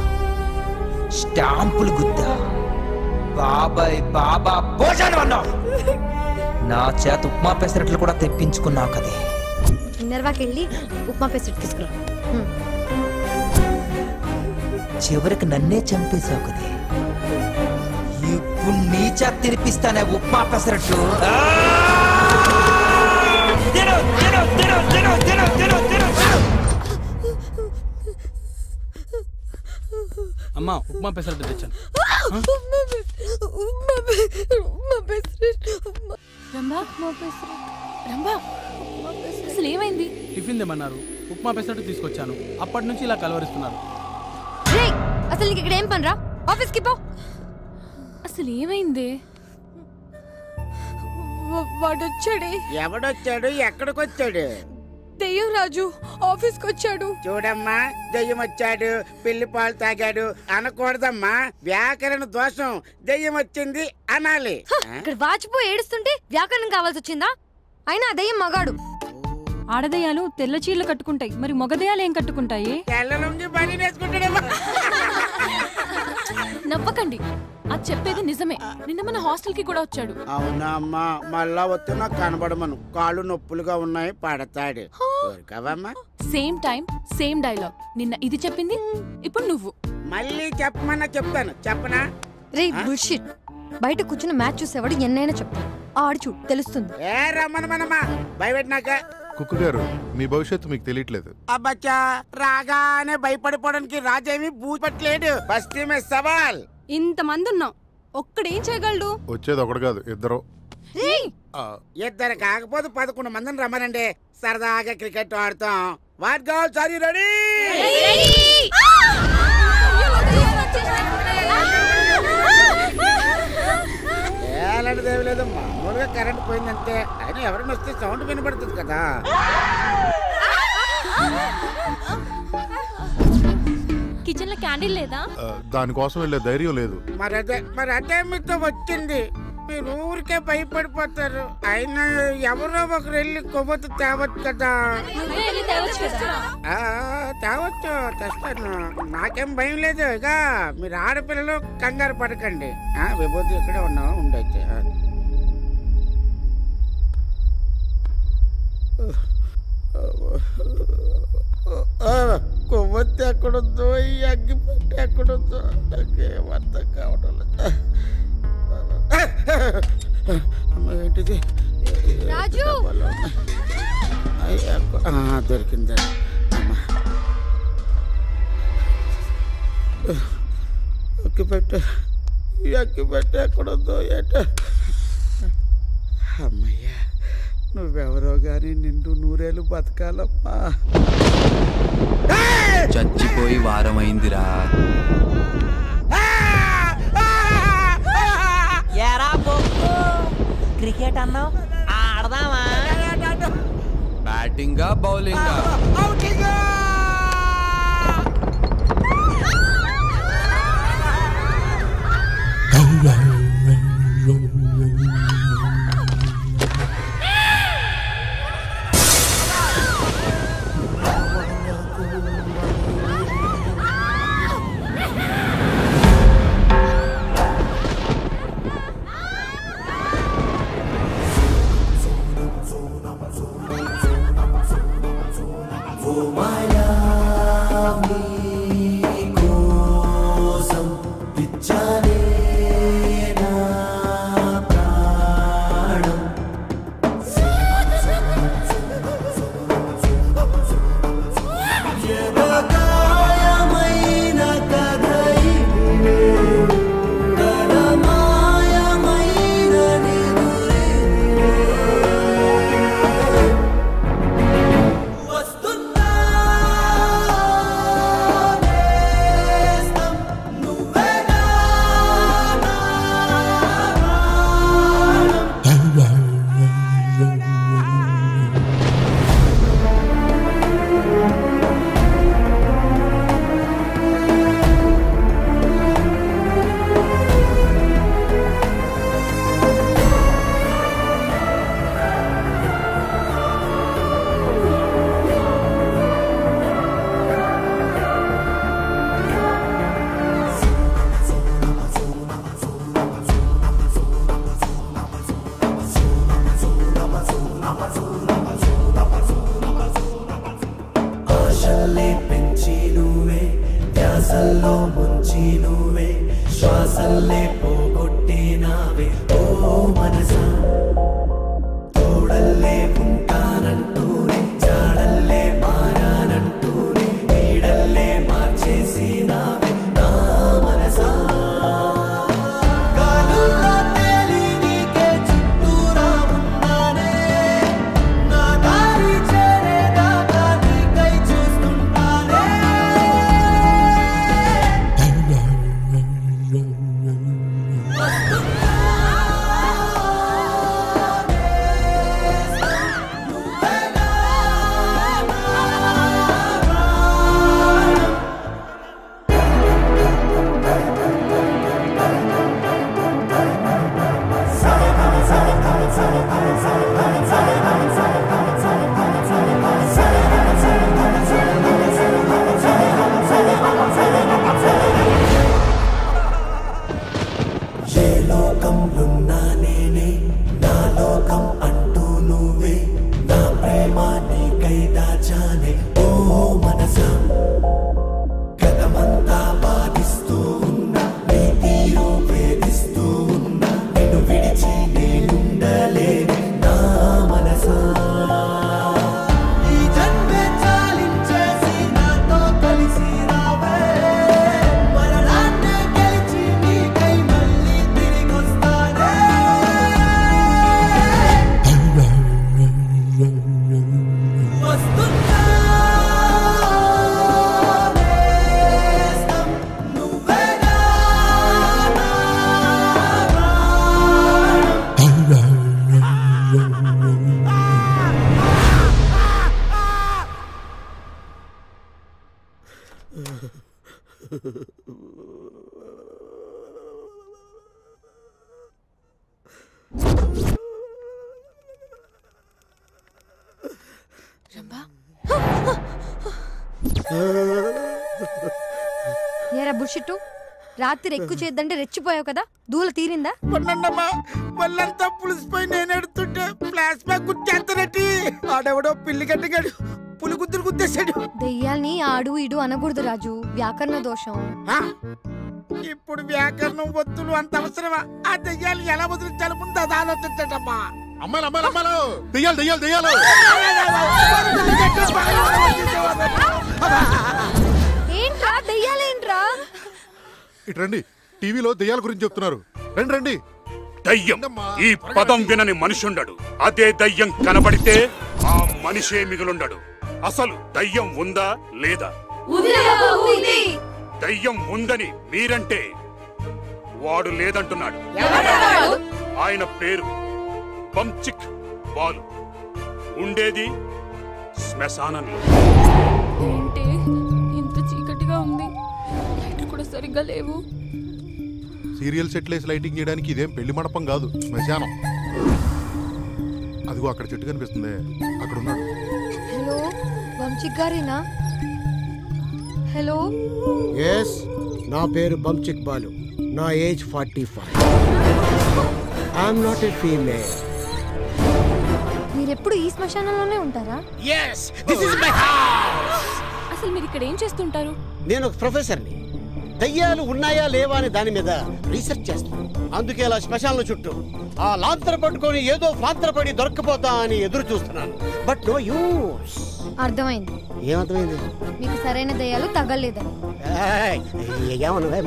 స్టాంపులు గుద్దా బాబాయ్ బాబా భోజనం అన్నావు నా చేత ఉప్మా పెసరట్లు కూడా తెప్పించుకున్నావు కదే మినర్వాకి వెళ్ళి ఉప్మా పెసెట్ తీసుకురా హ్మ్. చివరికి నన్నే చంపేశావు కదే ఇప్పుడు నీ చేత తినిపిస్తానే ఉప్మా పెసరట్లు ఆ! తిను, తిను, తిను, తిను, తిను, తిను, తిను, తిను. అమ్మా ఉప్మా పెసరట్టు తెచ్చాను రంభా రంభా అసలు ఏమైంది టిఫిన్ తెమ్మన్నారు ఉప్మా పెసరట్టు తీసుకొచ్చాను అప్పటి నుంచి ఇలా కలవరిస్తున్నారు రేయ్, అసలు నీకు ఇక్కడ ఏం పనిరా ఆఫీస్కి పో అసలు ఏమైంది వాడు వచ్చాడే ఎవడొచ్చాడు ఎక్కడికి వచ్చాడు దెయ్యం రాజు ఆఫీస్కి వచ్చాడు చూడమ్మా దెయ్యం వచ్చాడు పిల్లి పాలు తాగాడు అనకూడదమ్మా వ్యాకరణ దోషం దెయ్యం వచ్చింది అనాలి ఇక్కడ వాచిపోయి ఏడుస్తుంటే వ్యాకరణం కావాల్సి వచ్చిందా అయినా అదయ్యం మగాడు ఆడదయ్యాలు తెల్ల చీరలు కట్టుకుంటాయి మరి మగదయ్యాలు ఏం కట్టుకుంటాయి తెల్ల నుంచి పని వేసుకుంటాడమ్మా నవ్వకండి అది చెప్పేది నిజమే నిన్న మన హాస్టల్ కి కూడా వచ్చాడు అవునా అమ్మా మళ్ళా వస్తే నాకు కనబడమను కాళ్ళు నొప్పులుగా ఉన్నాయి పడతాడు ఊరుకోవమ్మా సేమ్ టైం సేమ్ డైలాగ్ నిన్న ఇది చెప్పింది ఇప్పుడు నువ్వు మళ్ళీ చెప్పమన్నా చెప్తాను చెప్పనా రే బుల్షిట్ బయట కూర్చుని మ్యాచ్ చూసేవాడు ఎన్నైనా చెప్తాడు ఆడు చూడు తెలుస్తుంది ఏ రమ్మనమనమ్మా భయపెట్టినాక కుక్కు గారు మీ భవిష్యత్తు మీకు తెలియట్లేదు అబ్బచ్చా రాగానే భయపడిపోవడానికి రాజేమి బూపట్లేడు బస్తీ మే సవాల్ ఇంతమంది ఉన్నాం ఒక్కడేం చేయగలడు వచ్చేది ఒకటి కాదు ఇద్దరు ఆ, ఇద్దరు కాకపోతే పదకొండు మందిని రమ్మనండి సరదాగా క్రికెట్ ఆడతాం what girls are you ready ఏలాంటిది ఏమి లేదు మామూలుగా కరెంట్ పోయిందంటే అయినా ఎవరైనా వస్తే సౌండ్ వినపడుతుంది కదా కిచెన్ లో క్యాండిల్ లేదా ఆ, దానికోసం వెళ్ళే ధైర్యం లేదు మరి అదే మరి అదే మీతో వచ్చింది మీరు ఊరికే భయపడిపోతారు అయినా ఎవరో ఒకరు వెళ్ళి కొవ్వొత్తు తేవచ్చు కదా ఆ, తేవచ్చు తెస్తాను నాకేం భయం లేదు ఇక మీరు ఆడపిల్లలు కంగారు పడకండి ఆ, విభూతి ఇక్కడే ఉన్నావు ఉండొచ్చు కొవ్వొత్తి ఎక్కడుందో ఈ అగ్గిపెట్టి ఎక్కడుందో నాకేం అర్థం కావడం లేదు అమ్మ, ఏంటిది రాజు! అయ్య, ఆ, దొరికిందా అమ్మ అగ్గిపెట్టు ఈ అగ్గిపెట్టి ఎక్కడుందో ఏట అమ్మయ్యా నువ్వెవరో గాని నిండు నూరేళ్ళు బతకాలమ్మా చచ్చిపోయి వారం అయిందిరా ఎరా బొక్కు క్రికెట్ అన్నావు ఆడదామా బ్యాటింగా బౌలింగా Oh my love, నీకోసం ఇచ్చానే నా ప్రాణం. జగకాయమైన కథ ఇదే, కలమాయమైన నిదురే. వస్తుందా శ్వాసల్లే పెంచి నువ్వే ధ్యాసల్లో ముంచి నువ్వే శ్వాసల్లే పోగొట్టినావే ఓ మనసా తోడల్లే ఉంటానంటూనే జాడల్లే మారానంటూనే నీడల్లే మార్చేసినావే నా మనసా గాలుల్లో తేలి నీకే చుట్టూరా ఉన్నానే నా దారి చేరేదాకా నీకై చూస్తుంటానే ఏ లోకంలున్నా నేనే నా లోకం అంటూ నువ్వే నా ప్రేమ నీకై దాచానే ఓ మనసా గతమంతా బాధిస్తూ ఉన్నా నీ తీరు వేధిస్తూ ఉన్నా నిన్ను విడిచి నేనుండలేనే నా మనసా ఈ జన్మే చాలించేసి నాతో కలిసి రావే మరణాన్నే గెలిచి నీకై మళ్ళీ తిరిగొస్తానే వస్తున్నా నేస్తం నువ్వేనా నా ఏరా బుషిట్టు రాత్రి ఎక్కువ చేద్దంటే రెచ్చిపోయావు కదా దూల తీరిందా మొన్నమ్మా వాళ్ళంతా పులిసిపోయి నేను ఎడుతుంటే ఫ్లాష్ బ్యాక్ గుర్తేస్తానట్టి ఆడెవడో పిల్లి గట్టిగాడు పులి గుద్దులు గుద్దేశాడు దెయ్యాల్ని ఆడు ఇడు అనకూడదు రాజు వ్యాకరణ దోషం ఇప్పుడు వ్యాకరణం ఒత్తులు అంత అవసరమా ఆ దెయ్యాలు ఎలా వదిలించాలి ముందు అది ఆలోచించటమ్మా అమ్మాయిలు అమ్మాయిలు అమ్మాయిలు దెయ్యాలు దెయ్యాలు దెయ్యాలు ఏంట్రా దెయ్యాలేంట్రా ఇటు రండి టీవీలో దెయ్యాల గురించి చెప్తున్నారు రండి రండి దయ్యం ఈ పదం వినని మనిషుండడు అదే దయ్యం కనబడితే ఆ మనిషే మిగులుండడు అసలు దయ్యం ఉందా లేదా దయ్యం ఉందని మీరంటే వాడు లేదంటున్నాడు ఆయన పేరు పంచిక్ బాలు ఉండేది శ్మశానంలో ఏంటి ఇంత చీకటిగా ఉంది లైట్లు కూడా సరిగ్గా లేవు సీరియల్ సెట్ లేసి లైటింగ్ చేయడానికి ఇదేం పెళ్లి మండపం కాదు శ్మశానం అదిగో అక్కడ చెట్టు కనిపిస్తుంది అక్కడ ఉన్నాడు హలో వంశీ గారేనా హలో ఎస్ నా పేరు బంచిక్ బాలు నా age forty five I'm not a female మీరెప్పుడు ఈ శ్మశానంలోనే ఉంటారా yes this is my house అసలు మీరు ఇక్కడ ఏం చేస్తుంటారు నేను ఒక ప్రొఫెసర్ని దయ్యాలు ఉన్నాయా లేవా అని దాని మీద రీసెర్చ్ చేస్తాను అందుకే అలా శ్మశానంలో చుట్టూ ఆ లాంతర పట్టుకొని ఏదో ఫ్లాంతరపడి దొరకపోతా అని ఎదురు చూస్తున్నాను బట్ నో యూస్ అర్థమైంది ఏమర్థమైంది మీకు సరైన దయ్యాలు తగలేదని ఏయ్, ఏమన్నావే?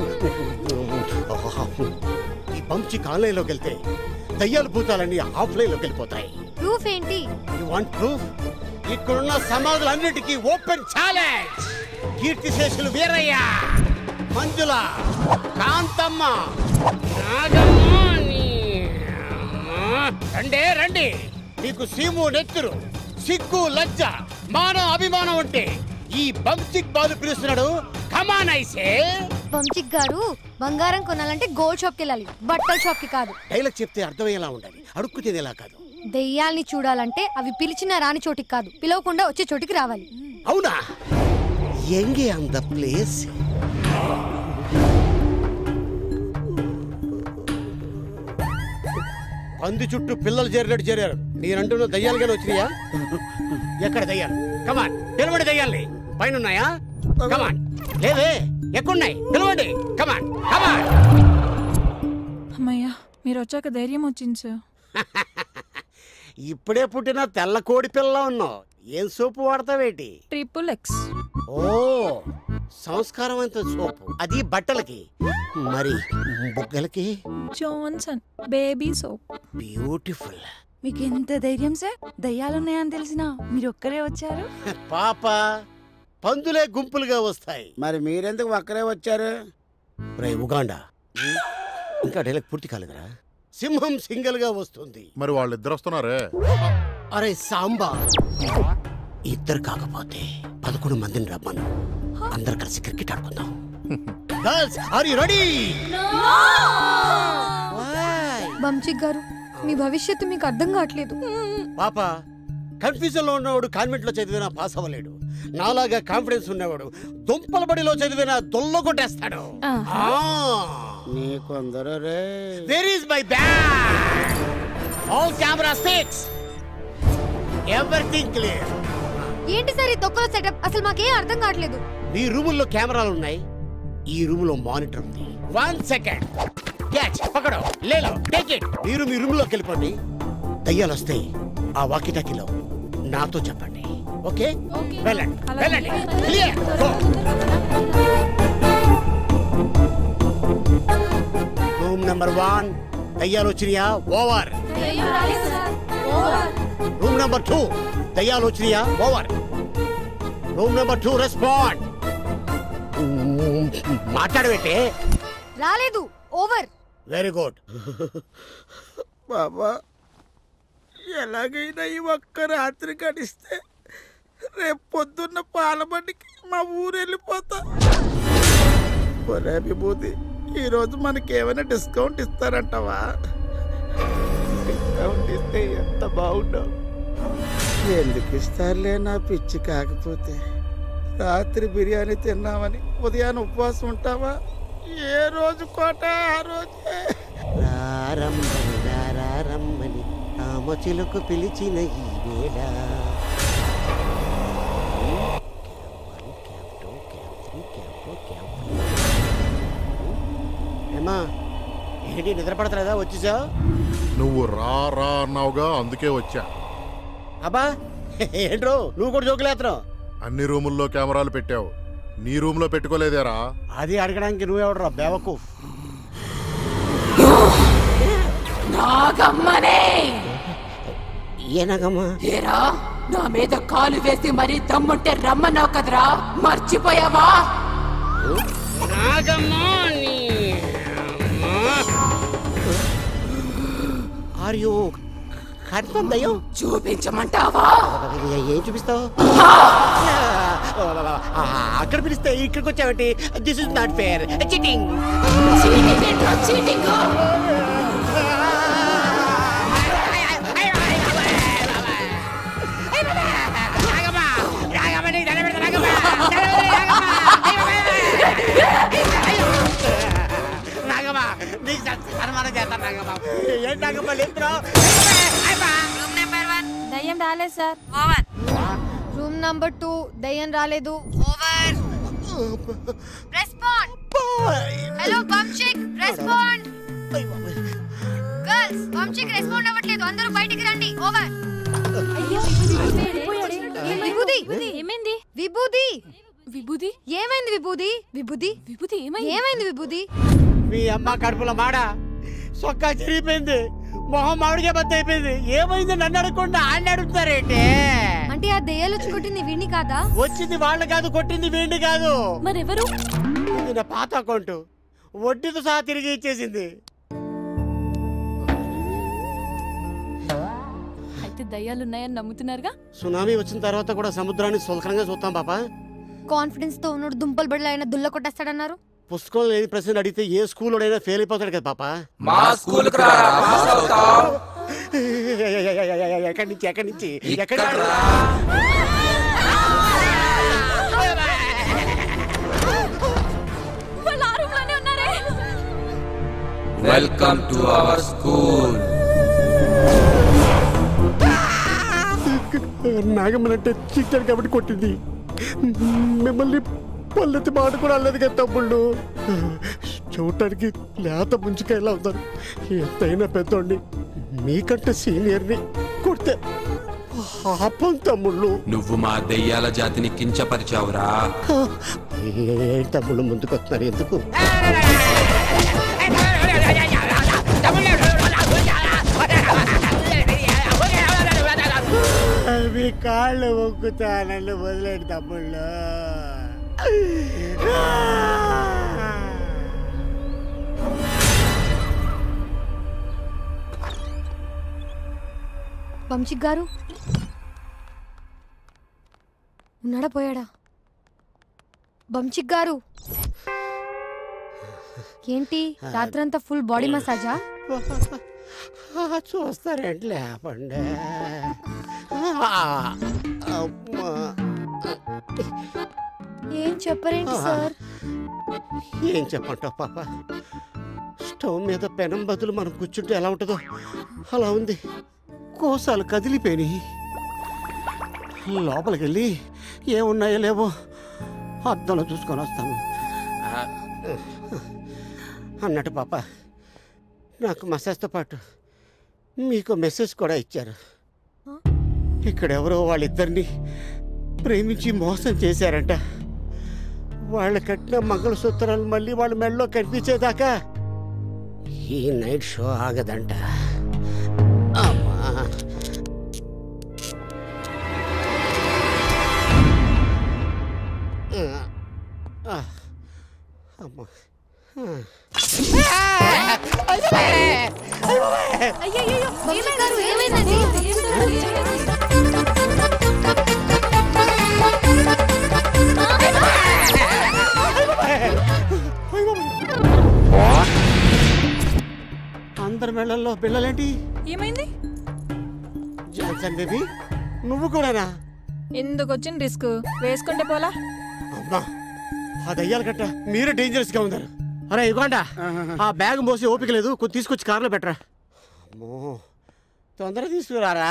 ఈ పంచి ఆన్లైన్లోకి వెళ్తే దయ్యాలు భూతాలన్నీ ఆఫ్లైన్లోకి వెళ్ళిపోతాయి ప్రూఫ్ ఏంటి యు వాంట్ ప్రూఫ్ ఇక్కడున్న సమాధులన్నిటికీ ఓపెన్ ఛాలెంజ్ కీర్తిశేషులు వీరయ్య మంజుల కాంతమ్మ నాగమ్మ నీ- రండే రండి మీకు సీము నెత్తురు సిగ్గు లజ్జ మానం అభిమానం ఉంటే ఈ బంచిక్ బాలు పిలుస్తున్నాడు కమాన్ ఐసే వంశిక్ గారు బంగారం కొనాలంటే గోల్డ్ షాప్కి వెళ్ళాలి బట్టల షాప్కి కాదు డైలాగ్ చెప్తే అర్థమయ్యేలా ఉండాలి అడుక్కు తినేలా కాదు దెయ్యాల్ని చూడాలంటే అవి పిలిచిన రాని చోటికి కాదు పిలవకుండా వచ్చే చోటికి రావాలి అవునా ఎంగే ఆన్ ద ప్లేస్ పంది చుట్టూ పిల్లలు చేరినట్టు చేరారు నేనంటున్న దయ్యాలుగానే వచ్చినాయా ఎక్కడ దయ్యాలు కమాన్ పిలవండి దయ్యాల్ని పైన ఉన్నాయా కమాన్ లేవే ఎక్కున్నాయి పిలవండి కమాన్ కమాన్ అమ్మయ్యా మీరు వచ్చాక ధైర్యం వచ్చింది సార్ ఇప్పుడే పుట్టిన తెల్ల కోడి పిల్ల ఉన్నావు ఏం సోపు వాడతావేటి ట్రిపుల్ ఎక్స్ ఓ సంస్కారవంత సోపు అది బట్టలకి మరి బుగ్గలకి జాన్సన్ బేబీ సోప్ బ్యూటిఫుల్ మీకు ఎంత ధైర్యం సార్ దయ్యాలున్నాయని తెలిసినా మీరు ఒక్కరే వచ్చారు పాప పందులే గుంపులుగా వస్తాయి మరి మీరెందుకు ఒక్కరే వచ్చారు రే ఉగాండా ఇంకా డైలాగ్ పూర్తి కాలేదురా సింహం సింగిల్ గా వస్తుంది మరి వాళ్ళిద్దరు వస్తున్నారే అరే సాంబా ఇద్దరు కాకపోతే పదకొండు మందిని రమ్మను అందరు కలిసి క్రికెట్ ఆడుకుందాం girls are you ready Banchi గారు మీ భవిష్యత్తు మీకు అర్థం కావట్లేదు పాప కన్ఫ్యూజన్ లో ఉన్నవాడు కాన్వెంట్ లో చదివినా పాస్ అవ్వలేడు నాలాగా కాన్ఫిడెన్స్ ఉన్నవాడు దుంపల బడిలో చదివినా దొల్ల కొట్టేస్తాడు నీకొందరు రే where is my bag all camera fix everything clear ఏంటి సార్ ఈ తొక్కలో సెటప్ అసలు మాకేం అర్థం కావట్లేదు మీ రూముల్లో కెమెరాలు ఉన్నాయి ఈ రూములో మానిటర్ ఉంది వన్ సెకండ్ క్యాచ్ పకడో లేలో టేక్ ఇట్ మీరు మీ రూమ్ లోకి వెళ్ళిపోండి దయ్యాలు వస్తాయి ఆ వాకిటాకిలో నాతో చెప్పండి ఓకే వెళ్ళండి వెళ్ళండి క్లియర్ రూమ్ నెంబర్ వన్ దయ్యాలు వచ్చినాయా ఓవర్ రూమ్ నెంబర్ టూ దయ్యాలు వచ్చినాయా over room number two respond మాట్లాడబెట్టే రాలేదు ఓవర్ వెరీ గుడ్ బాబా ఎలాగైనా ఈ ఒక్క రాత్రి గడిస్తే రేపు పొద్దున్న పాలబండికి మా ఊరు వెళ్ళిపోతా ఒరే విభూతి ఈరోజు మనకి ఏమైనా డిస్కౌంట్ ఇస్తారంటావా డిస్కౌంట్ ఇస్తే ఎంత బాగుండవు ఎందుకు ఇస్తారులే నా పిచ్చి కాకపోతే రాత్రి బిర్యానీ తిన్నామని ఉదయాన్నే ఉపవాసం ఉంటావా ఏ రోజు కోట ఆ రోజే రారమ్మని రారమ్మని రామచిలుకు పిలిచిన ఈ వేళ ఏమా ఏంటి నిద్ర పడతలేదా వచ్చేసా నువ్వు రా రా అన్నావుగా అందుకే వచ్చా అబ్బా ఏంట్రో నువ్వు కూడా జోకులేస్తున్నావు అన్ని రూముల్లో కెమెరాలు పెట్టావు నీ రూమ్ లో పెట్టుకోలేదేరా అది అడగడానికి నువ్వెవడరా బేవకు నాగమ్మనే ఏనాగమ్మా ఏరా నా మీద కాలు వేసి మరీ దమ్ముంటే రమ్మన్నావు కదరా మర్చిపోయావా ఆర్ యూ కన్ఫర్మ్ దయ్యం చూపించమంటావా ఏం చూపిస్తావు అక్కడ పిలిస్తే ఇక్కడికి వచ్చావంటి this is not fair cheating cheating ఏంట్రా చీటింగ్ నాగమ్మా నీకు సన్మానం చేస్తాను నాగమ్మా ఏంటి నాగమ్మా లేపురా దయ్యం రాలేదు sir over room number two దయ్యం రాలేదు over respond hello Vanshik respond girls Vanshik respond అవ్వట్లేదు అందరూ బయటికి రండి ఓవర్ విభూది ఏమైంది విభూది విభూది ఏమైంది విభూది విభూది విభూది ఏమైంది ఏమైంది విభూది మీ అమ్మ కడుపులో మాడ సొక్కా చిరిగిపోయింది మొహం మామిడిగా బద్ద అయిపోయింది ఏమైంది నన్ను అడగకుండా ఆయన అడుగుతారేంటి అంటే ఆ దయ్యాలు వచ్చి కొట్టింది విని కాదా వచ్చింది వాళ్ళు కాదు కొట్టింది వీండి కాదు మరెవరు ఇది నా పాత అకౌంట్ వడ్డీతో సహా తిరిగి ఇచ్చేసింది అయితే దయ్యాలున్నాయని నమ్ముతున్నారుగా సునామీ వచ్చిన తర్వాత కూడా సముద్రాన్ని సులకరంగా చూస్తాం పాప కాన్ఫిడెన్స్ తో ఉన్నాడు దుంపలు బడిలో అయినా దుల్ల కొట్టేస్తాడన్నారు పుస్తకంలో లేని ప్రశ్న అడిగితే ఏ స్కూల్లోనైనా ఫెయిల్ అయిపోతాడు కదా పాప మా స్కూల్కి రా, పాస్ అవుతావ్. ఎక్కడి నుంచి ఎక్కడి నుంచి ఎక్కడి వాళ్ళు ఆ రూమ్ లోనే ఉన్నారే వెల్కమ్ టు అవర్ స్కూల్ నాగమ్మనంటే చిట్టాడు కాబట్టి కొట్టింది మిమ్మల్ని పల్లెతి మాట కూడా అల్లది కదా తమ్ముళ్ళు చూడటానికి లేత ముంచుకాయలా ఉన్నారు ఎంతైనా పెద్దోడిని మీకంటే సీనియర్ని కొడితే పాపం తమ్ముళ్ళు నువ్వు మా దెయ్యాల జాతిని కించపరిచావురా ఏ తమ్ముళ్ళు ముందుకొస్తున్నారు ఎందుకు అవి కాళ్ళు మొక్కుతానని వదిలేడు తమ్ముళ్ళు వంశిక్ గారు ఉన్నాడా పోయాడా వంశిక్ గారు ఏంటి రాత్రంతా ఫుల్ బాడీ మసాజా చూస్తారేంటి లేపండి అమ్మా ఏం చెప్పరేంటి సార్ ఏం చెప్పంటావు పాప స్టవ్ మీద పెనం బదులు మనం కూర్చుంటే ఎలా ఉంటుందో అలా ఉంది కోసాలు కదిలిపోయినాయి లోపలికి వెళ్ళి ఏమున్నాయో లేవో అద్దంలో చూసుకొని వస్తాను అన్నట్టు పాప నాకు మసాజ్తో పాటు మీకు మెసేజ్ కూడా ఇచ్చారు ఇక్కడెవరో వాళ్ళిద్దరిని ప్రేమించి మోసం చేశారంట వాళ్ళ కట్టిన మంగళసూత్రాలు మళ్ళీ వాళ్ళ మెడలో కనిపించేదాకా ఈ నైట్ షో ఆగదంట అమ్మా ఆ, అమ్మా వంశిక్ గారు ఏమైందండి అందరి మెళ్ళల్లో పిల్లలేంటి ఏమైంది జాన్సన్ బేబీ నువ్వు కూడానా ఎందుకు వచ్చిన రిస్క్ వేసుకుంటే పోలా అమ్మా ఆ దయ్యాల కట్ట మీరే డేంజరస్ గా ఉన్నారు అరే ఇగోండా ఆ బ్యాగ్ మోసి ఓపిక లేదు కొంచెం తీసుకొచ్చి కారులో పెట్టరా అమ్మో తొందరగా తీసుకురారా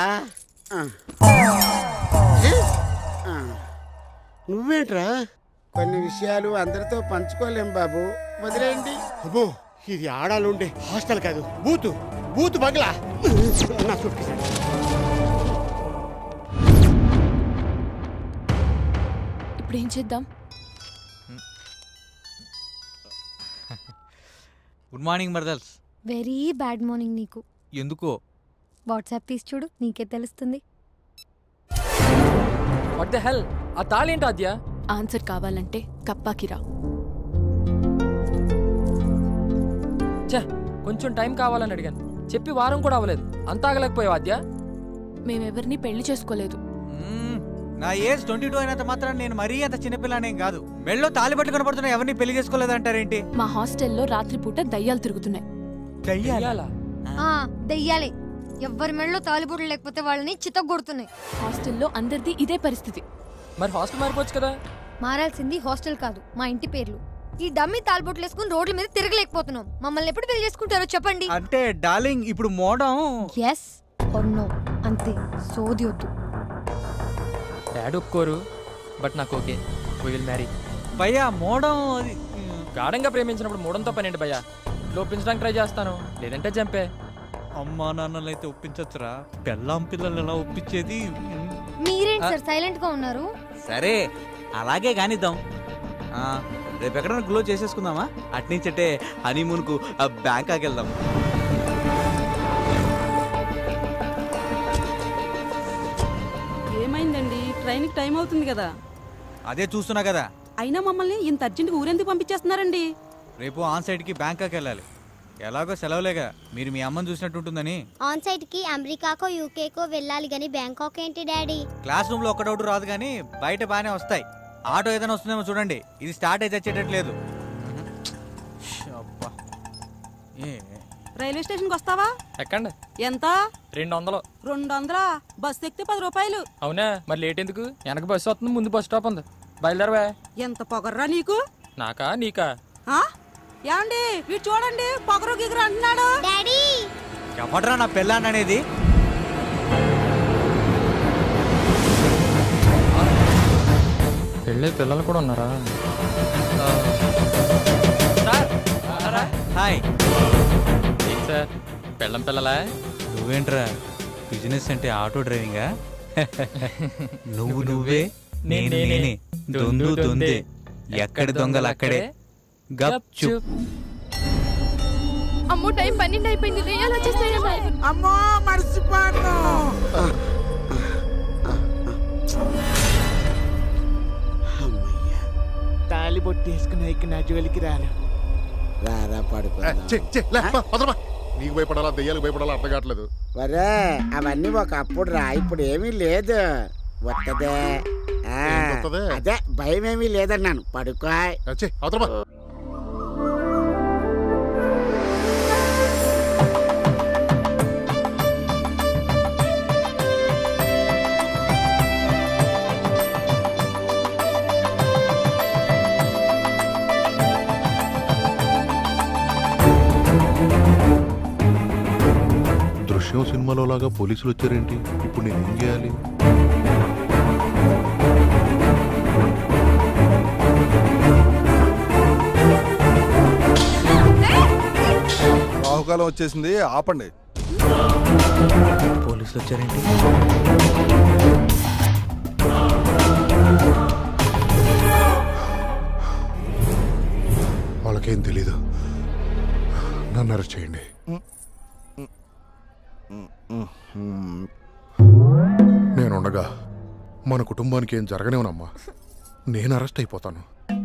నువ్వేంట్రా కొన్ని విషయాలు అందరితో పంచుకోలేం బాబు వదిలేయండి అమ్మో ఇది ఆడాలుండే హాస్టల్ కాదు బూతు బూతు బంగ్లా నా చుట్టుకి ఇప్పుడు ఏం చేద్దాం గుడ్ మార్నింగ్ మర్దల్స్ వెరీ బ్యాడ్ మార్నింగ్ నీకు ఎందుకో వాట్సాప్ తీసి చూడు నీకే తెలుస్తుంది వాట్ ద హెల్ ఆ తాళేంటి ఆద్య ఆన్సర్ కావాలంటే కప్పాకి రా ఛే కొంచెం టైం కావాలని అడిగాను చెప్పి వారం కూడా అవ్వలేదు అంత ఆగలేకపోయావు ఆద్య మేమెవరిని పెళ్లి చేసుకోలేదు నా ఏజ్ ట్వంటీ టూ అయినంత మాత్రం నేను మరీ అంత చిన్నపిల్లనేం కాదు మెళ్ళో తాలి పట్టు కనపడుతున్నా ఎవరిని పెళ్లి చేసుకోలేదంటారేంటి మా హాస్టల్లో రాత్రిపూట దయ్యాలు తిరుగుతున్నాయి దయ్యాలా ఆ దెయ్యాలే ఎవ్వరి మెడలో తాలిబొట్లు లేకపోతే వాళ్ళని చితగొడుతున్నాయి హాస్టల్లో అందరిది ఇదే పరిస్థితి మరి హాస్టల్ మారిపోవచ్చు కదా మారాల్సింది హాస్టల్ కాదు మా ఇంటి పేర్లు ఈ డమ్మి తాలిబొట్లు వేసుకుని రోడ్ల మీద తిరగలేకపోతున్నాం మమ్మల్ని ఎప్పుడు పెళ్లి చేసుకుంటారో చెప్పండి అంటే డార్లింగ్ ఇప్పుడు మోడం ఎస్ నో అంతే సోది వద్దు డాడీ ఒప్పుకోరు బట్ నాకు ఓకే వీ విల్ మ్యారీ భయ్యా మోడం అది గాఢంగా ప్రేమించినప్పుడు మూడంతో పనేంటి భయ్యా ఇంట్లో ఒప్పించడానికి ట్రై చేస్తాను లేదంటే చంపే అమ్మా నాన్నలు అయితే ఒప్పించచ్చురా పెళ్ళాం పిల్లలు ఎలా ఒప్పించేది మీరేంటి సార్ సైలెంట్ గా ఉన్నారు సరే అలాగే కానిద్దాం ఆ, రేపు ఎక్కడైనా గ్లో చేసేసుకుందామా అట్నుంచటే హనీమూన్కు బ్యాంకాక్ వెళ్దాం ఏమైందండి ట్రైన్కి టైం అవుతుంది కదా అదే చూస్తున్నా కదా అయినా మమ్మల్ని ఇంత అర్జెంట్గా ఊరెందుకు పంపించేస్తున్నారండి రేపు ఆన్ సైడ్కి బ్యాంకాక్ వెళ్ళాలి ఎలాగో సెలవులేగా మీరు మీ అమ్మని చూసినట్టు ఉంటుందని ఆన్ సైట్ కి అమెరికాకో యూకేకో వెళ్ళాలి గాని బ్యాంకాక్ ఏంటి డాడీ క్లాస్ రూమ్లో ఒక్క డౌట్ రాదు కానీ బయట బాగానే వస్తాయి ఆటో ఏదైనా వస్తుందేమో చూడండి ఇది స్టార్ట్ అయితే వచ్చేటట్లేదు అబ్బా ఏ రైల్వే స్టేషన్కి వస్తావా ఎక్కండి ఎంత రెండు వందలు రెండు వందలా బస్ ఎక్కితే పది రూపాయలు అవునా మరి లేట్ ఎందుకు వెనక బస్సు వస్తుంది ముందు బస్ స్టాప్ ఉంది బయలుదేరవే ఎంత పొగర్రా నీకు నాకా నీకా ఆ? యాండి వీడు చూడండి పొగరు గిగరు అంటున్నాడు డాడీ ఎవడ్రా నా పెళ్ళాన్ని అనేది పెళ్ళి పిల్లలు కూడా ఉన్నారా హాయ్ ఏంటి సార్ పెళ్ళం పిల్లలా నువ్వేంట్రా బిజినెస్ అంటే ఆటో డ్రైవింగా నువ్వు నువ్వే నేను నేనే దొందు దొందే ఎక్కడి దొంగలు అక్కడే గప్ చుప్ అమ్మో టైం పన్నెండు అయిపోయింది దెయ్యాలు వచ్చేస్తాయమ్మా అమ్మో మర్చిపోను తాలి బొట్టి వేసుకుని ఇక నా జోలికి రారు రారా పడుకో నీకు భయపడాలా దెయ్యాలకు భయపడాలా అర్థం కావట్లేదు వరే అవన్నీ ఒకప్పుడు రా ఇప్పుడు ఏమీ లేదు వత్తదే ఆ, ఏంటొత్తదే? అదే భయం ఏమీ లేదన్నాను పడుకో అవతల దృశ్యం సినిమాలో లాగా పోలీసులు వచ్చారేంటి ఇప్పుడు నేను ఏం చేయాలి రాహుకాలం వచ్చేసింది ఆపండి పోలీసులు వచ్చారేంటి వాళ్ళకేం తెలీదు నన్ను అరెస్ట్ చేయండి నేనుండగా మన కుటుంబానికి ఏం జరగనేవనమ్మా నేను అరెస్ట్ అయిపోతాను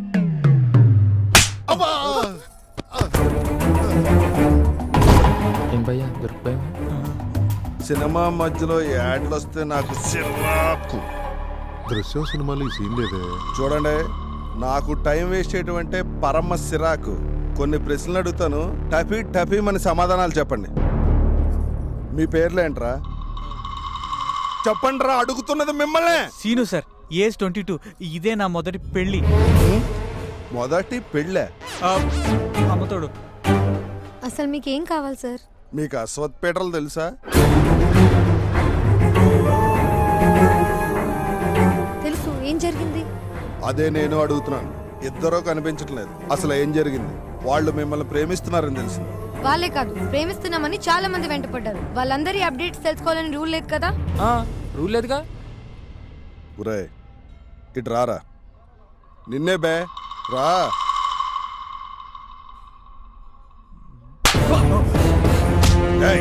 ఏం భయ్యా దొరికిపోయా సినిమా మధ్యలో యాడ్లు వస్తే నాకు చిరాకు దృశ్యం సినిమాలో ఈ సీన్ లేదే చూడండి నాకు టైం వేస్ట్ చేయటం అంటే పరమ సిరాకు కొన్ని ప్రశ్నలు అడుగుతాను టఫీ టఫీ మన సమాధానాలు చెప్పండి మీ పేర్లేంట్రా చెప్పండి రా అడుగుతున్నది మిమ్మల్ని Seenu sir age twenty two ఇదే నా మొదటి పెళ్ళి మొదటి పెళ్ళే అమ్మతోడు అసలు మీకు ఏం కావాలి సార్ మీకు అశ్వత్ పీటలు తెలుసా తెలుసు ఏం జరిగింది అదే నేను అడుగుతున్నాను ఇద్దరూ కనిపించట్లేదు అసలు ఏం జరిగింది వాళ్ళు మిమ్మల్ని ప్రేమిస్తున్నారని తెలిసింది వాళ్ళే కాదు ప్రేమిస్తున్నామని చాలా మంది వెంటపడ్డారు వాళ్ళందరి అప్డేట్స్ తెలుసుకోవాలని రూల్ లేదు కదా రూల్ లేదుగా ఒరే ఇటు రారా నిన్నే బే రా ఏయ్!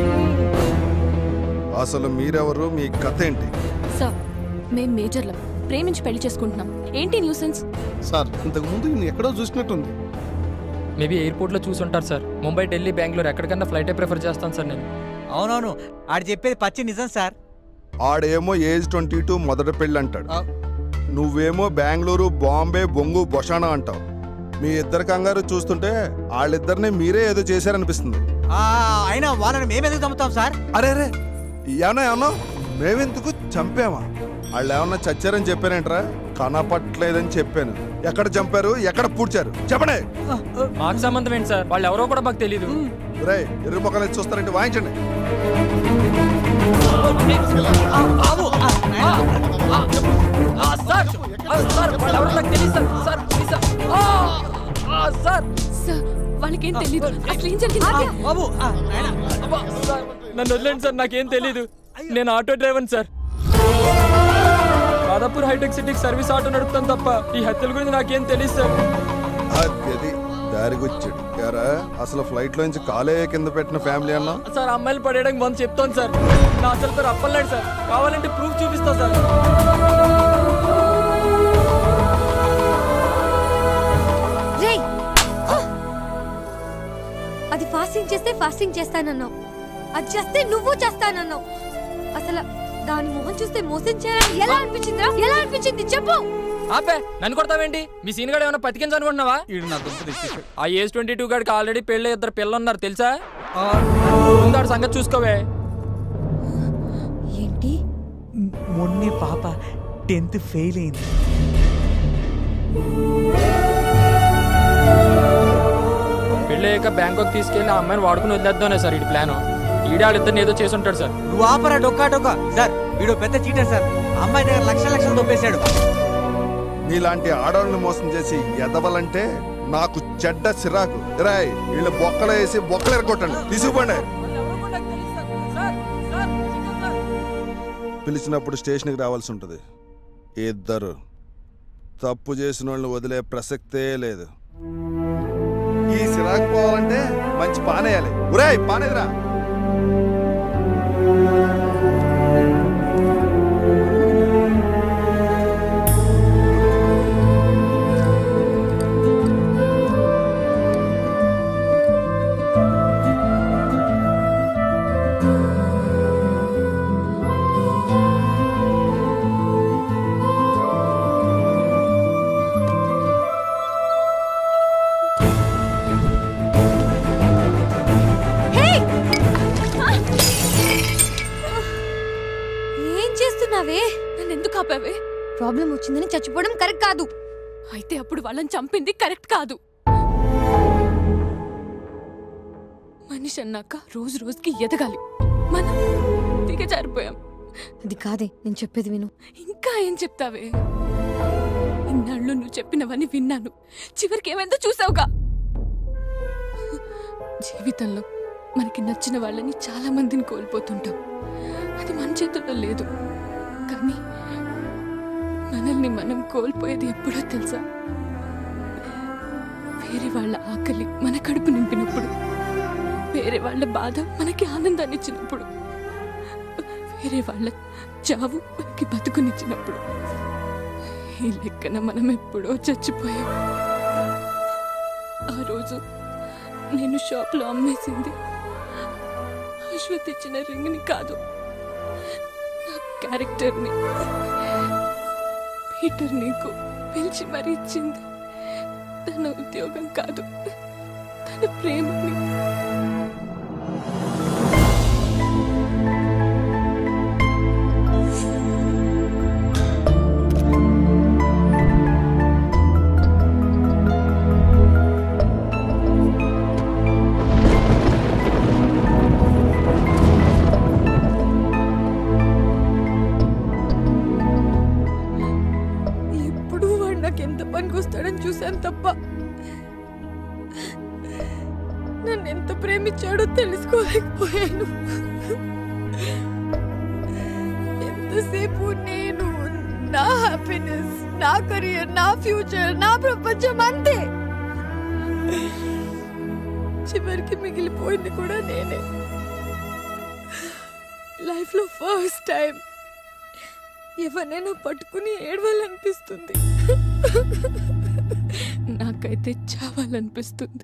అసలు మీరెవరు మీ కథ ఏంటి సార్ మేం మేజర్లం ప్రేమించి పెళ్లి చేసుకుంటున్నాం ఏంటి న్యూసెన్స్ సార్ ఇంతకు ముందు ఎక్కడో చూసినట్టుంది మేబీ ఎయిర్పోర్ట్లో చూసుంటారు సార్ ముంబై ఢిల్లీ బెంగళూరు ఎక్కడికన్నా ఫ్లైటే ప్రిఫర్ చేస్తాను సార్ నేను అవునవును ఆడు చెప్పేది పచ్చి నిజం సార్ ఆడేమో ఏజ్ ట్వంటీ టూ మొదటి పెళ్ళి అంటాడు నువ్వేమో బెంగళూరు బాంబే బొంగు బొషానా అంటావు మీ ఇద్దరు కంగారు చూస్తుంటే వాళ్ళిద్దరిని మీరే ఏదో చేశారనిపిస్తుంది ఆ, అయినా వాళ్ళని మేమెందుకు చంపుతాం సార్ అరే అరే ఏమన్నా ఏమన్నా మేమెందుకు చంపామా వాళ్ళు ఏమన్నా చచ్చారని చెప్పానేంట్రా కనపట్లేదని చెప్పాను ఎక్కడ చంపారు ఎక్కడ పూడ్చారు చెప్పండి మాకు సంబంధం ఏంటి సార్ వాళ్ళు ఎవరో కూడా మాకు తెలియదు రే ఎర్రి మొక్కలు చూస్తారంటే వాయించండి సార్ సార్ వాళ్ళు ఎవరో నాకు తెలియదు sir sir please sir sir sir వాళ్ళకేం తెలీదు అసలు ఏం జరిగింది నన్ను వదిలేండి సార్ నాకేం తెలీదు నేను auto driver sir Madhapur Hitech సిటీకి సర్వీస్ ఆటో నడుపుతాను తప్ప ఈ హత్యల గురించి నాకేం తెలియదు సార్ అది అది దారికొచ్చాడు యారా అసలు ఫ్లైట్ లోంచి కాలే కింద పెట్టిన ఫ్యామిలీ అన్నా సార్ అమ్మాయిలు పడేయడానికి వంద చెప్తాను సార్ నా అసలు పేరు అప్పలేడు సార్ కావాలంటే ప్రూఫ్ చూపిస్తా సార్ రేయ్ అది ఫాస్టింగ్ చేస్తే ఫాస్టింగ్ చేస్తానన్నావు అది చేస్తే నువ్వు చేస్తానన్నావు అసలు దాని మొహం చూస్తే మోసం చేయాలని ఎలా అనిపించిందిరా ఎలా అనిపించింది చెప్పు ఆపే నన్ను కొడతావేంటి మీ సీన్ గడు ఏమైనా పతికించు అనుకుంటున్నావా ఆ ఏజ్ ట్వంటీ టూ గాడికి ఆల్రెడీ పెళ్ళి ఇద్దరు పిల్లలు ఉన్నారు తెలుసా ముందాడు సంగతి చూసుకోవే ఏంటి మొన్నే పాప టెన్త్ ఫెయిల్ అయింది పెళ్ళి అయ్యాక బ్యాంకాక్ తీసుకెళ్లి ఆ అమ్మాయిని వాడుకుని వదిలేద్దానే సార్ ఇటు ప్లాన్ ఈడే వాళ్ళిద్దరిని ఏదో చేసి ఉంటాడు సార్ నువ్వు ఆపరా డొక్కా డొక్కా సార్ వీడు పెద్ద చీటర్ సార్ అమ్మాయి దగ్గర లక్షల లక్షలు దొబ్బేశాడు నీలాంటి ఆడవాళ్ళని మోసం చేసి ఎదవలంటే నాకు చెడ్డ సిరాకు రాయ్ వీళ్ళు బొక్కలు వేసి బొక్కలు ఎరగొట్టండి తీసుకుపోండి పిలిచినప్పుడు స్టేషన్కి రావాల్సి ఉంటుంది ఇద్దరు తప్పు చేసిన వాళ్ళని వదిలే ప్రసక్తే లేదు ఈ సిరాకు పోవాలంటే మంచి పానేయాలి ఉరాయ్ పానేదిరా ఏం చేస్తున్నావే నన్ను ఎందుకు ఆపావే ప్రాబ్లం వచ్చిందని చచ్చిపోవడం కరెక్ట్ కాదు అయితే అప్పుడు వాళ్ళని చంపింది కరెక్ట్ కాదు మనిషి అన్నాక రోజు రోజుకి ఎదగాలి మనం దిగజారిపోయాం అది కాదే నేను చెప్పేది విను ఇంకా ఏం చెప్తావే ఇన్నాళ్ళు నువ్వు చెప్పినవన్నీ విన్నాను చివరికి ఏమైందో చూసావుగా జీవితంలో మనకి నచ్చిన వాళ్ళని చాలా మందిని కోల్పోతుంటాం అది మన చేతుల్లో లేదు కానీ మనల్ని మనం కోల్పోయేది ఎప్పుడో తెలుసా వేరే వాళ్ళ ఆకలి మన కడుపు నింపినప్పుడు వేరే వాళ్ళ బాధ మనకి ఆనందాన్ని ఇచ్చినప్పుడు వేరే వాళ్ళ చావు మనకి బతుకునిచ్చినప్పుడు ఈ లెక్కన మనం ఎప్పుడో చచ్చిపోయాం ఆ రోజు నేను షాప్లో అమ్మేసింది అశ్వత్ ఇచ్చిన రింగ్ని కాదు నా క్యారెక్టర్ని పీటర్ నీకు పిలిచి మరీ ఇచ్చింది తన ఉద్యోగం కాదు తన ప్రేమని ఎప్పుడు వాడు నాకు ఎంత పనికి వస్తాడని చూశాను తప్ప నన్ను ఎంత ప్రేమించాడో తెలుసుకోలేకపోయాను ఎంతసేపు నేను నా హ్యాపీనెస్ నా కెరియర్ నా ఫ్యూచర్ నా ప్రపంచం అంతే చివరికి మిగిలిపోయింది కూడా నేనే లైఫ్ లో ఫస్ట్ టైం ఎవరినైనా పట్టుకుని ఏడవాలనిపిస్తుంది నాకైతే చావాలనిపిస్తుంది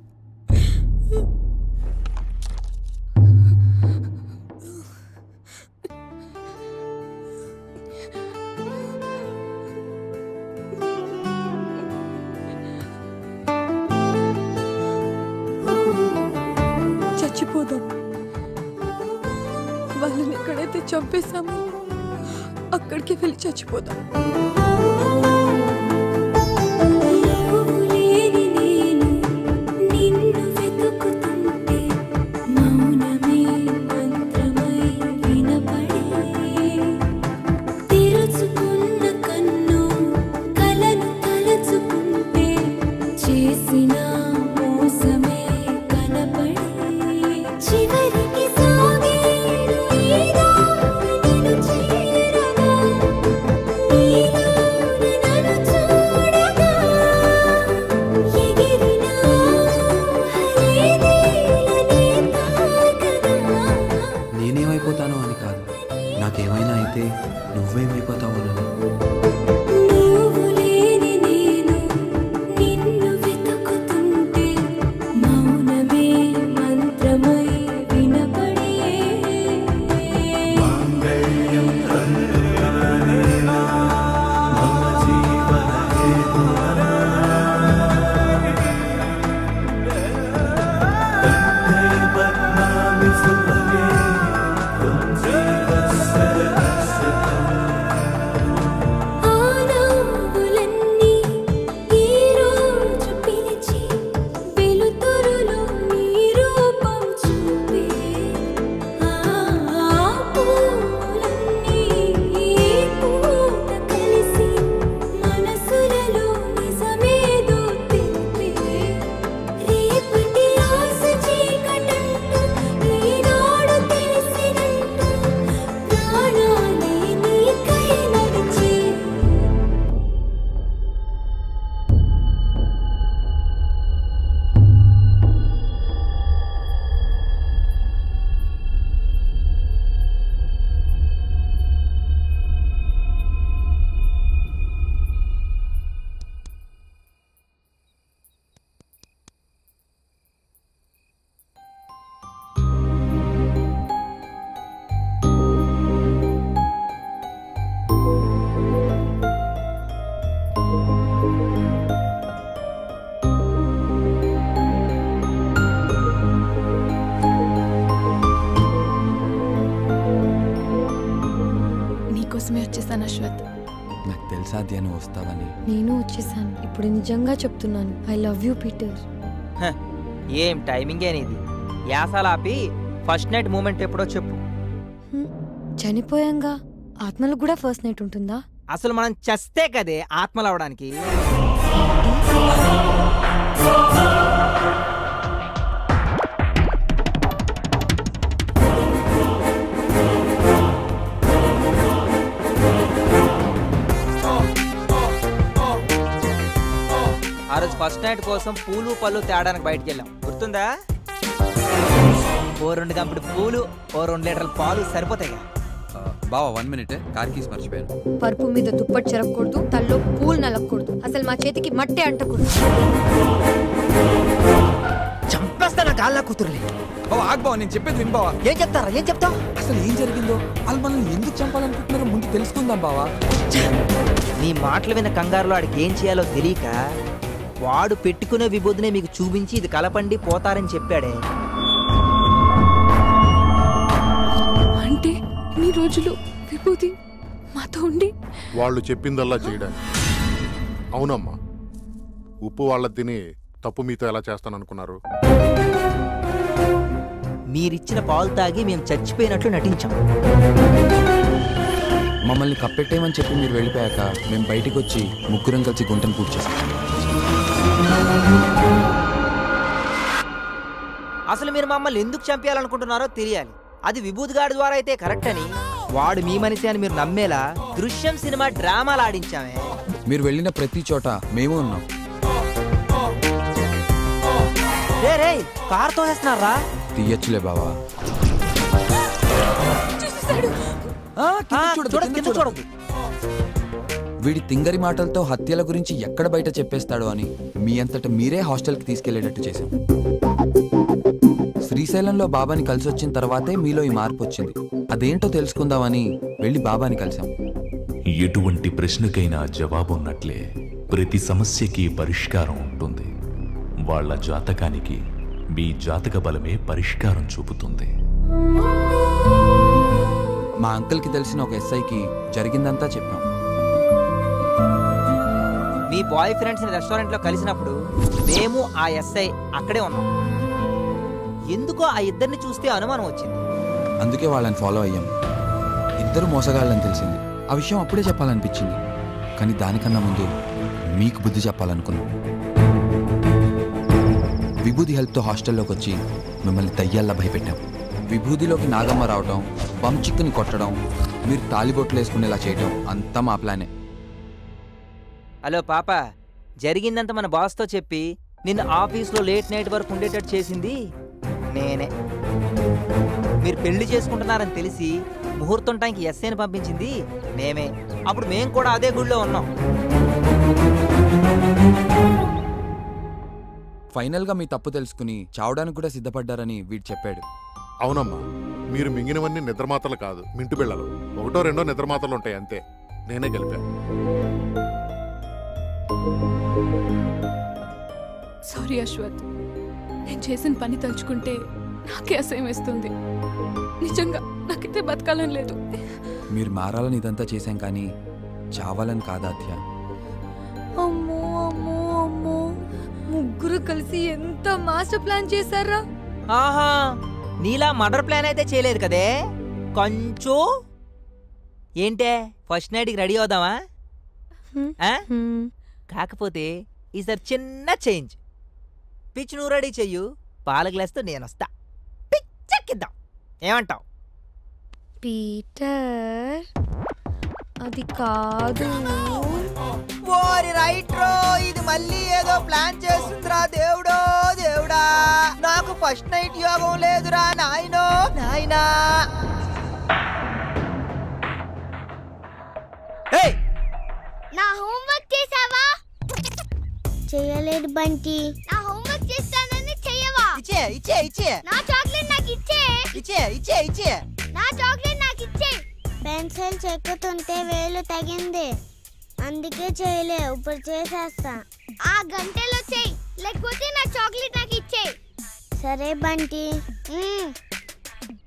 చచ్చిపోదాం వాళ్ళని ఎక్కడైతే చంపేశామో అక్కడికి వెళ్ళి చచ్చిపోదాం చేసిన మోసమే కనపడి చివరికి సాగేడు ఈ దారి నిన్ను చేరగా నీలో తెలుసాది అని వస్తావని నేను వచ్చేసాను ఇప్పుడు నిజంగా చెప్తున్నాను ఐ లవ్ యూ పీటర్ హ, ఏం టైమింగ్ ఇది యాసాలు ఆపి ఫస్ట్ నైట్ మూమెంట్ ఎప్పుడో చెప్పు చనిపోయాంగా ఆత్మలకు కూడా ఫస్ట్ నైట్ ఉంటుందా అసలు మనం చస్తే కదే ఆత్మలు అవడానికి ఆ రోజు ఫస్ట్ నైట్ కోసం పూలు పళ్ళు తేడానికి బయటికి వెళ్ళాం గుర్తుందా ఓ రెండు గంపడి పూలు ఓ రెండు లీటర్ల పాలు సరిపోతాయి బావా వన్ మినిట్ కార్ కీస్ మర్చిపోయాను పరుపు మీద దుప్పటి చెరగకూడదు తల్లో పూలు నలగకూడదు అసలు మా చేతికి మట్టి అంటకూడదు చంపేస్తా నా కాళ్ళ కూతురులే బావా ఆగ్ బావా నేను చెప్పేది విన్ బావా ఏం చెప్తారా ఏం చెప్తావు అసలు ఏం జరిగిందో వాళ్ళు మనల్ని ఎందుకు చంపాలనుకుంటున్నారో ముందు తెలుసుకుందాం బావా నీ మాటలు విన్న కంగారులో ఆడికి ఏం చేయాలో తెలియక వాడు పెట్టుకునే విభూదినే మీకు చూపించి ఇది కలపండి పోతారని చెప్పాడే అంటే ఇన్ని రోజులు విభూతి మాతో ఉండి వాళ్ళు చెప్పిందల్లా చేయడానికి అవునమ్మా ఉప్పు వాళ్ళ తిని తప్పు మీతో ఎలా చేస్తాననుకున్నారు మీరిచ్చిన పాలు తాగి మేము చచ్చిపోయినట్లు నటించాం మమ్మల్ని కప్పెట్టేయమని చెప్పి మీరు వెళ్ళిపోయాక మేము బయటికి వచ్చి ముగ్గురం కలిసి గుంటను పూర్తి చేసాం అసలు మీరు మమ్మల్ని ఎందుకు చంపేయాలనుకుంటున్నారో తెలియాలి అది విభూతిగాడి ద్వారా అయితే కరెక్ట్ అని వాడు మీ మనిషి అని మీరు నమ్మేలా దృశ్యం సినిమా డ్రామాలు ఆడించామే మీరు వెళ్ళిన ప్రతి చోట మేము ఉన్నాం రే రే కార్ తోసేస్తున్నారా తీయచ్చులే బావా చూడదు కింద చూడదు వీడి తింగరి మాటలతో హత్యల గురించి ఎక్కడ బయట చెప్పేస్తాడో అని మీ అంతట మీరే హాస్టల్కి తీసుకెళ్లేటట్టు చేశాం శ్రీశైలంలో బాబాని కలిసి వచ్చిన తర్వాతే మీలో ఈ మార్పు వచ్చింది అదేంటో తెలుసుకుందామని వెళ్ళి బాబాని కలిసాం ఎటువంటి ప్రశ్నకైనా జవాబున్నట్లే ప్రతి సమస్యకి పరిష్కారం ఉంటుంది వాళ్ళ జాతకానికి మీ జాతక బలమే పరిష్కారం చూపుతుంది మా అంకుల్కి తెలిసిన ఒక ఎస్ఐకి జరిగిందంతా చెప్పాం మీ బాయ్ ఫ్రెండ్స్ ని రెస్టారెంట్ లో కలిసినప్పుడు మేము ఆ ఎస్ఐ అక్కడే ఉన్నాం ఎందుకో ఆ ఇద్దరిని చూస్తే అనుమానం వచ్చింది అందుకే వాళ్ళని ఫాలో అయ్యాం ఇద్దరు మోసగాళ్ళని తెలిసింది ఆ విషయం అప్పుడే చెప్పాలనిపించింది కానీ దానికన్నా ముందు మీకు బుద్ధి చెప్పాలనుకున్నాం విభూది హెల్ప్తో హాస్టల్లోకి వచ్చి మిమ్మల్ని దయ్యాల్లా భయపెట్టాం విభూదిలోకి నాగమ్మ రావటం బమ్ చిక్కుని కొట్టడం మీరు తాలిబొట్లు వేసుకునేలా చేయటం అంతా మా ప్లానే హలో పాప జరిగిందంతా మన బాస్తో చెప్పి నిన్ను ఆఫీస్లో లేట్ నైట్ వరకు ఉండేటట్టు చేసింది నేనే మీరు పెళ్లి చేసుకుంటున్నారని తెలిసి ముహూర్తం టైంకి ఎస్ఐని పంపించింది మేమే అప్పుడు మేం కూడా అదే గుడిలో ఉన్నాం ఫైనల్గా మీ తప్పు తెలుసుకుని చావడానికి కూడా సిద్ధపడ్డారని వీడు చెప్పాడు అవునమ్మా మీరు మింగినవన్నీ నిద్రమాతలు కాదు మింటు బిళ్ళలు ఒకటో రెండో నిద్రమాతలు ఉంటాయి అంతే నేనే గెలిపాను సారీ అశ్వత్ నేను చేసిన పని తలుచుకుంటే నాకే అసహ్యం వేస్తుంది నిజంగా నాకైతే బతకాలని లేదు మీరు మారాలని ఇదంతా చేశాం కానీ చావాలని కాదాధ్య అమ్మో అమ్మో అమ్మో ముగ్గురు కలిసి ఎంత మాస్టర్ ప్లాన్ చేశారా ఆహా నీలా మర్డర్ ప్లాన్ అయితే చేయలేదు కదే కొంచెం ఏంటే ఫస్ట్ నైట్కి రెడీ అవుదామా ఆ? కాకపోతే ఈసారి చిన్న చేంజ్ పిచ్ నువ్వు రెడీ చెయ్యు పాల గ్లాస్తో నేను వస్తా పిచ్చెక్కిద్దాం ఏమంటావు పీటర్ అది కాదు ఓరి రైట్ రో ఇది మళ్ళీ ఏదో ప్లాన్ చేస్తుందిరా దేవుడో దేవుడా నాకు ఫస్ట్ నైట్ యోగం లేదురా నాయనో నాయనా ఏయ్ నా హోంవర్క్ చేసావా చేయలేదు బంటి నా హోంవర్క్ చేస్తానని చెయ్యవా ఇచ్చే ఇచ్చే ఇచ్చే నా చాక్లెట్ నాకు ఇచ్చే ఇచ్చే ఇచ్చే ఇచ్చే నా చాక్లెట్ నాకు ఇచ్చే పెన్సిల్ చెక్కుతుంటే వేలు తగింది అందుకే చేయలే ఇప్పుడు చేసేస్తా ఆ గంటలో చెయ్యి లేకపోతే నా చాక్లెట్ నాకు ఇచ్చే సరే బంటి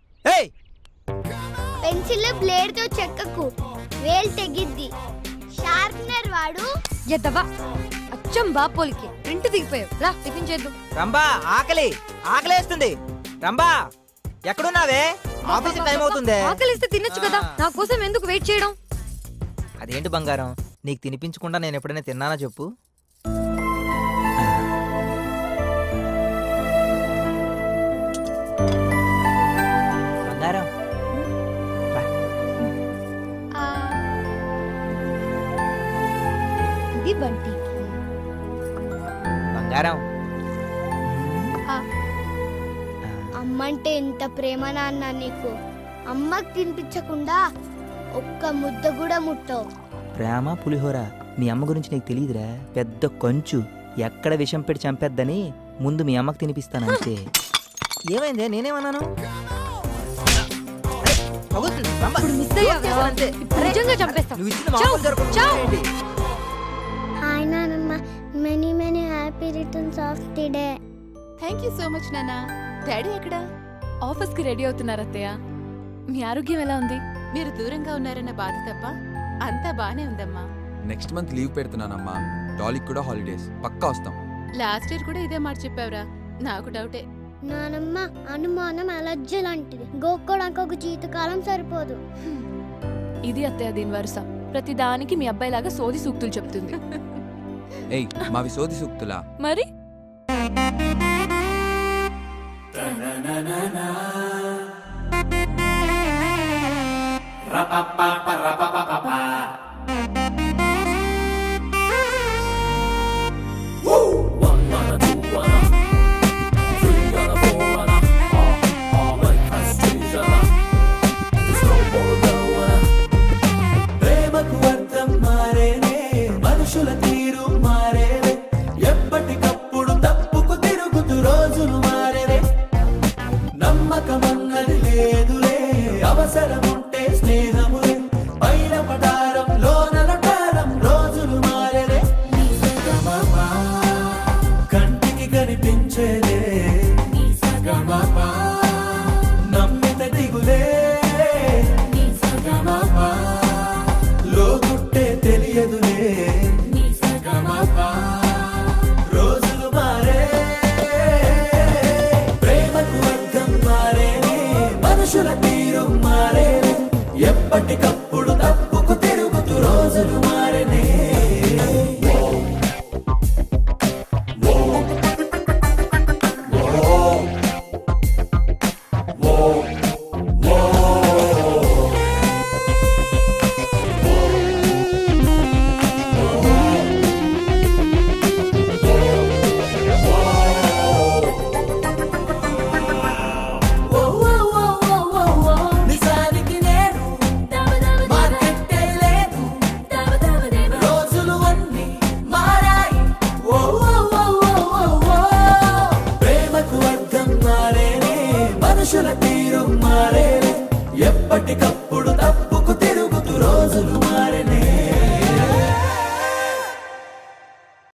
పెన్సిల్ బ్లేడ్ తో చెక్కకు వేలు తెగిద్ది షా పార్ట్నర్ వాడు ఎద్దవా అచ్చం బాపోలికి ప్రింట్ దిగిపోయావు రా టిఫిన్ చేద్దాం రంబా ఆకలి ఆకలేస్తుంది రంబా ఎక్కడున్నావే ఆఫీస్ టైం అవుతుందే ఆకలిస్తే తినొచ్చు కదా నా కోసం ఎందుకు వెయిట్ చేయడం అదేంటి బంగారం నీకు తినిపించకుండా నేను ఎప్పుడైనా తిన్నానా చెప్పు బంగారం ఇది బంటి బంగారం అమ్మంటే ఇంత ప్రేమ నాన్న నీకు అమ్మకి తినిపించకుండా ఒక్క ముద్ద కూడా ముట్టవు ప్రేమ పులిహోర మీ అమ్మ గురించి నీకు తెలియదురా పెద్ద కొంచు ఎక్కడ విషం పెట్టి చంపేద్దని ముందు మీ అమ్మకి తినిపిస్తాను అంతే ఏమైంది నేనేమన్నాను ఇప్పుడు మిస్ అయ్యావు అంతే ఇప్పుడు నిజంగా చంపేస్తా నువ్వు ఇచ్చిన మామూలు జరగకుండా చావ్. ఏంటి? హాయ్ నానమ్మ many many happy returns of the day thank you so much నాన్న డాడీ ఎక్కడ ఆఫీస్కి రెడీ అవుతున్నారు అత్తయ్య మీ ఆరోగ్యం ఎలా ఉంది మీరు దూరంగా ఉన్నారన్న బాధ తప్ప అంతా బానే ఉందమ్మా నెక్స్ట్ మంత్ లీవ్ పెడుతున్నానమ్మా డాలీకి కూడా హాలిడేస్ పక్కా వస్తాం లాస్ట్ ఇయర్ కూడా ఇదే మాట చెప్పావురా నాకు డౌటే నానమ్మ అనుమానం అలర్జీ లాంటిది గోక్కోడానికి ఒక జీవితకాలం సరిపోదు ఇది అత్తయ్య దీని వరుస ప్రతి దానికి మీ అబ్బాయిలాగా సోది సూక్తులు చెప్తుంది ఏయ్ మావి సోది సూక్తులా మరి ప్రేమకు అర్థం మారేనే మనుషుల తీరు మారేనే ఎప్పటికప్పుడు తప్పుకు తిరుగుతూ రోజులు మారేనే నమ్మకమన్నది లేదులే అవసరముంటే స్నేహములే పైన పటారం లోన లటారం రోజులు మారేనే నిజగమమా, కంటికి కనిపించేదే నిజగమమా, నమ్మిత దిగులే నిజగమమా, లోగుట్టే తెలియదులే నిజగమమా, రోజులు మారే ప్రేమకు అర్థం మారేనే మనుషుల తీరు మారేనే ఎప్పటికప్పుడు